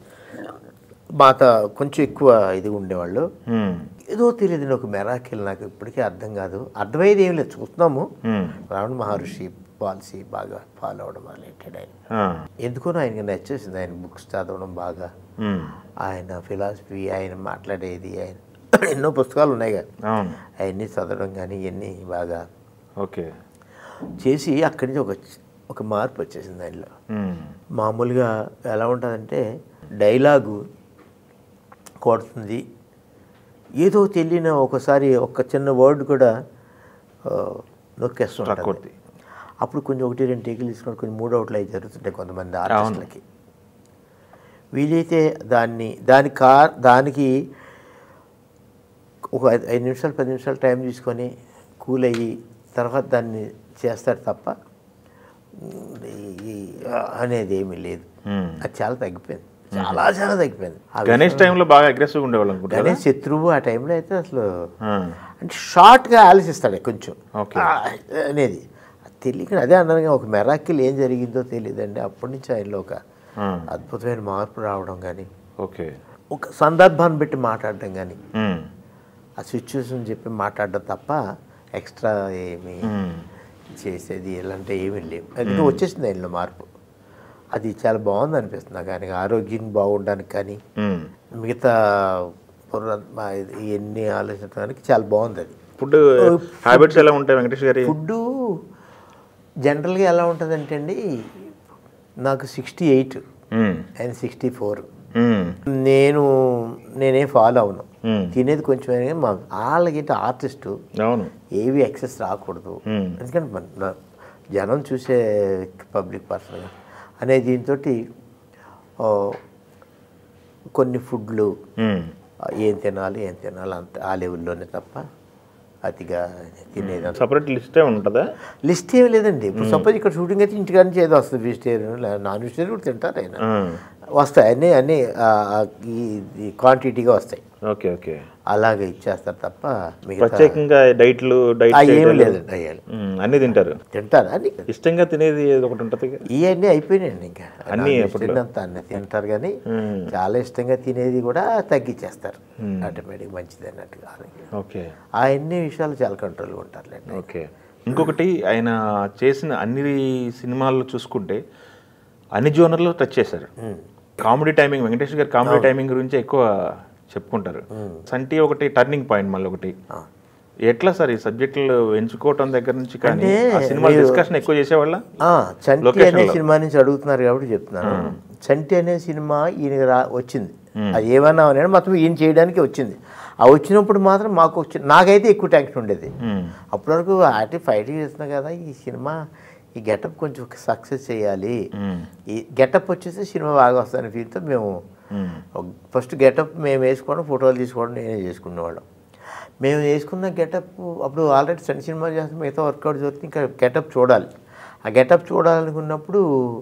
మాత కొంచెం ఎక్కువ ఇది ఉండేవాళ్ళు మ్మ్. ఏదో తెలియదు ఒక మెరాకిల్ నాకు ఇప్పటికీ అర్థం కాదు అర్థమయ్యేది ఏం లేదు చూస్తున్నాము మ్మ్. రావణ మహర్షి పాలసీ బాగా ఫాలో అవడం మొదలెట్టాడు ఆయన ఆ. ఎందుకనో ఆయనకి నచ్చేసింది ఆయన బుక్స్ చదవడం బాగా మ్మ్. ఆయన ఫిలాసఫీ ఆయన మాట్లాడేది ఆయన ఎన్నో పుస్తకాలు ఉన్నాయి కదా అవును అవన్నీ చదవడం కానీ ఇవన్నీ బాగా ఓకే చేసి అక్కడి నుంచి ఒక ఒక మార్పు వచ్చేసింది దానిలో మ్మ్. మామూలుగా ఎలా ఉంటుందంటే డైలాగు కొడుతుంది ఏదో తెలియని ఒకసారి ఒక చిన్న వర్డ్ కూడా ఆ, నొక్కేస్తుంటుంది ప్రకృతి అప్పుడు కొంచెం ఒకటి రెండు టేకులు తీసుకొని కొంచెం మూడు అవుట్లు అవి జరుగుతుంటాయి కొంతమంది ఆర్టిస్టులకి వీలైతే దాన్ని దాని కా దానికి ఒక ఐదు ఐదు నిమిషాలు పది నిమిషాలు టైం తీసుకొని కూల్ అయ్యి తర్వాత దాన్ని చేస్తారు తప్ప ఈ- ఈ అనేది ఏమీ లేదు మ్మ్. అది చాలా తగ్గిపోయింది చాలా చాలా తగ్గిపోయింది ఆ గణేష్ టైంలో బాగా అగ్రెసివ్గా ఉండేవాళ్ళు అనుకుంటా గణేష్ శత్రువు ఆ టైంలో అయితే అసలు ఆ. అంటే షార్ట్గా ఆలోచిస్తాడు కొంచెం ఓకే. ఆ, అనేది అది తెలియక అదే అన్నాను కదా, ఒక మెరాకిల్ ఏం జరిగిందో తెలియదండి అప్పటి నుంచి ఆయనలో ఒక ఆ. అద్భుతమైన మార్పు రావడం కానీ ఓకే ఒక సందర్భాన్ని పెట్టి మాట్లాడడం కానీ మ్మ్. ఆ సిచ్యువేషన్ చెప్పి మాట్లాడడం తప్ప ఎక్స్ట్రా ఏమి మ్మ్. చేసేది ఇలాంటి ఏమీ లేవు అది వచ్చేసింది ఆయనలో మార్పు అది చాలా బాగుంది అనిపిస్తుంది నాకు ఆయనకి ఆరోగ్యం బాగుండడానికి కానీ మ్మ్. మిగతా బుర్ర మా ఇది ఇవన్నీ ఆలోచించడానికి చాలా బాగుంది అది ఫుడ్ హ్యాబిట్స్ ఎలా ఉంటాయి వెంకటేష్ గారి ఫుడ్ జనరల్గా ఎలా ఉంటుందంటే అండి నాకు సిక్స్టీ ఎయిట్ మ్మ్. అండ్ సిక్స్టీ ఫోర్ మ్మ్. నేను నేనేం ఫాలో అవును మ్మ్. తినేది కొంచెం అయినా కానీ మా వాళ్ళకి ఆర్టిస్టు అవును ఏవి ఎక్సెస్ రాకూడదు మ్మ్. ఎందుకంటే మన నా- జనం చూసే పబ్లిక్ పర్సన్ అనే దీంతో కొన్ని ఫుడ్లు మ్మ్. ఏం తినాలి ఏం తినాలి అంత ఆ లెవెల్లోనే తప్ప అతిగా తినేది సపరేట్ లిస్టే ఉంటుందా లిస్ట్ ఏమి లేదండి ఇప్పుడు సపోజ్ ఇక్కడ షూటింగ్ అయితే ఇంటికాడ నుంచి ఏదో వస్తుంది వెజిటేరియన్ నాన్ వెజిటేరియన్ కూడా తింటారు ఆయన మ్మ్. వస్తాయి అన్నీ అన్నీ ఆ, ఆ, ఈ క్వాంటిటీగా వస్తాయి ఓకే ఓకే అలాగే ఇచ్చేస్తారు తప్ప మిగతా ప్రత్యేకంగా డైట్లు డైట్ ఆ, ఏమీ చేయడాలు? లేదండి అయ్యాలి మ్మ్. అన్నీ తింటారు తింటారు అన్ని ఇష్టంగా తినేది ఏదో ఒకటి ఉంటుంది ఇవన్నీ అయిపోయినాయండి ఇంకా అన్నీ నాన్ అప్పట్లో? వెజిటేరియన్ అంతా అన్నీ తింటారు కానీ మ్మ్. చాలా ఇష్టంగా తినేది కూడా తగ్గించేస్తారు ఆటోమేటిక్ మంచిది అన్నట్టుగా ఓకే ఆ అన్ని విషయాలు చాలా కంట్రోల్గా ఉంటారులేండి ఓకే ఇంకొకటి ఆయన చేసిన అన్ని సినిమాల్లో చూసుకుంటే అన్ని జోనర్లో టచ్ చేశారు కామెడీ టైమింగ్ వెంకటేష్ గారి కామెడీ టైమింగ్ గురించి ఎక్కువ చెప్పుకుంటారు సంటి ఒకటి టర్నింగ్ పాయింట్ మళ్ళీ ఒకటి ఎట్లా సార్ ఈ సబ్జెక్టులు ఎంచుకోవటం దగ్గర నుంచి కానీ అంటే ఆ సినిమా డిస్కషన్ ఎక్కువ చేసేవాళ్ళ ఆ, చంటి Location అనే లో. సినిమా నుంచి అడుగుతున్నారు కాబట్టి చెప్తున్నాను చంటి అనే సినిమా ఈయన రా వచ్చింది అది ఏమన్నా అని మొత్తం ఈయన చేయడానికి వచ్చింది ఆ వచ్చినప్పుడు మాత్రం మాకు వచ్చి నాకైతే ఎక్కువ టెన్షన్ ఉండేది అప్పటి వరకు ఆటి ఫైట్ చేస్తున్నా కదా ఈ సినిమా ఈ గెటప్ కొంచెం సక్సెస్ చేయాలి ఈ గెటప్ వచ్చేసి సినిమా బాగా వస్తుందని ఫీల్తో మేము ఫస్ట్ గెటప్ మేము వేసుకోవడం ఫోటోలు తీసుకోవడం నేనే చేసుకునేవాళ్ళం మేము వేసుకున్న గెటప్ అప్పుడు ఆల్రెడీ సన్ సినిమా చేస్తాం మిగతా వర్కౌట్ జరుగుతుంది ఇంకా గెటప్ చూడాలి ఆ గెటప్ చూడాలనుకున్నప్పుడు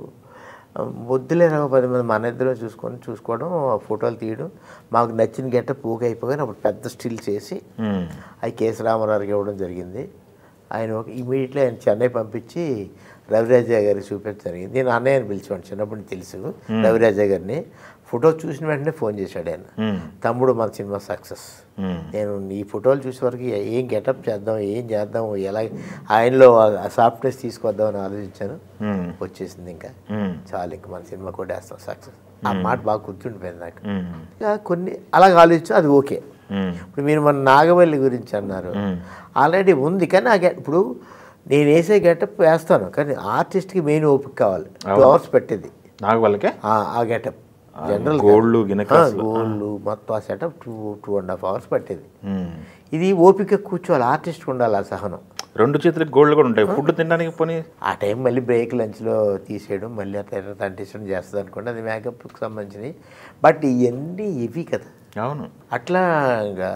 ఆ, వద్దులే రా పది మంది మన ఇద్దరు చూసుకొని చూసుకోవడం ఆ ఫోటోలు తీయడం మాకు నచ్చిన గెటప్ ఊకే అయిపోగానే అప్పుడు పెద్ద స్టిల్ చేసి అవి కేసు రామారావుకి ఇవ్వడం జరిగింది ఆయన ఒక ఇమీడియట్లీ ఆయన చెన్నై పంపించి రవిరాజా గారికి చూపించడం జరిగింది నేను అన్నయ్యని పిలిచేవాడు చిన్నప్పటి నుంచి తెలుసు రవిరాజా గారిని ఫోటో చూసిన వెంటనే ఫోన్ చేశాడు ఆయన తమ్ముడు మన సినిమా సక్సెస్ నేను ఈ ఫోటోలు చూసే వరకు ఏం గెటప్ చేద్దాం ఏం చేద్దాం ఎలా ఆయనలో ఆ సాఫ్ట్నెస్ తీసుకొద్దాం అని ఆలోచించాను వచ్చేసింది ఇంకా చాలు ఇంకా మన సినిమా కూడా వేస్తాం సక్సెస్ ఆ మాట బాగా గుర్తుండిపోయింది నాకు ఇంకా కొన్ని అలాగ ఆలోచించు అది ఓకే ఇప్పుడు మీరు మన నాగవల్లి గురించి అన్నారు ఆల్రెడీ ఉంది కానీ ఆ గెట్ ఇప్పుడు నేను వేసే గెటప్ వేస్తాను కానీ ఆర్టిస్ట్కి మెయిన్ ఓపిక కావాలి టూ అవర్స్ పెట్టేది నాకు వాళ్ళకే ఆ- ఆ గెటప్ జనరల్ గోల్డ్ గినకాసులు గోళ్ళు మొత్తం ఆ setup two two and half hours పట్టేది ఇది ఓపిక కూర్చోవాలి ఆర్టిస్ట్కి ఉండాలి ఆ సహనం రెండు చేతులకి గోల్డ్ కూడా ఉంటాయి ఫుడ్ తినడానికి పోనీ ఆ టైం మళ్ళీ బ్రేక్ లంచ్లో తీసేయడం మళ్ళీ అట్లా అంటించడం చేస్తుంది అనుకోండి అది మేకప్కి సంబంధించినవి బట్ ఇవన్నీ ఇవి కదా అవును అట్లా ఇంకా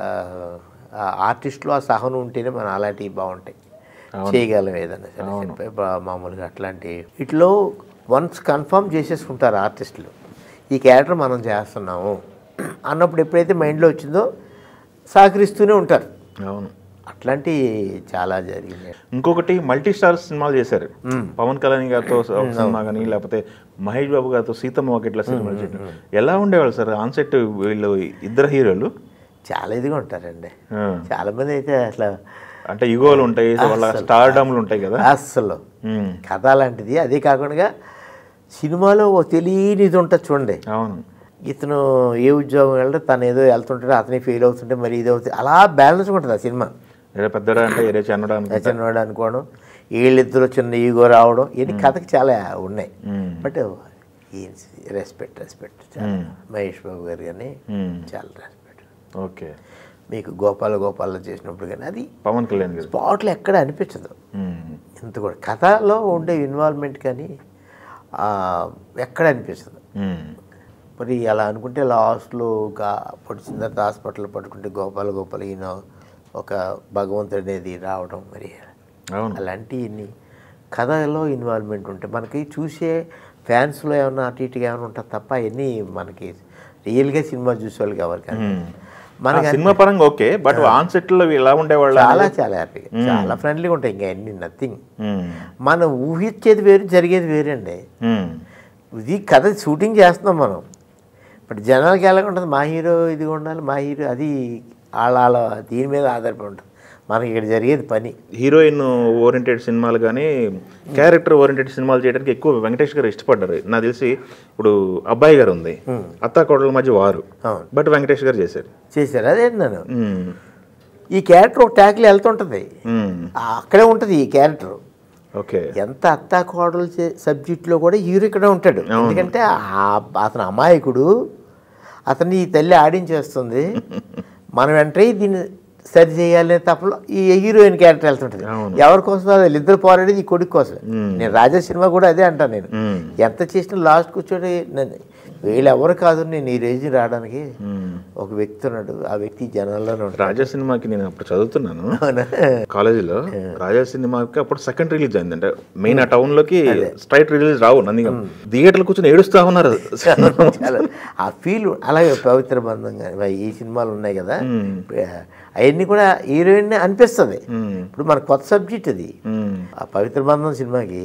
ఆ ఆర్టిస్ట్లో ఆ సహనం ఉంటేనే మనం అలాంటివి బాగుంటాయి చేయగలం ఏదైనా సరే చెప్పే బా- మామూలుగా అట్లాంటి ఇట్లో వన్స్ కన్ఫర్మ్ చేసేసుకుంటారు ఆర్టిస్టులు ఈ క్యారెక్టర్ మనం చేస్తున్నాము అన్నప్పుడు ఎప్పుడైతే మైండ్లో వచ్చిందో సహకరిస్తూనే ఉంటారు అవును అట్లాంటి చాలా జరిగినాయి ఇంకొకటి మల్టీ స్టార్ సినిమాలు చేశారు పవన్ కళ్యాణ్ గారితో ఒక సినిమా కానీ లేకపోతే మహేష్ బాబు గారితో సీతమ్మ ఒక ఇట్లా సినిమాలు చేయడం ఎలా ఉండేవాళ్ళు సార్ ఆన్ సెట్ వీళ్ళు ఇద్దరు హీరోలు చాలా ఇదిగా ఉంటారండి ఆ. చాలా మంది అయితే అట్లా అంటే ఇగోలు ఉంటాయి వాళ్ళ స్టార్ డమ్లు ఉంటాయి కదా అస్సలు ఉమ్, కథ లాంటిది అదే కాకుండా సినిమాలో ఓ తెలియని ఇది ఉంటుంది చూడండి అవును ఇతను ఏ ఉద్యోగం వెళ్ళడం తను ఏదో వెళ్తుంటాడు అతనే ఫెయిల్ అవుతుంటే మరి ఇది అవుతుంది అలా బ్యాలెన్స్ ఉంటుంది ఆ సినిమా ఏదో పెద్దడా అంటే ఏదో చిన్నడా అనుకుంటా చిన్నవాడు అనుకోవడం వీళ్ళిద్దరు చిన్న ఈగో రావడం ఇవన్నీ కథకి చాలా ఉన్నాయి ఉమ్, బట్ రెస్పెక్ట్ రెస్పెక్ట్ చాలా మహేష్ బాబు గారు కానీ ఉమ్, చాలా రెస్పెక్ట్ ఓకే మీకు గోపాల గోపాల చేసినప్పుడు కానీ అది పవన్ కళ్యాణ్ గారు స్పాట్లో ఎక్కడ అనిపించదు ఉమ్, ఇంత కూడా కథలో ఉండే ఇన్వాల్వ్మెంట్ కానీ ఆ, ఎక్కడ అనిపిస్తుంది ఉమ్, మరి అలా అనుకుంటే లాస్ట్లో పొడిచిన తర్వాత హాస్పిటల్ పట్టుకుంటే గోపాల గోపాల ఈయన ఒక భగవంతుడు అనేది రావడం మరి అవును అలాంటివన్నీ కథలో ఇన్వాల్వ్మెంట్ ఉంటాయి మనకి చూసే ఫ్యాన్స్లో ఏమన్నా అటు ఇటుగా ఏమైనా ఉంటుంది తప్ప అవన్నీ మనకి రియల్గా సినిమా చూసేవాళ్ళు కావాలి కానీ ఉమ్. మనకి ఆ సినిమా పరంగా ఓకే బట్ ఆన్ సెట్ లో ఎలా ఉండేవాళ్ళు చాలా చాలా హ్యాపీగా చాలా ఫ్రెండ్లీగా ఉంటాయి ఇంకా అన్ని నథింగ్ ఉమ్, మనం ఊహించేది వేరు జరిగేది వేరండి ఉమ్, ఇది కథ షూటింగ్ చేస్తున్నాం మనం ఇప్పుడు జనాలకి ఎలాగ ఉంటుంది మా హీరో ఇది ఉండాలి మా హీరో అది వాళ్ళ వాళ్ళ దీని మీద ఆధారపడి ఉంటుంది మనకి ఇక్కడ జరిగేది పని హీరోయిన్ ఓరియంటెడ్ సినిమాలు కానీ క్యారెక్టర్ ఓరియంటెడ్ సినిమాలు చేయడానికి ఎక్కువ వెంకటేష్ గారు ఇష్టపడ్డారు నాకు తెలిసి ఇప్పుడు అబ్బాయి గారు ఉంది అత్తా కోడల మధ్య వారు అవును. బట్ వెంకటేష్ గారు చేశారు చేశారు అదే నేను మ్మ్. ఈ క్యారెక్టర్ ఒక ట్యాక్లో వెళ్తుంటుంది మ్మ్. అక్కడే ఉంటుంది ఈ క్యారెక్టర్ ఓకే ఎంత అత్తా కోడలు సబ్జెక్ట్లో కూడా హీరో ఇక్కడే ఉంటాడు ఎందుకంటే ఆ- అతను అమాయకుడు అతన్ని ఈ తల్లి ఆడించేస్తుంది మనం వెంటనే దీన్ని సరి చేయాలనే తప్పలో ఈ హీరోయిన్ క్యారెక్టర్ వెళ్తుంటుంది అవును. ఎవరి కోసం అది ఇద్దరు పోరాడేది ఈ కొడుకు కోసం నేను రాజా సినిమా కూడా అదే అంటాను నేను మ్మ్. ఎంత చేసినా లాస్ట్ కూర్చొని నన్ను వీళ్ళు ఎవరు కాదు నేను ఈ రేంజ్ రావడానికి మ్మ్. ఒక వ్యక్తి ఉన్నాడు ఆ వ్యక్తి జనాల్లోనే ఉంటాడు రాజా సినిమాకి నేను అప్పుడు చదువుతున్నాను అవునా? కాలేజీలో రాజా సినిమాకి అప్పుడు సెకండ్ రిలీజ్ అయింది అంటే మెయిన్ ఆ టౌన్ లోకి స్ట్రైట్ రిలీజ్ రావు నందిగం థియేటర్లు కూర్చొని ఏడుస్తా ఉన్నారు చాలా ఆ ఫీల్ అలాగే పవిత్ర బంధం కానీ ఈ సినిమాలు ఉన్నాయి కదా అవన్నీ కూడా హీరోయిన్ అనిపిస్తుంది మ్మ్. ఇప్పుడు మన కొత్త సబ్జెక్ట్ అది మ్మ్. ఆ పవిత్ర బంధం సినిమాకి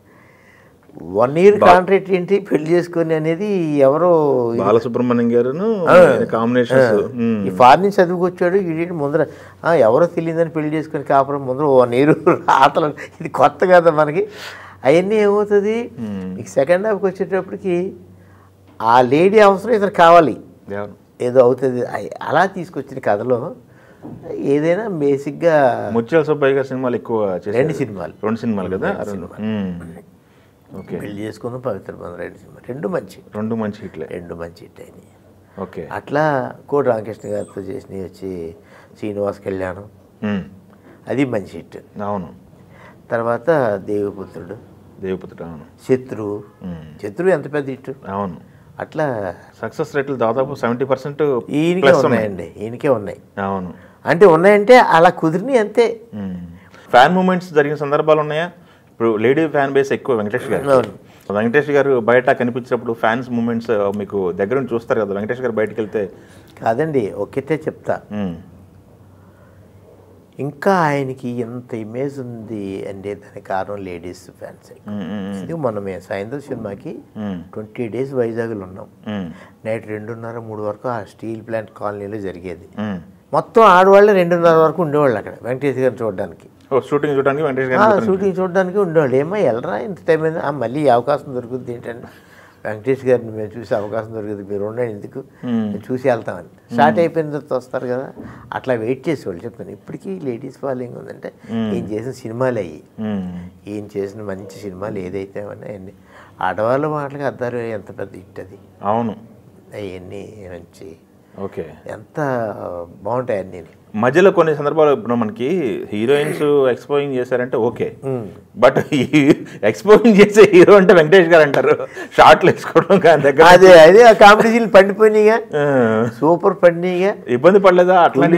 వన్ ఇయర్ కాంట్రాక్ట్ ఏంటి పెళ్లి చేసుకొని అనేది ఎవరో బాలసుబ్రహ్మణ్యం గారును కాంబినేషన్స్ ఈ ఫారిన్ నుంచి చదువుకొచ్చాడు వీడి ముందర ఆ, ఎవరో తెలియదని పెళ్లి చేసుకొని కాపురం ముందర వన్ ఇయర్ ఆటలు ఇది కొత్త కదా మనకి అవన్నీ ఏమవుతుంది మీకు సెకండ్ హాఫ్కి వచ్చేటప్పటికి ఆ లేడీ అవసరం ఇతను కావాలి ఏదో అవుతుంది అయ్- అలా తీసుకొచ్చిన కథలో ఏదైనా బేసిక్గా ముత్యాల సుబ్బయ్య గారి సినిమాలు ఎక్కువ చేశారు. రెండు సినిమాలు రెండు సినిమాలు కదా రెండు మ్మ్. ఓకే పెళ్లి చేసుకుందాం పవిత్ర బంధం రెండు సినిమా రెండు మంచి రెండు మంచి హిట్లే రెండు మంచి హిట్ అయినాయి ఓకే అట్లా కోటి రామకృష్ణ గారితో చేసినవి వచ్చి శ్రీనివాస్ కళ్యాణం మ్మ్. అది మంచి హిట్ అవును తర్వాత దేవపుత్రుడు దేవపుత్రుడు అవును శత్రువు మ్మ్. శత్రువు ఎంత పెద్ద హిట్ అవును అట్లా సక్సెస్ రేట్లు దాదాపు సెవెంటీ పర్సెంట్ ఈయనకే ప్లస్ ఉన్నాయి ఉన్నాయండి ఈయనకే ఉన్నాయి అవును అంటే ఉన్నాయంటే అలా కుదిరినాయి అంతే ఫ్యాన్ మూమెంట్స్ జరిగిన సందర్భాలు ఉన్నాయా ఇప్పుడు లేడీ ఫ్యాన్ బేస్ ఎక్కువ వెంకటేష్ గారు అవును. వెంకటేష్ గారు బయట కనిపించినప్పుడు ఫ్యాన్స్ మూమెంట్స్ మీకు దగ్గర నుంచి చూస్తారు కదా వెంకటేష్ గారు బయటకు వెళ్తే కాదండి ఒకటే చెప్తా మ్మ్. ఇంకా ఆయనకి ఎంత ఇమేజ్ ఉంది అంటే దానికి కారణం లేడీస్ ఫ్యాన్స్ మ్మ్, మ్మ్, ఇది మనం సాయంత్రం సినిమాకి మ్మ్. ట్వంటీ డేస్ వైజాగ్లో ఉన్నాం మ్మ్. నైట్ రెండున్నర మూడు వరకు ఆ స్టీల్ ప్లాంట్ కాలనీలో జరిగేది మ్మ్. మొత్తం ఆడవాళ్ళే రెండున్నర వరకు ఉండేవాళ్ళు అక్కడ వెంకటేష్ గారిని చూడడానికి ఓ షూటింగ్ చూడడానికి వెంకటేష్ ఆ, గారు షూటింగ్ చూడడానికి ఉండేవాళ్ళు ఏమో వెళ్ళరా ఇంత టైం అయింది ఆ, మళ్ళీ ఈ అవకాశం దొరుకుతుంది ఏంటంటే వెంకటేష్ గారిని మేము చూసే అవకాశం దొరుకుతుంది మీరు ఉండండి ఎందుకు మేము చూసి వెళ్తామని స్టార్ట్ అయిపోయిన తర్వాత వస్తారు కదా అట్లా వెయిట్ చేసేవాళ్ళు చెప్తాను ఇప్పటికీ లేడీస్ ఫాలోయింగ్ ఉందంటే ఈయన చేసిన సినిమాలు అయ్యి మ్మ్. ఈయన చేసిన మంచి సినిమాలు ఏదైతే ఉన్నాయన్నీ ఆడవాళ్ళ మాటలకి అద్దారు ఎంత పెద్ద హిట్ అది అవును అవన్నీ మంచి ఓకే ఎంత బాగుంటాయి అన్నీ మధ్యలో కొన్ని సందర్భాలు ఇప్పుడు మనకి హీరోయిన్స్ ఎక్స్పోజింగ్ చేశారంటే ఓకే బట్ ఎక్స్పోజింగ్ చేసే హీరో అంటే వెంకటేష్ గారు అంటారు షార్ట్లు వేసుకోవడం కానీ దగ్గర అదే అదే ఆ కాంపిటీషన్ పండిపోయినాయిగా ఆ, సూపర్ పండిగా ఇబ్బంది పడలేదా అట్లాంటి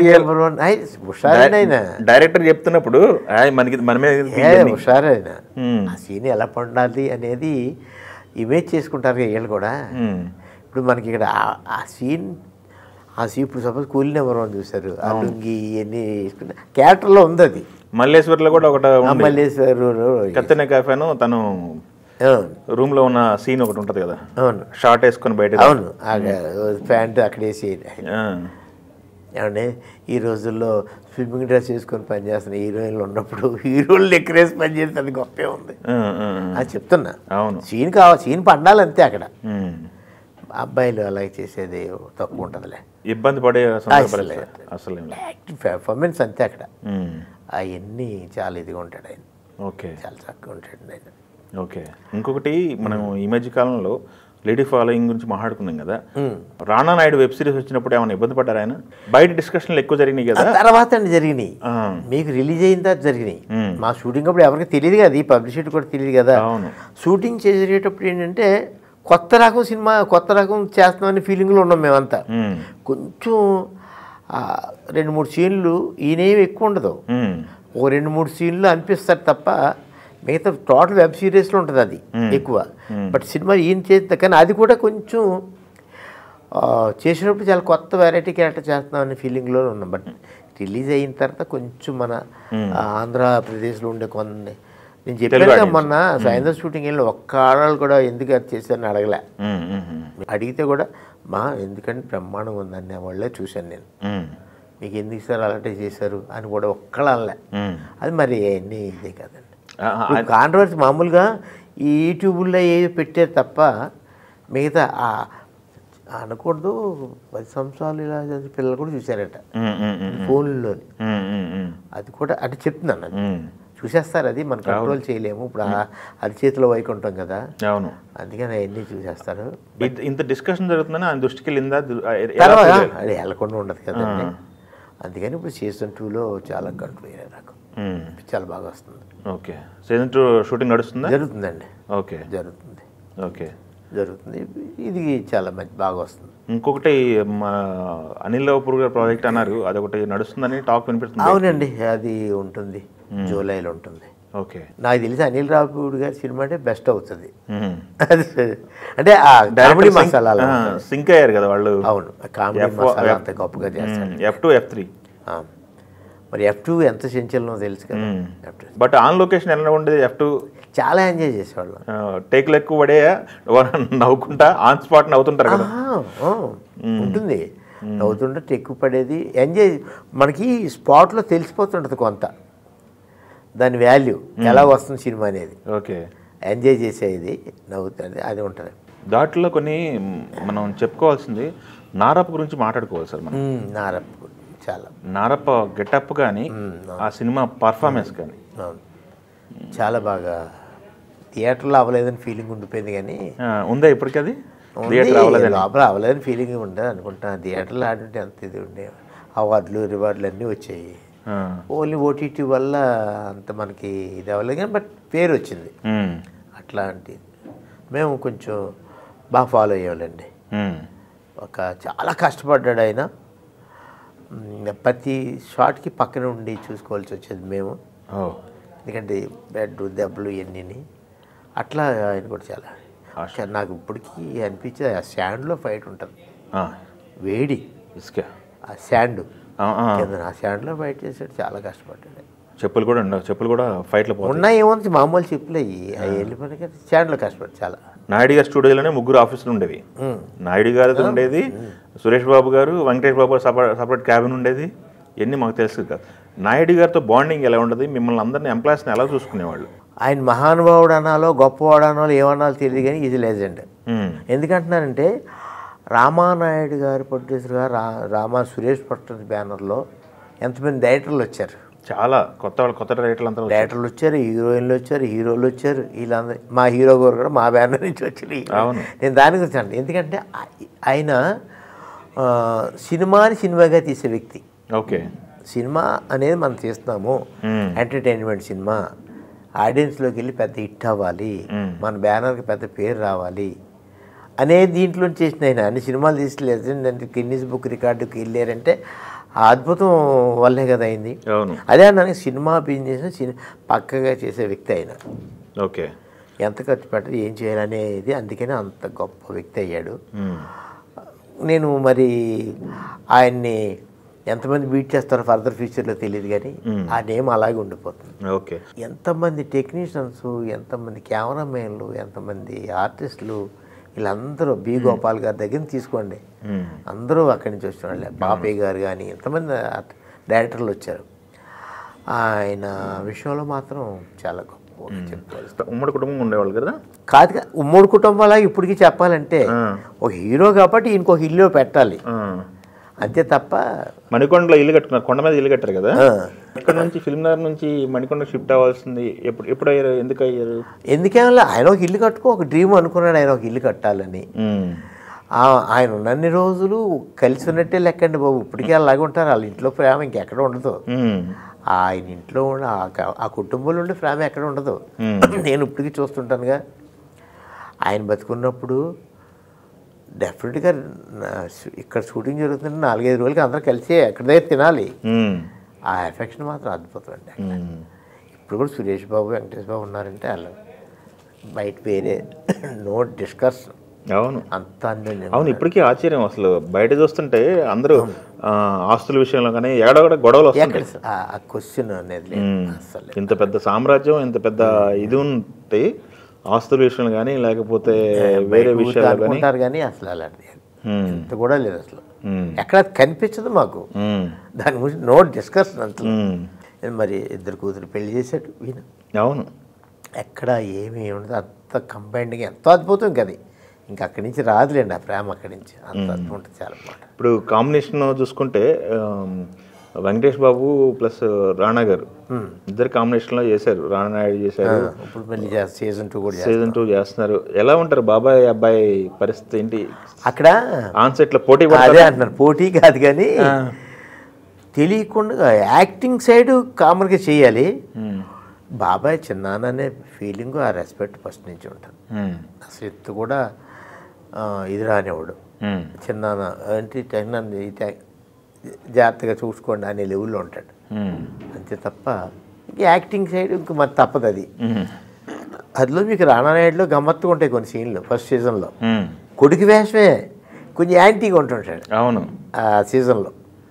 హుషారైన డైరెక్టర్ చెప్తున్నప్పుడు "ఆయ్, మనకి మన మీద ఎందుకు ఏ ఇవన్నీ?" హుషారైన మ్మ్. ఆ సీన్ ఎలా పండాలి అనేది ఇమేజ్ చేసుకుంటారు కదా వీళ్ళు కూడా మ్మ్. ఇప్పుడు మనకి ఇక్కడ ఆ- ఆ సీన్ ఆ సీన్ ఇప్పుడు సపోజ్ కూలి నెంబర్ వన్ చూశారు ఆ లుంగి ఇవన్నీ వేసుకుంటే క్యారెక్టర్లో ఉంది అది మల్లేశ్వర్లో కూడా ఒకటి ఉంది. మల్లేశ్వరు కత్తెన కాఫేను తను అవును రూమ్ లో ఉన్న సీన్ ఒకటి ఉంటది కదా అవును షార్ట్ వేసుకొని బయట అవును ఆ ప్యాంటు అక్కడ వేసి ఆ, ఏమంటే ఈ రోజుల్లో స్విమ్మింగ్ డ్రెస్ వేసుకొని పనిచేస్తున్న హీరోయిన్లు ఉన్నప్పుడు హీరోలు ఎక్కరేసి పనిచేస్తే అది గొప్పే ఉంది ఆ, ఆ, ఆ. అది చెప్తున్నా అవును సీన్ కావాలి సీన్ పండాలి అంతే అక్కడ మ్మ్. అబ్బాయిలు అలాగే చేసేది తక్కువ ఉంటుందిలే ఇబ్బంది పడే సందర్భాలు అసలే. అసలు ఏం లేదు. యాక్టివ్ పెర్ఫార్మెన్స్ అంతే అక్కడ మ్మ్. అవన్నీ చాలా ఇదిగా ఉంటాడు ఆయన ఓకే చాలా చక్కగా ఉంటాడు ఆయన ఓకే ఇంకొకటి మనం ఈ మధ్య కాలంలో లేడీ ఫాలోయింగ్ గురించి మాట్లాడుకున్నాం కదా రాణా నాయుడు వెబ్ సిరీస్ వచ్చినప్పుడు ఏమైనా ఇబ్బంది పడ్డారు ఆయన బయట డిస్కషన్లు ఎక్కువ జరిగినాయి ఆ కదా తర్వాత అండి జరిగినాయి ఆ, మీకు రిలీజ్ అయిన తర్వాత జరిగినాయి మ్మ్. మా షూటింగ్ అప్పుడు ఎవరికి తెలియదు కదా ఈ పబ్లిసిటీ కూడా తెలియదు కదా అవును షూటింగ్ చేసేటప్పుడు ఏంటంటే కొత్త రకం సినిమా కొత్త రకం చేస్తున్నామని ఫీలింగ్లో ఉన్నాం మేమంతా మ్మ్. కొంచెం ఆ, రెండు మూడు సీన్లు ఈయనేమి ఎక్కువ ఉండదు మ్మ్. ఓ రెండు మూడు సీన్లు అనిపిస్తారు తప్ప మిగతా టోటల్ వెబ్ సిరీస్లో ఉంటుంది అది ఎక్కువ బట్ సినిమా ఈయన చేస్తే కానీ అది కూడా కొంచెం ఆ, చేసినప్పుడు చాలా కొత్త వెరైటీ క్యారెక్టర్ చేస్తున్నాం అనే ఫీలింగ్లో ఉన్నాం బట్ రిలీజ్ అయిన తర్వాత కొంచెం మన ఆ, ఆంధ్రప్రదేశ్లో ఉండే కొన్ని నేను చెప్పాను కదా మొన్న సాయంత్రం షూటింగ్ వెళ్ళి ఒక్క ఆడవాళ్ళు కూడా ఎందుకు అది చేశారని అడగలే మ్మ్. మ్మ్. మ్మ్. అడిగితే కూడా మా ఎందుకంటే బ్రహ్మాండం ఉందనే వాళ్ళే చూశాను నేను మ్మ్. మీకు ఎందుకు సార్ అలాంటి చేశారు అని కూడా ఒక్కళ్ళు అనలే మ్మ్. అది మరి అన్నీ ఇదే కదండి ఆ, ఆ, కాంట్రవర్సీ మామూలుగా ఈ యూట్యూబ్లో ఏవి పెట్టారు తప్ప మిగతా ఆ- అనకూడదు పది సంవత్సరాలు ఇలా చదివి పిల్లలు కూడా చూశారట మ్మ్, మ్మ్, మ్మ్, ఫోన్లోని మ్మ్, మ్మ్, మ్మ్. అది కూడా అంటే చెప్తున్నాను అది మ్మ్. చూసేస్తారు అది మనం కంట్రోల్ చేయలేము ఇప్పుడు ఆ- అది చేతిలో వైకుంటాం కదా అవును అందుకని అవన్నీ చూసేస్తారు ఇంత- ఇంత డిస్కషన్ జరుగుతుందని ఆయన దృష్టికి వెళ్ళిందా దు- ఆ, ఎలా తర్వాత feel అయ్యారు? అది వెళ్ళకుండా ఉండదు కదండి అందుకని ఇప్పుడు సీజన్ టూలో చాలా కంట్రోల్ అయ్యారు నాకు మ్మ్. చాలా బాగా వస్తుంది ఓకే సీజన్ టూ షూటింగ్ నడుస్తుందా జరుగుతుందండి ఓకే జరుగుతుంది ఓకే జరుగుతుంది ఇది చాలా మంచి బాగా వస్తుంది ఇంకొకటి మన అనిల్ కపూర్ గారి ప్రాజెక్ట్ అన్నారు అదొకటి నడుస్తుందని టాక్ వినిపిస్తుంది అవునండి అది ఉంటుంది జూలైలో ఉంటుంది ఓకే నాకు తెలిసి అనిల్ రావుపూడి గారి సినిమా అంటే బెస్ట్ అవుతుంది మ్మ్. అది సరే. అంటే ఆ కామెడీ మసాలా సింక్ అయ్యారు కదా వాళ్ళు అవును కామెడీ F- మసాలా F- అంత గొప్పగా చేస్తాడు ఎఫ్ టూ ఎఫ్ త్రీ ఆ. మరి ఎఫ్ టూ ఎంత చెంచలనో తెలుసు కదా F two but on location ఎలా ఉండేది ఎఫ్ టూ చాలా ఎంజాయ్ చేసేవాళ్ళం టేక్లు ఎక్కువ పడే నవ్వుకుంటా ఆన్ స్పాట్ నవ్వుతుంటారు కదా ఆహా, ఆ, ఉంటుంది నవ్వుతుంటే ఎక్కువ పడేది ఎంజాయ్ మనకి స్పాట్లో తెలిసిపోతుంటుంది కొంత దాని వాల్యూ ఎలా వస్తుంది సినిమా అనేది ఓకే ఎంజాయ్ చేసేది నవ్వుతుంది అది ఉంటుంది దాంట్లో కొన్ని మనం చెప్పుకోవాల్సింది నారప్ప గురించి మాట్లాడుకోవాలి సార్ మనం మ్మ్, నారప్ప చాలా నారప్ప గెటప్ కానీ ఆ సినిమా పర్ఫార్మెన్స్ కానీ అవును చాలా బాగా థియేటర్లో అవ్వలేదని ఫీలింగ్ ఉండిపోయింది కానీ ఆ, ఉందా ఇప్పటికి అది ఉంది, థియేటర్ అవ్వలేదని లోపల అవ్వలేదని ఫీలింగ్ ఉండదు అనుకుంటా థియేటర్లో ఆడుంటే అంత ఇది ఉండే అవార్డులు రివార్డులు అన్నీ వచ్చాయి ఆ, ఓన్లీ ఓటీటీ వల్ల అంత మనకి ఇది అవ్వలేదు కానీ బట్ పేరు వచ్చింది ఉమ్, అట్లాంటి మేము కొంచెం బాగా ఫాలో అయ్యేవాళ్ళండి ఉమ్, ఒక చాలా కష్టపడ్డాడు ఆయన మ్, ప్రతి షాట్కి పక్కన ఉండి చూసుకోవాల్సి వచ్చేది మేము ఓ ఎందుకంటే బెడ్ దెబ్బలు ఇవన్నీ అట్లా ఆయన కూడా చాలా కానీ నాకు ఇప్పటికీ అనిపించేది ఆ శాండ్లో ఫైట్ ఉంటుంది ఆ, వేడి ఇసుక ఆ శాండ్ ఆ, ఆ, కింద ఆ శాండ్లో ఫైట్ చేసాడు చాలా కష్టపడ్డాడు చెప్పులు కూడా ఉండవు చెప్పులు కూడా ఫైట్లో పోతాయి ఉన్నాయి ఏమో మామూలు చెప్పులు అయ్యి అవి వెళ్ళిపోయినా కానీ శాండ్లో కష్టపడి చాలా నాయుడు గారి స్టూడియోలోనే ముగ్గురు ఆఫీసులు ఉండేవి నాయుడు గారితో ఉండేది సురేష్ బాబు గారు వెంకటేష్ బాబు గారు సపరేట్ సపరేట్ క్యాబిన్ ఉండేది ఇవన్నీ మాకు తెలుసు కదా నాయుడు గారితో బాండింగ్ ఎలా ఉండదు మిమ్మల్ని అందరినీ ఎంప్లాయీస్ని ఎలా చూసుకునేవాళ్ళు ఆయన మహానుభావుడు అనాలో గొప్పవాడు అనాలో ఏమనాలో తెలియదు కానీ ఇది లెజెండ్ ఉమ్, ఎందుకంటున్నానంటే రామానాయుడు గారు ప్రొడ్యూసర్ గారు రా రామా సురేష్ పట్టణ బ్యానర్లో ఎంతమంది డైరెక్టర్లు వచ్చారు చాలా కొత్త వాళ్ళు కొత్త రైటర్లు అంతా వచ్చారు. డైరెక్టర్లు వచ్చారు హీరోయిన్లు వచ్చారు హీరోలు వచ్చారు వీళ్ళందరూ మా హీరో గారు కూడా మా బ్యానర్ నుంచి వచ్చారు అవును. నేను దాని గురించి అంటే ఎందుకంటే ఆ- ఆయన ఆ, సినిమాని సినిమాగా తీసే వ్యక్తి ఓకే సినిమా అనేది మనం తీస్తున్నాము మ్మ్. ఎంటర్టైన్మెంట్ సినిమా ఆడియన్స్లోకి వెళ్ళి పెద్ద హిట్ అవ్వాలి మన బ్యానర్కి పెద్ద పేరు రావాలి అనే దీంట్లో చేసిన ఆయన అన్ని సినిమాలు తీసి లెజెండ్ అంటే గిన్నీస్ బుక్ రికార్డుకి వెళ్ళారంటే ఆ అద్భుతం వల్లే కదా అయింది అవును అదే అన్నాను సినిమా బిజినెస్ సిని పక్కగా చేసే వ్యక్తి ఆయన ఓకే ఎంత ఖర్చు పెట్టదు ఏం చేయాలనేది అందుకనే అంత గొప్ప వ్యక్తి అయ్యాడు ఉమ్, నేను మరి ఆయన్ని ఎంతమంది బీట్ చేస్తారో ఫర్దర్ ఫ్యూచర్లో తెలియదు కానీ ఆ నేమ్ అలాగే ఉండిపోతుంది ఓకే ఎంతమంది టెక్నీషియన్స్ ఎంతమంది కెమెరామెన్లు ఎంతమంది ఆర్టిస్టులు వీళ్ళందరూ బి గోపాల్ గారి దగ్గర నుంచి తీసుకోండి ఉమ్, అందరూ అక్కడి నుంచి వచ్చిన వాళ్ళే బాపయ్య గారు కానీ ఎంతమంది ఆర్ట్- డైరెక్టర్లు వచ్చారు ఆయన విషయంలో మాత్రం చాలా గొప్ప చెప్పుకోవాలి ఉమ్మడి కుటుంబం ఉండేవాళ్ళు కదా కాదు కా- ఉమ్మడి కుటుంబాలాగా ఇప్పటికీ చెప్పాలంటే ఒక హీరో కాబట్టి ఇంకొక ఇల్లు పెట్టాలి ఆ, అంతే తప్ప మణికొండలో ఇల్లు కట్టుకున్నారు కొండ మీద ఇల్లు కట్టారు కదా ఆ, ఇక్కడ నుంచి ఫిల్మ్ నగర్ నుంచి మణికొండ షిఫ్ట్ అవ్వాల్సింది ఎప్పుడు ఎప్పుడు అయ్యారు ఎందుకు అయ్యారు ఎందుకేమో ఆయన ఒక ఇల్లు కట్టుకో ఒక డ్రీమ్ అనుకున్నాడు ఆయన ఒక ఇల్లు కట్టాలని ఉమ్, ఆ- ఆయన ఉన్నన్ని రోజులు కలిసి ఉన్నట్టే లెక్కండి బాబు ఇప్పటికే అలాగే ఉంటారు వాళ్ళ ఇంట్లో ప్రేమ ఇంకెక్కడ ఉండదు ఉమ్, ఆయన ఇంట్లో ఉన్న ఆ క- ఆ కుటుంబంలో ఉండే ప్రేమ ఎక్కడ ఉండదు Hmm. నేను ఇప్పటికీ చూస్తుంటానుగా ఆయన బతుకున్నప్పుడు డెఫినెట్గా నా- ఇక్కడ షూటింగ్ జరుగుతుంటే నాలుగైదు రోజులకి అందరూ కలిసి ఎక్కడ దగ్గర తినాలి ఉమ్, ఆ ఎఫెక్షన్ మాత్రం అద్భుతం అండి ఉమ్. ఇప్పుడు కూడా సురేష్ బాబు వెంకటేష్ బాబు ఉన్నారంటే వాళ్ళు బయట వేరే నో డిస్కస్ అవును అంత అన్యోన్యంగా అవును ఇప్పటికీ ఆశ్చర్యం అసలు బయట చూస్తుంటే అందరూ ఆ, ఆస్తుల విషయంలో కానీ ఎక్కడొక్కడ గొడవలు వస్తుంటాయి ఎక్కడ ఆ- ఆ క్వశ్చన్ అనేది లేదు ఉమ్. అసలు ఇంత పెద్ద సామ్రాజ్యం ఇంత పెద్ద ఇది ఉంటే ఆస్తుల విషయంలో కానీ లేకపోతే వేరే ఊరికే విషయాలు కానీ అనుకుంటారు కానీ అసలు అలాంటి మ్మ్. ఇంత కూడా లేదు అసలు మ్మ్. ఎక్కడ అది కనిపించదు మాకు మ్మ్. దాని గురించి నో డిస్కషన్ అసలు మ్మ్. మరి ఇద్దరు కూతురు పెళ్లి చేశాడు ఈయన అవును ఎక్కడ ఏమీ ఉండదు అంత కంబైన్డ్గా ఎంతో అద్భుతం ఇంకా అది ఇంకా అక్కడి నుంచి రాదులేండి ఆ ప్రేమ అక్కడి నుంచి అంత అద్భుతం ఉంటుంది చాలా మాట ఇప్పుడు కాంబినేషన్ చూసుకుంటే ఆమ్, వెంకటేష్ బాబు ప్లస్ రాణా గారు ఇద్దరు కాంబినేషన్లో చేశారు రాణా నాయుడు చేశారు ఇప్పుడు మళ్ళీ సీజన్ టూ కూడా చేస్తారు. సీజన్ టూ చేస్తున్నారు ఎలా ఉంటారు బాబాయ్ అబ్బాయి పరిస్థితి ఏంటి అక్కడ ఆన్సెట్లో పోటీ అదే పడతారా? అంటున్నారు పోటీ కాదు కానీ తెలియకుండా యాక్టింగ్ సైడ్ కామన్గా చేయాలి మ్మ్. బాబాయ్ చిన్నాన్న అనే ఫీలింగ్ ఆ రెస్పెక్ట్ ఫస్ట్ నుంచి ఉంటుంది మ్మ్. అసలు ఎత్తు కూడా ఆ, ఇది రానివాడు మ్మ్. చిన్నాన్న అంటే చిన్నాన్న ఈ టై- జాగ్రత్తగా చూసుకోండి అనే లెవెల్లో ఉంటాడు మ్మ్. అంతే తప్ప ఇంక యాక్టింగ్ సైడ్ ఇంక మరి తప్పదు అది మ్మ్. అందులో మీకు రానానాయుడులో గమ్మత్తుగా ఉంటాయి కొన్ని సీన్లు ఫస్ట్ సీజన్లో మ్మ్. కొడుకు వేషమే కొంచెం యాంటీగా ఉంటుంటాడు అవును ఆ సీజన్లో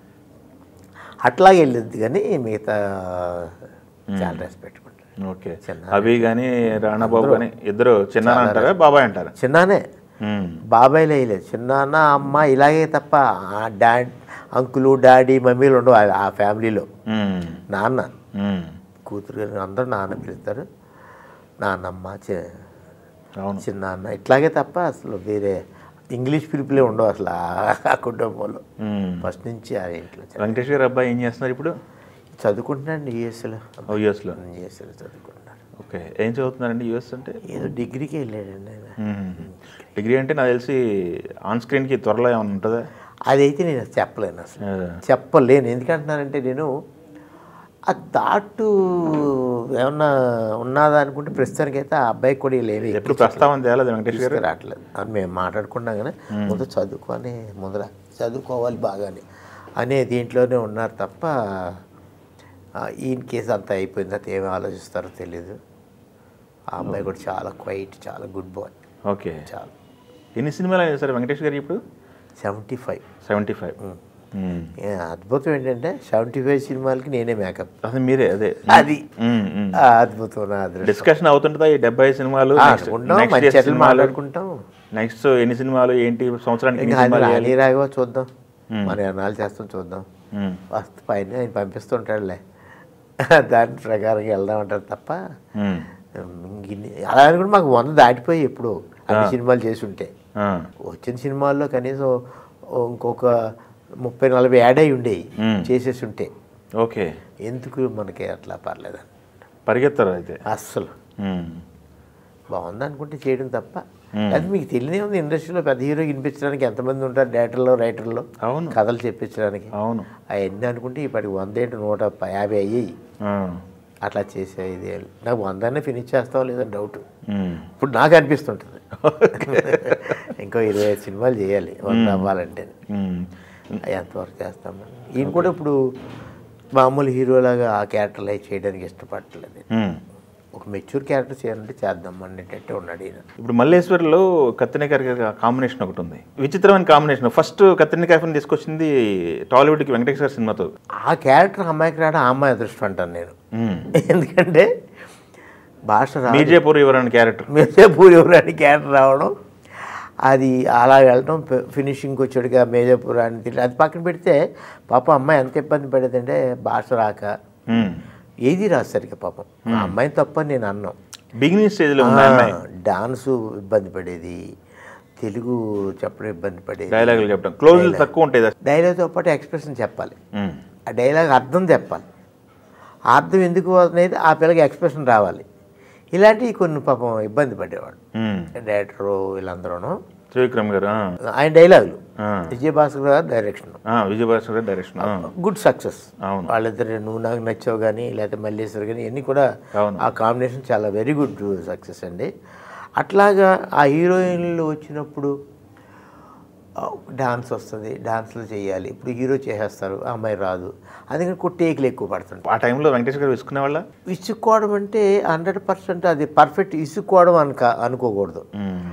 అట్లాగే వెళ్ళిద్ది కానీ మిగతా చాలా రెస్పెక్ట్ ఉంటాడు ఓకే చిన్న. అభి కానీ రాణా బాబు కానీ ఇద్దరు చిన్న అంటారా బాబాయ్ అంటారా చిన్నానే మ్మ్. బాబాయ్లో వేయలేదు చిన్నాన్న అమ్మ ఇలాగే తప్ప ఆ డాడ్ అంకులు డాడీ మమ్మీలు ఉండవు ఆ- ఆ ఫ్యామిలీలో మ్మ్. నాన్న మ్మ్. కూతురు గారు అందరూ నాన్న పిలుస్తారు నాన్నమ్మ చి అవును చిన్నాన్న ఇట్లాగే తప్ప అసలు వేరే ఇంగ్లీష్ పిలుపులే ఉండవు అసలు ఆ- ఆ కుటుంబంలో మ్మ్. ఫస్ట్ నుంచి ఆ ఇంట్లో చ- వెంకటేష్ గారు అబ్బాయి ఏం చేస్తున్నారు ఇప్పుడు చదువుకుంటున్నాను యూఎస్లో ఓ యూఎస్లో యూఎస్లో చదువుకుంటున్నాను ఓకే ఏం చదువుతున్నారండి యూఎస్ అంటే ఏదో డిగ్రీకి వెళ్ళాడండి ఆయన మ్మ్. డిగ్రీ అంటే నాకు తెలిసి ఆన్ స్క్రీన్కి త్వరలో ఏమైనా ఉంటుందా అదైతే నేను చెప్పలేను అసలు అదే. చెప్పలేను ఎందుకంటున్నానంటే నేను ఆ థాట్ ఏమన్నా ఉన్నదా అనుకుంటే ప్రస్తుతానికి అయితే ఆ అబ్బాయికి కూడా లేవి ఎప్పుడు ప్రస్తావన తేలేదు వెంకటేష్ గారు రావట్లేదు అని మేము మాట్లాడుకున్నాం కానీ ముందు చదువుకొని ముందర చదువుకోవాలి బాగానే అనే దీంట్లోనే ఉన్నారు తప్ప ఆ, ఈయన కేసు అంతా అయిపోయిన తర్వాత ఏమి ఆలోచిస్తారో తెలీదు ఆ అబ్బాయి కూడా చాలా క్వైట్ చాలా గుడ్ బాయ్ ఓకే చాలా ఎన్ని సినిమాలు అయినా సరే వెంకటేష్ గారు ఇప్పుడు సెవెంటీ ఫైవ్ సెవెంటీ ఫైవ్ అద్భుతం ఏంటంటే సెవెంటీ ఫైవ్ సినిమాలకి నేనే మేకప్ అసలు మీరే అదే అది మ్మ్, మ్మ్. ఆ అద్భుతం నా అదృష్టం డిస్కషన్ అవుతుంటుందా ఈ డెబ్బై సినిమాలు ఆ, నెక్స్ట్ అనుకుంటాం నెక్స్ట్ మంచి ఏ చెట్లు సినిమాలు మాట్లాడుకుంటాం నెక్స్ట్ ఎన్ని సినిమాలు ఏంటి సంవత్సరానికి ఎన్ని ఇంకా అది సినిమాలు చేయాలి? రాని రాఘవ చూద్దాం మన ఎన్నాళ్ళు చేస్తాం చూద్దాం మ్మ్. వస్తు పైన ఆయన పంపిస్తుంటాడులే దాని ప్రకారం వెళ్దాం అంటారు తప్ప మ్మ్. ఇంగిన్ని- అలా అని కూడా మాకు వంద దాటిపోయి ఎప్పుడు అన్ని సినిమాలు చేసి ఉంటే ఆ. వచ్చిన సినిమాల్లో కనీసం ఓ ఇంకొక ముప్పై నలభై యాడ్ అయి ఉండేవి మ్మ్. చేసేసి ఉంటే ఓకే ఎందుకు మనకి అట్లా పర్లేదని పరిగెత్తారు అయితే అస్సలు మ్మ్. బాగుంది అనుకుంటే చేయడం తప్ప మ్మ్. అది మీకు తెలియనే ఉంది ఇండస్ట్రీలో పెద్ద హీరో వినిపించడానికి ఎంతమంది ఉంటారు డైరెక్టర్లో రైటర్లో అవును కథలు చెప్పించడానికి అవును అవన్నీ అనుకుంటే ఇప్పటికి వంద ఏంటి నూట ప- యాభై అయ్యాయి ఆ. అట్లా చేసే ఇది నాకు వందనే ఫినిష్ చేస్తావు లేదని డౌట్ మ్మ్. ఇప్పుడు నాకు అనిపిస్తుంటుంది ఇంకో ఇరవై ఐదు సినిమాలు చేయాలి వంద అవ్వాలంటే మ్మ్. అవి ఎంతవరకు చేస్తామని ఈయన కూడా ఇప్పుడు మామూలు హీరోలాగా ఆ క్యారెక్టర్లు అవి చేయడానికి ఇష్టపడట్లేదు మ్మ్. ఒక మెచ్యూర్ క్యారెక్టర్ చేయాలంటే చేద్దాం అనేటట్టే ఉన్నాడు ఈయన ఇప్పుడు మల్లేశ్వరిలో కత్తినికాయ కాంబినేషన్ ఒకటి ఉంది విచిత్రమైన కాంబినేషన్ ఫస్ట్ కత్తినికాయని తీసుకొచ్చింది టాలీవుడ్కి వెంకటేష్ గారి సినిమాతో ఆ క్యారెక్టర్ అమ్మాయికి రావడం ఆ అమ్మాయి అదృష్టం అంటాను నేను మ్మ్. ఎందుకంటే భాష రాదు మీర్జాపూర్ ఎవరని క్యారెక్టర్ మేజాపూర్ ఎవరని క్యారెక్టర్ రావడం అది అలా వెళ్ళడం ఫినిషింగ్కి వచ్చాడుగా మేజాపూర్ అని తిరిగి అది పక్కన పెడితే పాప అమ్మాయి ఎంత ఇబ్బంది పడేదంటే భాష రాక ఏది రాదు సరిగ్గా పాపం ఆ అమ్మాయిని తప్పని నేను అన్నాం బిగినింగ్ స్టేజ్లో ఉన్న అమ్మాయి డాన్సు ఇబ్బంది పడేది తెలుగు చెప్పడం ఇబ్బంది పడేది డైలాగులు చెప్పడం క్లోజ్ తక్కువ ఉంటాయి డైలాగ్తో పాటు ఎక్స్ప్రెషన్ చెప్పాలి మ్మ్. ఆ డైలాగ్ అర్థం చెప్పాలి ఆ అర్థం ఎందుకు అనేది ఆ పిల్లకి ఎక్స్ప్రెషన్ రావాలి ఇలాంటివి కొన్ని పాపం ఇబ్బంది పడేవాడు మ్మ్. డైరెక్టరు వీళ్ళందరూ త్రివిక్రమ్ గారు ఆ. ఆయన డైలాగులు ఆ. విజయభాస్కర్ గారు డైరెక్షన్ ఆ, విజయభాస్కర్ గారి డైరెక్షన్ ఆ. గుడ్ సక్సెస్ అవును వాళ్ళిద్దరు నువ్వు నాకు నచ్చావు కానీ లేకపోతే మల్లేశ్వర్ కానీ ఇవన్నీ కూడా అవును. ఆ కాంబినేషన్ చాలా వెరీ గుడ్ సక్సెస్ అండి అట్లాగా ఆ హీరోయిన్లు వచ్చినప్పుడు డాన్స్ వస్తుంది డాన్స్లు చేయాలి ఇప్పుడు హీరో చేసేస్తారు ఆ అమ్మాయి రాదు అందుకని కొట్టేకులు ఎక్కువ పడుతుంటాయి ఆ టైంలో వెంకటేష్ గారు విసుకునే వాళ్ళ ఇసుక్కోవడం అంటే హండ్రెడ్ పర్సెంట్ అది పర్ఫెక్ట్ ఇసుక్కోవడం అనుక అనుకోకూడదు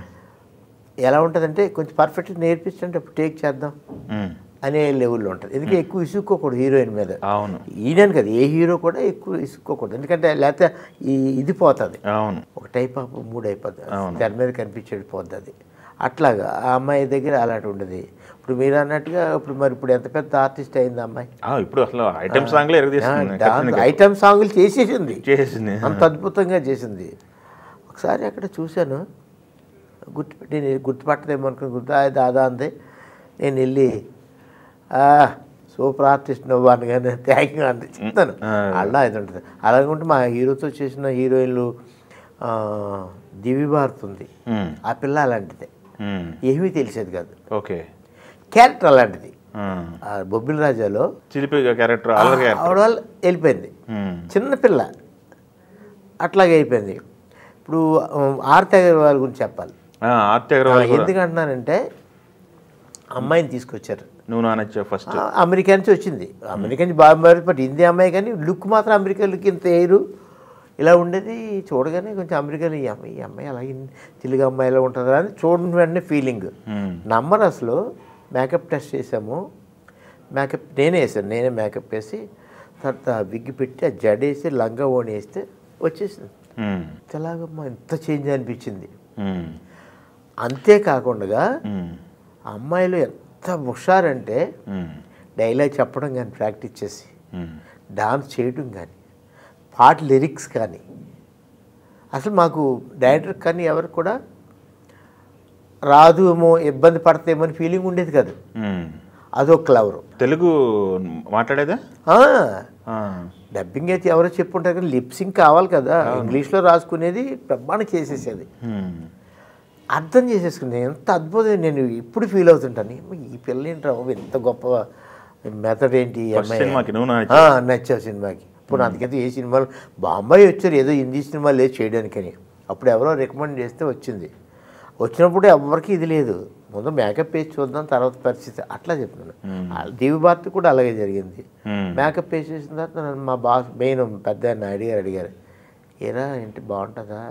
ఎలా ఉంటుందంటే కొంచెం పర్ఫెక్ట్ నేర్పించంటే అప్పుడు టేక్ చేద్దాం అనే లెవెల్లో ఉంటుంది ఎందుకంటే ఎక్కువ ఇసుక్కోకూడదు హీరోయిన్ మీద అవును ఈయనని కదా ఏ హీరో కూడా ఎక్కువ ఇసుకోకూడదు ఎందుకంటే లేకపోతే ఈ ఇది పోతుంది అవును ఒక టైప్ ఆఫ్ మూడ్ అయిపోతుంది అవును. తెర మీద కనిపించేది పోద్ది అది అట్లాగా ఆ అమ్మాయి దగ్గర అలాంటి ఉండదు ఇప్పుడు మీరు అన్నట్టుగా ఇప్పుడు మరి ఇప్పుడు ఎంత పెద్ద ఆర్టిస్ట్ అయింది ఆ అమ్మాయి ఆ, ఇప్పుడు అసలు ఐటమ్ సాంగ్లే ఎరగదీస్తుంది డాన్స్ ఐటమ్ సాంగులు చేసేసింది చేసేసింది అంత అద్భుతంగా చేసింది ఒకసారి అక్కడ చూశాను గుర్తుపెట్టి నేను గుర్తుపట్టదేమో అనుకుని గుర్తు "ఆ, దాదా అంది నేను వెళ్ళి "ఆ, సూపర్ ఆర్టిస్ట్ నువ్వు అనగానే థ్యాంక్ యూ అంటే చెప్తాను అలా ఇది ఉంటుంది అలాగే ఉంటే మా హీరోతో చేసిన హీరోయిన్లు ఆ, దివి భారత్ ఉంది మ్మ్. ఆ పిల్ల అలాంటిదే మ్మ్. ఏమీ తెలిసేది కాదు ఓకే క్యారెక్టర్ అలాంటిది ఆ. ఆ బొబ్బిల రాజాలో చిలిపి క్యారెక్టర్ అల్లరి క్యారెక్టర్ ఆవిడ వాళ్ళు వెళ్ళిపోయింది మ్మ్. చిన్న పిల్ల అట్లాగే అయిపోయింది ఇప్పుడు ఆర్తి అగర్వాల్ గురించి చెప్పాలి ఆ, ఆర్తి అగర్వాల్ కూడా ఎందుకు అంటున్నానంటే అమ్మాయిని తీసుకొచ్చారు నువ్వు నా నచ్చా ఫస్ట్ ఆ, అమెరికా నుంచి వచ్చింది అమెరికా నుంచి బాగా మారి బట్ హిందీ అమ్మాయి కానీ లుక్ మాత్రం అమెరికా లుక్ ఇంత ఎయిరు ఇలా ఉండేది చూడగానే కొంచెం అమెరికాలో ఈ అమ్మాయి ఈ అమ్మాయి అలాగే తెలుగు అమ్మాయి ఎలా ఉంటుందా అని చూడని వెంటనే ఫీలింగ్ నమ్మరు అసలు మేకప్ టెస్ట్ చేసాము మేకప్ నేనే వేసాను నేనే మేకప్ వేసి తర్వాత విగ్గి పెట్టి ఆ జడేసి లంగా ఓణి వేస్తే వచ్చేసింది మ్మ్. ఎలాగమ్మా ఎంత చేంజ్ అనిపించింది మ్మ్. అంతేకాకుండా మ్మ్. అమ్మాయిలు ఎంత హుషారంటే మ్మ్. డైలాగ్ చెప్పడం కానీ ప్రాక్టీస్ చేసి మ్మ్. డాన్స్ చేయడం కానీ పాట లిరిక్స్ కానీ అసలు మాకు డైరెక్టర్ కానీ ఎవరికి కూడా రాదు ఏమో ఇబ్బంది పడతామో అని ఫీలింగ్ ఉండేది కాదు మ్మ్. అదో క్లవరు తెలుగు మాట్లాడేదా ఆ. డబ్బింగ్ అయితే ఎవరో చెప్పుంటారు కానీ లిప్సింగ్ కావాలి కదా ఇంగ్లీష్లో రాసుకునేది బ్రహ్మాండం చేసేసేది మ్మ్. అర్థం చేసేసుకుని ఎంత అద్భుతం నేను ఇప్పుడు ఫీల్ అవుతుంటాను ఏమో ఈ పిల్ల ఏంట్రా బాబు ఎంత గొప్ప మెథడ్ ఏంటి ఈ ఫస్ట్ అమ్మాయి సినిమాకి నువ్వు నా ఆ, నచ్చావు సినిమాకి ఇప్పుడు అందుకైతే ఏ సినిమాలు బాంబాయి వచ్చారు ఏదో హిందీ సినిమా లేదు చేయడానికని అప్పుడు ఎవరో రికమెండ్ చేస్తే వచ్చింది వచ్చినప్పుడు ఎవరికి ఇది లేదు ముందు మేకప్ వేసి చూద్దాం తర్వాత పరిస్థితి అట్లా చెప్తున్నాను ఆ దేవి భారతి కూడా అలాగే జరిగింది మ్మ్. మేకప్ వేసేసిన తర్వాత నన్ను మా బాస్ మెయిన్ పెద్ద ఆయన అడిగారు అడిగారు ఏరా ఏంటి బాగుంటుందా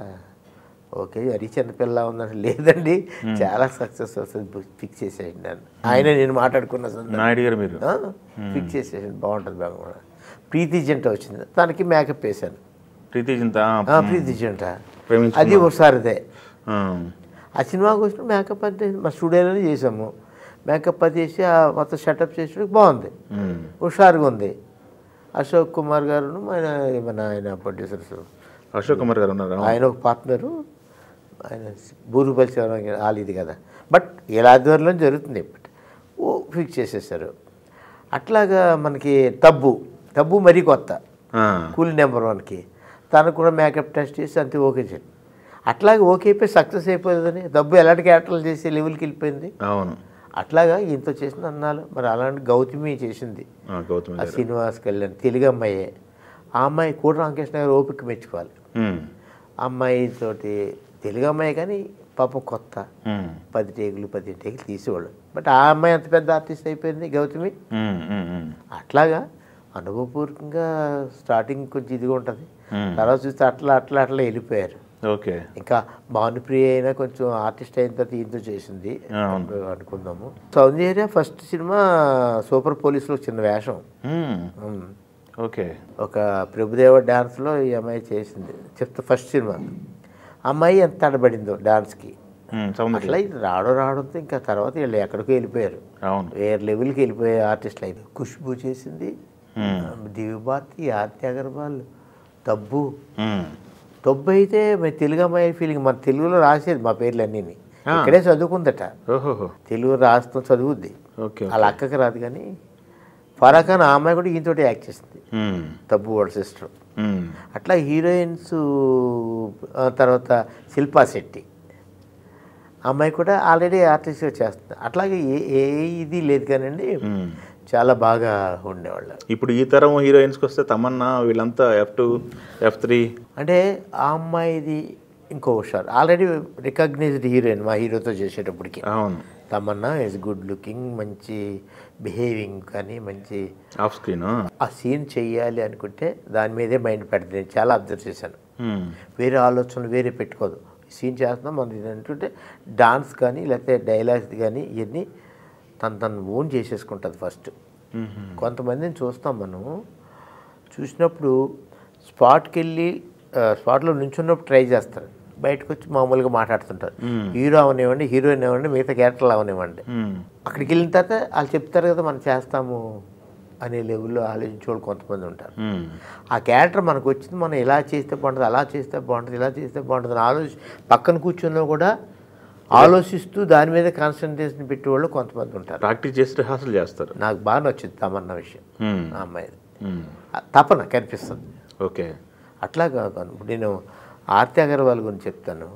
ఓకే అది చిన్నపిల్ల ఉందంటే లేదండి చాలా సక్సెస్ వస్తుంది ఫిక్స్ చేసేయండి నన్ను ఆయన నేను మాట్లాడుకున్న సందర్భం నాయుడు గారు మీరు ఫిక్స్ చేసేసాను బాగుంటుంది బాగా ప్రీతి జంట వచ్చింది తనకి మేకప్ వేశాను ప్రీతి చింత ఆ, ప్రీతి జంట ప్రేమించుకున్నాం. అది ఒకసారిదే ఆ. ఆ సినిమాకి వచ్చిన మేకప్ అంటే మా స్టూడియోలోనే చేసాము మేకప్ అది చేసి ఆ మొత్తం సెటప్ చేసేటప్పుడు బాగుంది మ్మ్. హుషారుగా ఉంది అశోక్ కుమార్ గారు ఆయన మన ఆయన ప్రొడ్యూసర్స్ అశోక్ కుమార్ గారు ఉన్నారు ఆయన ఒక పార్ట్నరు ఆయన బూరుపల్లి శివరాం గారు వాళ్ళు ఇది కదా బట్ ఇలా ఆధ్వర్యంలో జరుగుతుంది ఇప్పుడు ఓ ఫిక్స్ చేసేసారు అట్లాగా మనకి తబ్బు తబ్బు మరీ కొత్త ఆ. కూల్ నెంబర్ వన్కి తనకు కూడా మేకప్ టెస్ట్ చేసి అంతే ఓకే చేయండి అట్లాగే ఓకే అయిపోయి సక్సెస్ అయిపోయిందని డబ్బు ఎలాంటి క్యారెక్టర్లు చేసి లెవెల్కి వెళ్ళిపోయింది అవును అట్లాగా ఇంత చేసిన అన్నాలు మరి అలాంటి గౌతమి చేసింది ఆ, గౌతమి ఆ గారు శ్రీనివాస్ కళ్యాణ్ తెలుగు అమ్మాయే ఆ అమ్మాయి కూడా రామకృష్ణ గారు ఓపిక మెచ్చుకోవాలి మ్మ్. ఆ అమ్మాయితోటి తెలుగు అమ్మాయి కానీ పాపం కొత్త మ్మ్. పది టేకులు పది టేకులు తీసేవాళ్ళు బట్ ఆ అమ్మాయి అంత పెద్ద ఆర్టిస్ట్ అయిపోయింది గౌతమి మ్మ్. మ్మ్. మ్మ్. అట్లాగా అనుభవపూర్వకంగా స్టార్టింగ్ కొంచెం ఇదిగా ఉంటుంది మ్మ్. తర్వాత చూస్తే అట్లా అట్లా అట్లా వెళ్ళిపోయారు ఓకే ఇంకా భానుప్రియ అయినా కొంచెం ఆర్టిస్ట్ అయిన తర్వాత ఈయనతో చేసింది అవును. అనుకుందాము సౌందర్య ఫస్ట్ సినిమా సూపర్ పోలీసులో చిన్న వేషం మ్మ్. ఉమ్. ఓకే ఒక ప్రభుదేవ డ్యాన్స్లో ఈ అమ్మాయి చేసింది చెప్తా ఫస్ట్ సినిమా అమ్మాయి ఎంత తడబడిందో డాన్స్కి మ్మ్. సౌందర్య అట్లా ఇది రావడం రావడంతో ఇంకా తర్వాత వీళ్ళు ఎక్కడికో వెళ్ళిపోయారు అవును వేరే లెవెల్కి వెళ్ళిపోయే ఆర్టిస్టులు అయితే ఖుష్బు చేసింది మ్మ్. దివ్యభారతి ఆర్తి అగర్వాల్ తబ్బు మ్మ్. తబ్బు అయితే మరి తెలుగు అమ్మాయి ఫీలింగ్ మన తెలుగులో రాసేది మా పేర్లు అన్నీ ఇక్కడే చదువుకుందట ఓహోహో తెలుగు రాస్తాం చదువుద్ది ఓకే వాళ్ళ అక్కకి రాదు కానీ ఫరాఖాన్ ఆ అమ్మాయి కూడా ఈయనతోటి యాక్ట్ చేసింది మ్మ్. తబ్బు వాళ్ళ సిస్టర్ మ్మ్. అట్లా హీరోయిన్స్ ఆ తర్వాత శిల్పా శెట్టి అమ్మాయి కూడా ఆల్రెడీ ఆర్టిస్ట్గా చేస్తుంది అట్లాగే ఏ ఏ ఇది లేదు కానండి మ్మ్. చాలా బాగా ఉండేవాళ్ళు ఇప్పుడు ఈ తరం హీరోయిన్స్కి వస్తే తమన్నా వీళ్ళంతా ఎఫ్ టూ ఎఫ్ త్రీ అంటే ఆ అమ్మాయిది ఇంకో హుషారు ఆల్రెడీ రికగ్నైజ్డ్ హీరోయిన్ మా హీరోతో చేసేటప్పటికి అవును తమన్నా ఇస్ గుడ్ లుకింగ్ మంచి బిహేవింగ్ కానీ మంచి ఆఫ్ స్క్రీన్ ఆ సీన్ చెయ్యాలి అనుకుంటే దాని మీదే మైండ్ పెడుతుంది నేను చాలా అబ్జర్వ్ చేశాను వేరే ఆలోచనలు వేరే పెట్టుకోదు సీన్ చేస్తున్నాం మనం ఇది అంటుంటే డాన్స్ కానీ లేకపోతే డైలాగ్స్ కానీ ఇవన్నీ తను తను ఓన్ చేసేసుకుంటుంది ఫస్ట్ కొంతమందిని చూస్తాం మనం చూసినప్పుడు స్పాట్కి వెళ్ళి ఆ, స్పాట్లో నుంచున్నప్పుడు ట్రై చేస్తారు బయటకు వచ్చి మామూలుగా మాట్లాడుతుంటారు హీరో అవనివ్వండి హీరోయిన్ అవ్వండి మిగతా క్యారెక్టర్లు అవనివ్వండి మ్మ్. అక్కడికి వెళ్ళిన తర్వాత వాళ్ళు చెప్తారు కదా మనం చేస్తాము అనే లెవెల్లో ఆలోచించే వాళ్ళు కొంతమంది ఉంటారు మ్మ్. ఆ క్యారెక్టర్ మనకు వచ్చింది మనం ఇలా చేస్తే బాగుంటుంది అలా చేస్తే బాగుంటుంది ఇలా చేస్తే బాగుంటుంది అని ఆలోచి పక్కన కూర్చున్నా కూడా ఆలోచిస్తూ దాని మీద కాన్సన్ట్రేషన్ పెట్టేవాళ్ళు కొంతమంది ఉంటారు ప్రాక్టీస్ చేసి రిహార్సల్ చేస్తారు నాకు బాగా నచ్చింది తమన్న విషయం మ్మ్. ఆ అమ్మాయి మ్మ్. తపన కనిపిస్తుంది ఓకే అట్లా కాదు ఇప్పుడు నేను ఆర్తి అగర్వాల్ గురించి చెప్తాను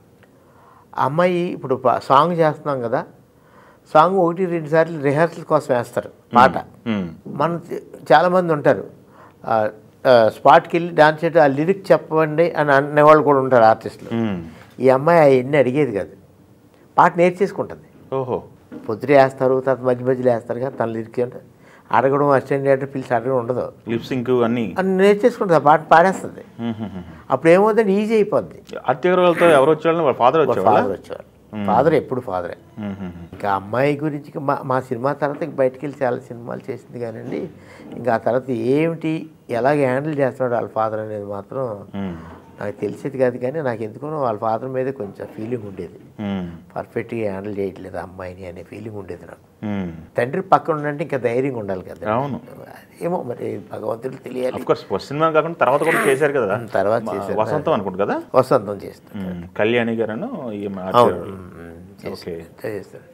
ఆ అమ్మాయి ఇప్పుడు ప- సాంగ్ చేస్తున్నాం కదా సాంగ్ ఒకటి రెండు సార్లు రిహార్సల్ కోసం వేస్తారు పాట మ్మ్. మన చాలామంది ఉంటారు ఆ, ఆ, స్పాట్కి వెళ్ళి డాన్స్ చేయడం ఆ లిరిక్ చెప్పండి అని అనేవాళ్ళు కూడా ఉంటారు ఆర్టిస్టులు మ్మ్. ఈ అమ్మాయి అవన్నీ అడిగేది కాదు పాట నేర్చేసుకుంటుంది ఓహో పొద్దున వేస్తారు తర్వాత మధ్య మధ్యలో వేస్తారు కదా తన లిరిక్ అంటే అడగడం అసిస్టెంట్ డైరెక్టర్ పిలిచి అడగడం ఉండదు లిప్ సింక్ అన్నీ అని నేర్చేసుకుంటుంది ఆ పాట పాడేస్తుంది మ్మ్. మ్మ్. అప్పుడు ఏమవుతుంది ఈజీ అయిపోద్ది ఆర్తి అగర్వాల్తో ఎవరు వచ్చేవాళ్ళు వాళ్ళ ఫాదర్ వచ్చేవాళ్ళ ఫాదర్ వచ్చేవాడు ఫాదర్ ఎప్పుడు ఫాదరే మ్మ్. ఇంకా అమ్మాయి గురించి ఇక మా మా సినిమా తర్వాత ఇంక బయటికి వెళ్ళి చాలా సినిమాలు చేసింది కానండి ఇంకా ఆ తర్వాత ఏమిటి ఎలాగ హ్యాండిల్ చేస్తున్నాడు వాళ్ళ ఫాదర్ అనేది మాత్రం మ్మ్. నాకు తెలిసేది కాదు కానీ నాకు ఎందుకునో వాళ్ళ ఫాదర్ మీద కొంచెం ఫీలింగ్ ఉండేది మ్మ్. పర్ఫెక్ట్గా హ్యాండిల్ చేయట్లేదు ఆ అమ్మాయిని అనే ఫీలింగ్ ఉండేది నాకు మ్మ్. తండ్రి పక్కన ఉండంటే ఇంకా ధైర్యంగా ఉండాలి కదా అవును ఏమో మరి భగవంతుడు తెలియాలి అఫ్ కోర్స్ ఫస్ట్ సినిమా కాకుండా తర్వాత కూడా చేశారు కదా తర్వాత మా- చేశారు. వసంతం అనుకుంటు కదా వసంతం చేస్తాను మ్మ్. కళ్యాణి గారు ఈ అవును ఉమ్, ఓకే చేస్తాను చేస్తాను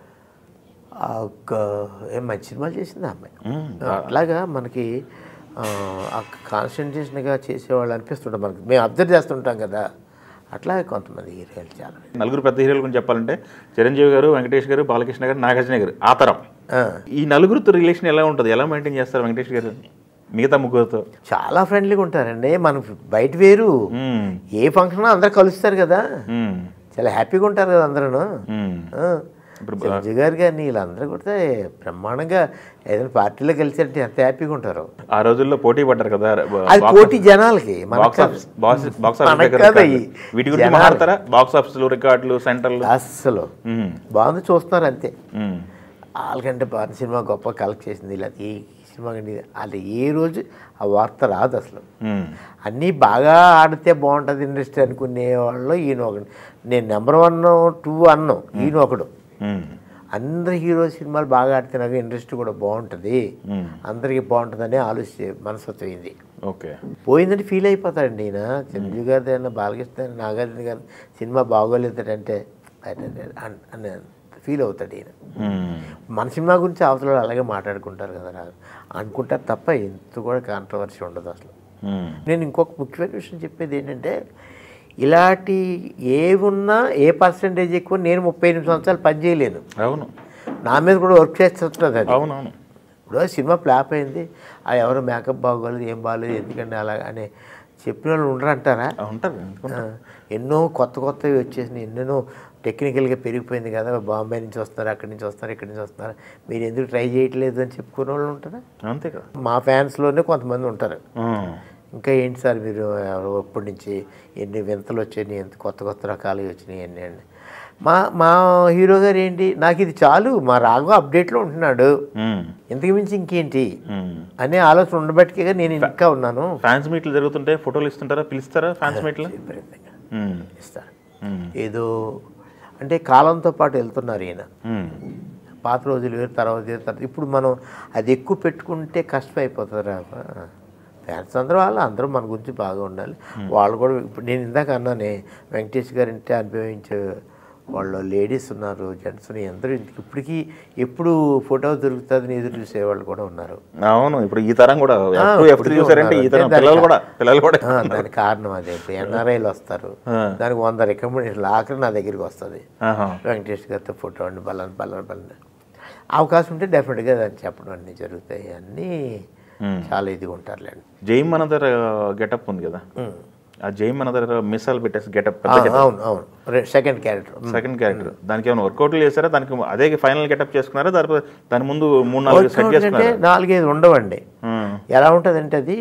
ఆ ఒక్క ఏం మంచి సినిమాలు చేసింది ఆ అమ్మాయి మ్మ్. అట్లాగా మనకి ఆ, ఆ కాన్సన్ట్రేషన్గా చేసేవాళ్ళు అనిపిస్తుంటాం మనకి మేము అబ్జర్వ్ చేస్తుంటాం కదా అట్లా కొంతమంది హీరోలు చాలా నలుగురు పెద్ద హీరోల గురించి చెప్పాలంటే చిరంజీవి గారు వెంకటేష్ గారు బాలకృష్ణ గారు నాగార్జున గారు ఆ తరం ఆ, ఈ నలుగురితో రిలేషన్ ఎలా ఉంటుంది ఎలా మెయింటైన్ చేస్తారు వెంకటేష్ గారు మిగతా ముగ్గురితో చాలా ఫ్రెండ్లీగా ఉంటారండి మనం బయట వేరు మ్మ్. ఏ ఫంక్షన్ అందరు కలుస్తారు కదా మ్మ్. చాలా హ్యాపీగా ఉంటారు కదా అందరూ మ్మ్. ఇప్పుడు చిరంజీవి గారు కానీ వీళ్ళందరూ కూడా బ్రహ్మాండంగా ఏదైనా పార్టీలో కలిసారంటే ఎంత హ్యాపీగా ఉంటారు ఆ రోజుల్లో పోటీ పడ్డారు కదా అది పోటీ జనాలకి మనకు box office box box office మనకు దగ్గర కాదు రికార్డులు. అయ్యి. వీటి గురించి జనాలు. మాట్లాడతారా బాక్స్ ఆఫీసులు రికార్డులు సెంటర్లు అస్సలు మ్మ్. బాగుంది చూస్తున్నారు అంతే మ్మ్. వాళ్ళకంటే బాగా సినిమా గొప్ప కలెక్ట్ చేసింది ఇలా ఈ సినిమా కంటే అది ఏ రోజు ఆ వార్త రాదు అసలు మ్మ్. అన్నీ బాగా ఆడితే బాగుంటుంది ఇండస్ట్రీ అనుకునే వాళ్ళు ఈయన ఒకడు నేను నెంబర్ వన్ టూ అన్ను ఈయన ఒకడు మ్మ్. అందరు హీరో సినిమాలు బాగా ఆడితే నాకు ఇండస్ట్రీ కూడా బాగుంటుంది మ్మ్. అందరికీ బాగుంటుందని ఆలోచించే మనస్తత్వం అయింది ఓకే పోయిందని ఫీల్ అయిపోతాడండి ఈయన చిరంజీవి గారిది అయినా బాలకృష్ణ అయినా నాగార్జున గారి సినిమా బాగోలేదంటే అని ఫీల్ అవుతాడు ఈయన మ్మ్. మన సినిమా గురించి అవతల వాళ్ళు అలాగే మాట్లాడుకుంటారు కదా రా- అనుకుంటారు తప్ప ఇంత కూడా కాంట్రవర్సీ ఉండదు అసలు మ్మ్. నేను ఇంకొక ముఖ్యమైన విషయం చెప్పేది ఏంటంటే ఇలాంటి ఏమున్నా ఏ పర్సంటేజ్ ఎక్కువ నేను ముప్పై ఎనిమిది సంవత్సరాలు పని చేయలేను అవును నా మీద కూడా వర్క్ చేస్తున్నది అది అవునవును ఇప్పుడు ఆ సినిమా ఫ్లాప్ అయింది ఆ ఎవరు మేకప్ బాగోలేదు ఏం బాగోలేదు ఎందుకంటే అలా అని చెప్పిన వాళ్ళు ఉండరంటారా ఆ, ఉంటారు ఆ, ఎన్నో కొత్త కొత్తవి వచ్చేసినాయి ఎన్నెన్నో టెక్నికల్గా పెరిగిపోయింది కదా బాంబే నుంచి వస్తున్నారు అక్కడి నుంచి వస్తున్నారు ఇక్కడి నుంచి వస్తున్నారు మీరు ఎందుకు ట్రై చేయట్లేదు అని చెప్పుకునే వాళ్ళు ఉంటారా అంతే కదా మా ఫ్యాన్స్లోనే కొంతమంది ఉంటారు మ్మ్. ఇంకా ఏంటి సార్ మీరు ఎవరో ఎప్పటి నుంచి ఎన్ని వింతలు వచ్చినాయి ఎంత కొత్త కొత్త రకాలు వచ్చినాయి అన్నీ అండి మా మా హీరో గారు ఏంటి నాకు ఇది చాలు మా రాఘవ అప్డేట్లో ఉంటున్నాడు మ్మ్. ఇంతకు మించి ఇంకేంటి మ్మ్. అనే ఆలోచన ఉండబట్టిగా నేను ఇంకా ఉన్నాను ఫ్యాన్స్ మీట్లు జరుగుతుంటే ఫోటోలు ఇస్తుంటారా పిలుస్తారా ఫ్యాన్స్ మీట్లు విపరీతంగా మ్మ్. ఇస్తారు మ్మ్. ఏదో అంటే కాలంతో పాటు వెళ్తున్నారు ఈయన మ్మ్. పాత రోజులు వేరు తర్వాత వేరు తర్వాత ఇప్పుడు మనం అది ఎక్కువ పెట్టుకుంటే కష్టం అయిపోతుంది ఫ్యాన్స్ అందరూ వాళ్ళు అందరూ మన గురించి బాగా ఉండాలి వాళ్ళు కూడా ఇప్పుడు నేను ఇందాక అన్నానే వెంకటేష్ గారు ఇంటే అనుభవించే వాళ్ళు లేడీస్ ఉన్నారు జెంట్స్ అందరూ ఇంటికి ఇప్పటికీ ఎప్పుడు ఫోటో దొరుకుతుందని ఎదురు చూసేవాళ్ళు కూడా ఉన్నారు అవును ఇప్పుడు ఈ తరం కూడా ఆ, ఎఫ్ టూ ఎఫ్ త్రీ ఇప్పటికీ చూసారంటే ఈ ఉన్నారు. తరం అంటే పిల్లలు దానికి- కూడా పిల్లలు కూడా ఆ, దానికి కారణం అదే ఇప్పుడు ఎన్ఆర్ఐలు వస్తారు ఆ. దానికి వంద రికమెండేషన్ ఆఖరి నా దగ్గరికి వస్తుంది ఆహా. వెంకటేష్ గారితో ఫోటో అండి బలం బలం బలం అవకాశం ఉంటే డెఫినెట్గా దాన్ని చెప్పడం అన్నీ జరుగుతాయి అన్నీ మ్మ్. చాలా ఇదిగా ఉంటారులేండి జైమ్ మనదర్ గెటప్ ఉంది కదా మ్మ్. ఆ జైమ్ మనదర్ మిస్సాలు పెట్టేసి గెటప్ ఆ, అవును అవును సెకండ్ క్యారెక్టర్ సెకండ్ క్యారెక్టర్ దానికి ఏమైనా వర్కౌట్లు చేశారా దానికి అదే ఫైనల్ గెటప్ చేసుకున్నారా దాని దాని ముందు మూడు నాలుగు సెట్ అంటే చేసుకున్నారా నాలుగైదు ఉండవండి మ్మ్. ఎలా ఉంటుందంటే అది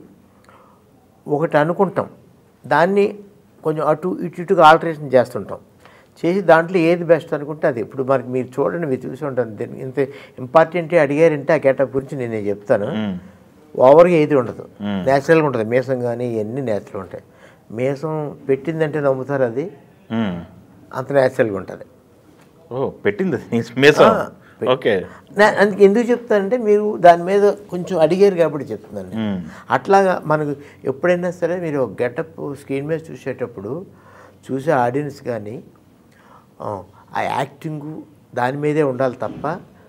ఒకటి అనుకుంటాం దాన్ని కొంచెం అటు ఇటు ఇటుగా ఆల్టరేషన్ చేస్తుంటాం చేసి దాంట్లో ఏది బెస్ట్ అనుకుంటే అది ఇప్పుడు మనకి మీరు చూడండి మీరు చూసి ఉంటాను దీనికి ఇంత ఇంపార్టెంట్ అడిగారంటే ఆ గెటప్ గురించి నేను చెప్తాను మ్మ్. ఓవర్గా ఏది ఉండదు మ్మ్. నేచురల్గా ఉంటుంది మీసం కానీ ఇవన్నీ నేచురల్ ఉంటాయి మీసం పెట్టిందంటే నమ్ముతారు అది మ్మ్. అంత న్యాచురల్గా ఉంటుంది ఓ పెట్టింది మేసం ఓకే నా- అందుకే ఎందుకు చెప్తానంటే మీరు దాని మీద కొంచెం అడిగారు కాబట్టి చెప్తున్నాను నేను. మ్మ్. అట్లాగా మనకు ఎప్పుడైనా సరే మీరు ఒక గెటప్ స్క్రీన్ మీద చూసేటప్పుడు చూసే ఆడియన్స్ కానీ ఆ, ఆ యాక్టింగు దాని మీదే ఉండాలి తప్ప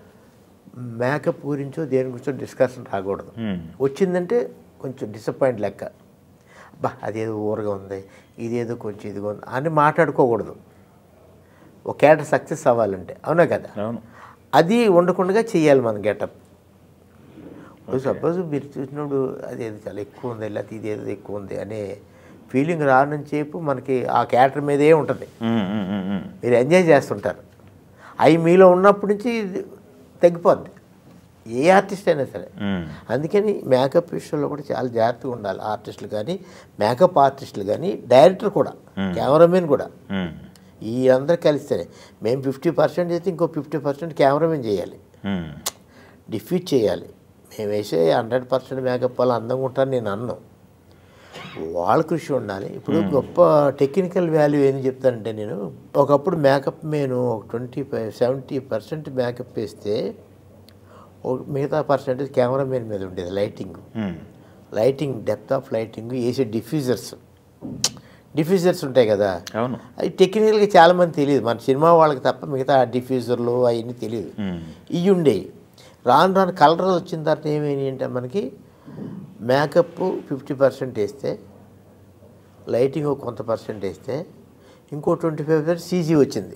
మేకప్ గురించో దేని గురించో డిస్కషన్ రాకూడదు మ్మ్. వచ్చిందంటే కొంచెం డిసప్పాయింట్ లెక్క బా అదేదో ఊరగా ఉంది ఇదేదో కొంచెం ఇదిగా ఉంది అని మాట్లాడుకోకూడదు ఒక క్యారెక్టర్ సక్సెస్ అవ్వాలంటే అవునా కదా అవును అది ఉండకుండా చేయాలి మన గెటప్ ఇప్పుడు సపోజ్ మీరు చూసినప్పుడు అది ఏదో చాలా ఎక్కువ ఉంది లేకపోతే ఇది ఏదో ఎక్కువ ఉంది అనే ఫీలింగ్ రానని చెప్పు మనకి ఆ క్యారెక్టర్ మీదే ఉంటుంది మ్మ్, మ్మ్, మ్మ్, మ్మ్. మీరు ఎంజాయ్ చేస్తుంటారు అవి మీలో ఉన్నప్పటి నుంచి ఇది తగ్గిపోద్ది ఏ ఆర్టిస్ట్ అయినా సరే మ్మ్. అందుకని మేకప్ విషయంలో కూడా చాలా జాగ్రత్తగా ఉండాలి ఆర్టిస్టులు కానీ మేకప్ ఆర్టిస్టులు కానీ డైరెక్టర్ కూడా కెమెరామెన్ కూడా మ్మ్. ఈ అందరు కలిస్తేనే మేము ఫిఫ్టీ పర్సెంట్ చేస్తే ఇంకో ఫిఫ్టీ పర్సెంట్ కెమెరామెన్ చేయాలి మ్మ్. డిఫీట్ చేయాలి మేము వేసే హండ్రెడ్ పర్సెంట్ మేకప్ వాళ్ళు అందంగా ఉంటారు నేను అన్ను వాళ్ళ కృషి ఉండాలి ఇప్పుడు గొప్ప టెక్నికల్ వాల్యూ ఏం చెప్తానంటే నేను ఒకప్పుడు మేకప్ నేను ఒక twenty five seventy percent makeup వేస్తే ఒక మిగతా పర్సెంటేజ్ కెమెరామెన్ మీద ఉండేది లైటింగ్ మ్మ్. లైటింగ్ డెప్త్ ఆఫ్ లైటింగ్ వేసే డిఫ్యూజర్స్ డిఫ్యూజర్స్ ఉంటాయి కదా అవును అవి టెక్నికల్గా చాలామంది తెలియదు మన సినిమా వాళ్ళకి తప్ప మిగతా డిఫ్యూజర్లు అవన్నీ తెలియదు మ్మ్. ఇవి ఉండేవి రాను రాను కలర్ వచ్చిన తర్వాత ఏమైంది అంటే మనకి మేకప్ ఫిఫ్టీ పర్సెంట్ వేస్తే లైటింగ్ ఒక కొంత పర్సెంట్ వేస్తే ఇంకో ట్వంటీ ఫైవ్ పర్సెంట్ సీజీ వచ్చింది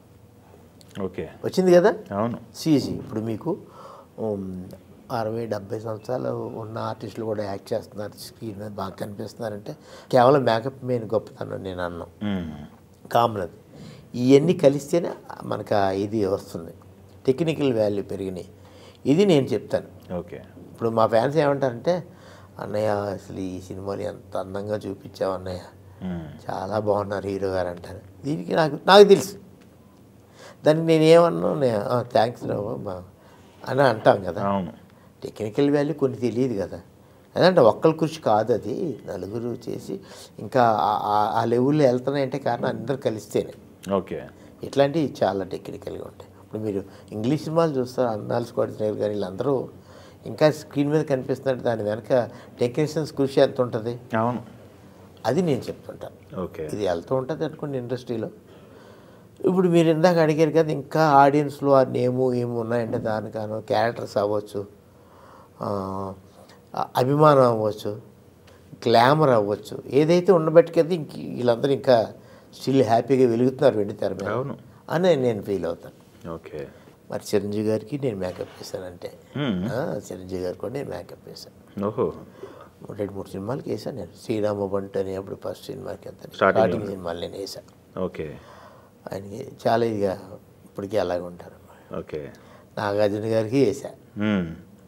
ఓకే వచ్చింది కదా అవును సీజీ ఇప్పుడు మీకు ఉమ్, అరవై డెబ్బై సంవత్సరాలు ఉన్న ఆర్టిస్టులు కూడా యాక్ట్ చేస్తున్నారు స్క్రీన్ మీద బాగా కనిపిస్తున్నారంటే కేవలం మేకప్ మీద గొప్పతనం నేను అన్నాం మ్మ్. కామన్ అది ఇవన్నీ కలిస్తేనే మనకు ఆ ఇది వస్తుంది టెక్నికల్ వాల్యూ పెరిగినాయి ఇది నేను చెప్తాను ఓకే ఇప్పుడు మా ఫ్యాన్స్ ఏమంటారంటే అన్నయ్య అసలు ఈ సినిమాని ఎంత అందంగా చూపించావు అన్నయ్య మ్మ్. చాలా బాగున్నారు హీరో గారు అంటారు దీనికి నాకు నాకు తెలుసు దానికి నేను ఏమన్నా థ్యాంక్స్ రావు బా- అని అంటాం కదా అవును టెక్నికల్ వాల్యూ కొన్ని తెలియదు కదా అదంటే ఒక్కరి కృషి కాదు అది నలుగురు చేసి ఇంకా ఆ- ఆ- ఆ లెవెల్లో వెళ్తున్నాయంటే కారణం అందరు కలిస్తేనే ఓకే ఇట్లాంటివి చాలా టెక్నికల్గా ఉంటాయి ఇప్పుడు మీరు ఇంగ్లీష్ సినిమాలు చూస్తారు అన్నాల్ స్క్వాడ్స్నర్ కానీ వీళ్ళందరూ ఇంకా స్క్రీన్ మీద కనిపిస్తున్నట్టు దాని వెనక టెక్నీషియన్స్ కృషి ఎంత ఉంటుంది అవును అది నేను చెప్తుంటాను ఓకే ఇది వెళ్తూ ఉంటుంది అనుకోండి ఇండస్ట్రీలో ఇప్పుడు మీరు ఇందాక అడిగారు కదా ఇంకా ఆడియన్స్లో ఆ నేము ఏమి ఉన్నాయంటే దానికాను క్యారెక్టర్స్ అవ్వచ్చు ఆ, అభిమానం అవ్వచ్చు గ్లామర్ అవ్వచ్చు ఏదైతే ఉండబట్టి కదా ఇంక వీళ్ళందరూ ఇంకా స్టిల్ హ్యాపీగా వెలుగుతున్నారు వెండి తెర మీద అవును. అని నేను ఫీల్ అవుతాను ఓకే మరి చిరంజీవి గారికి నేను మేకప్ వేశానంటే మ్మ్. ఆ, చిరంజీవి గారికి కూడా నేను మేకప్ వేశాను ఓహో రెండు మూడు సినిమాలకి వేసాను నేను శ్రీరామ బంటు అని అప్పుడు ఫస్ట్ సినిమాకి అంత Starting స్టార్టింగ్ సినిమాలు నేను వేసాను ఓకే ఆయనకి చాలా ఇదిగా ఇప్పటికీ అలాగే ఉంటారు ఓకే నాగార్జున గారికి వేసా మ్మ్.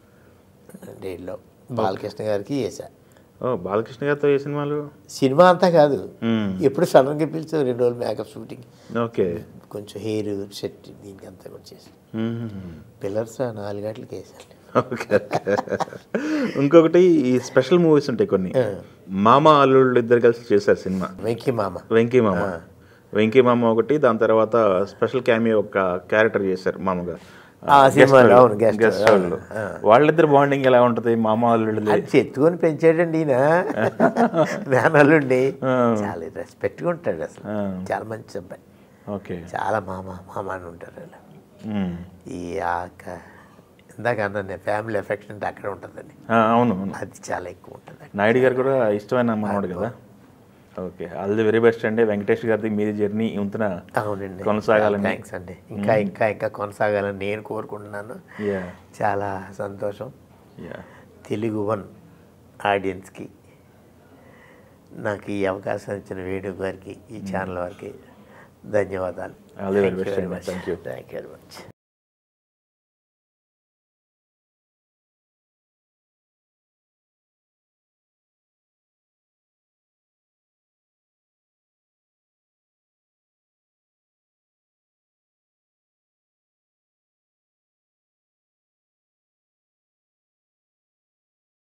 డేట్లో బాలకృష్ణ గారికి వేసా ఓ బాలకృష్ణ గారితో ఏ సినిమాలు సినిమా అంతా కాదు మ్మ్. ఎప్పుడు సడన్గా పిలిచి రెండు రోజులు మేకప్ షూటింగ్ ఓకే కొంచెం హెయిర్ సెట్ దీనికి అంతా కూడా చేసి మ్మ్. పిల్లర్స్ నాలుగు గంటలకి వేసాను ఓకే ఓకే. ఇంకొకటి ఈ స్పెషల్ మూవీస్ ఉంటాయి కొన్ని మామ అల్లుళ్ళు ఇద్దరు కలిసి చేశారు సినిమా వెంకీ మామ వెంకీ మామ వెంకీ మామ ఒకటి దాని తర్వాత స్పెషల్ క్యామియో ఒక క్యారెక్టర్ చేశారు మామగా ఆ సినిమాలో, అవును, guest గెస్ట్ అవును, వాళ్ళు వాళ్ళిద్దరు బాండింగ్ ఎలా ఉంటుంది మామ అల్లుళ్ళు అది చెత్తుకొని పెంచాడండి ఈయన మేనల్లుండి చాలా రెస్పెక్ట్గా ఉంటాడు అసలు ఆ. చాలా మంచి అబ్బాయి ఓకే చాలా మామ మామ అని ఉంటారు అలా మ్మ్. ఈ ఆక ఇందాక అన్నాను నేను ఫ్యామిలీ ఎఫెక్షన్ అంటే అక్కడ ఉంటుందని ఆ, అవును అవును అది చాలా ఎక్కువ ఉంటుంది నాయుడు గారు కూడా ఇష్టమైన మనవాడు కదా okay all the very best అండి వెంకటేష్ గారిది మీది జర్నీ ఇంతన అవునండి కొనసాగాలని థ్యాంక్స్ అండి ఇంకా ఇంకా ఇంకా కొనసాగాలని నేను కోరుకుంటున్నాను యా చాలా సంతోషం యా తెలుగు వన్ ఆడియన్స్కి నాకు ఈ అవకాశం ఇచ్చిన వేణు గారికి ఈ ఛానల్ వారికి ధన్యవాదాలు All the very best అండి. Thank you. Thank you very much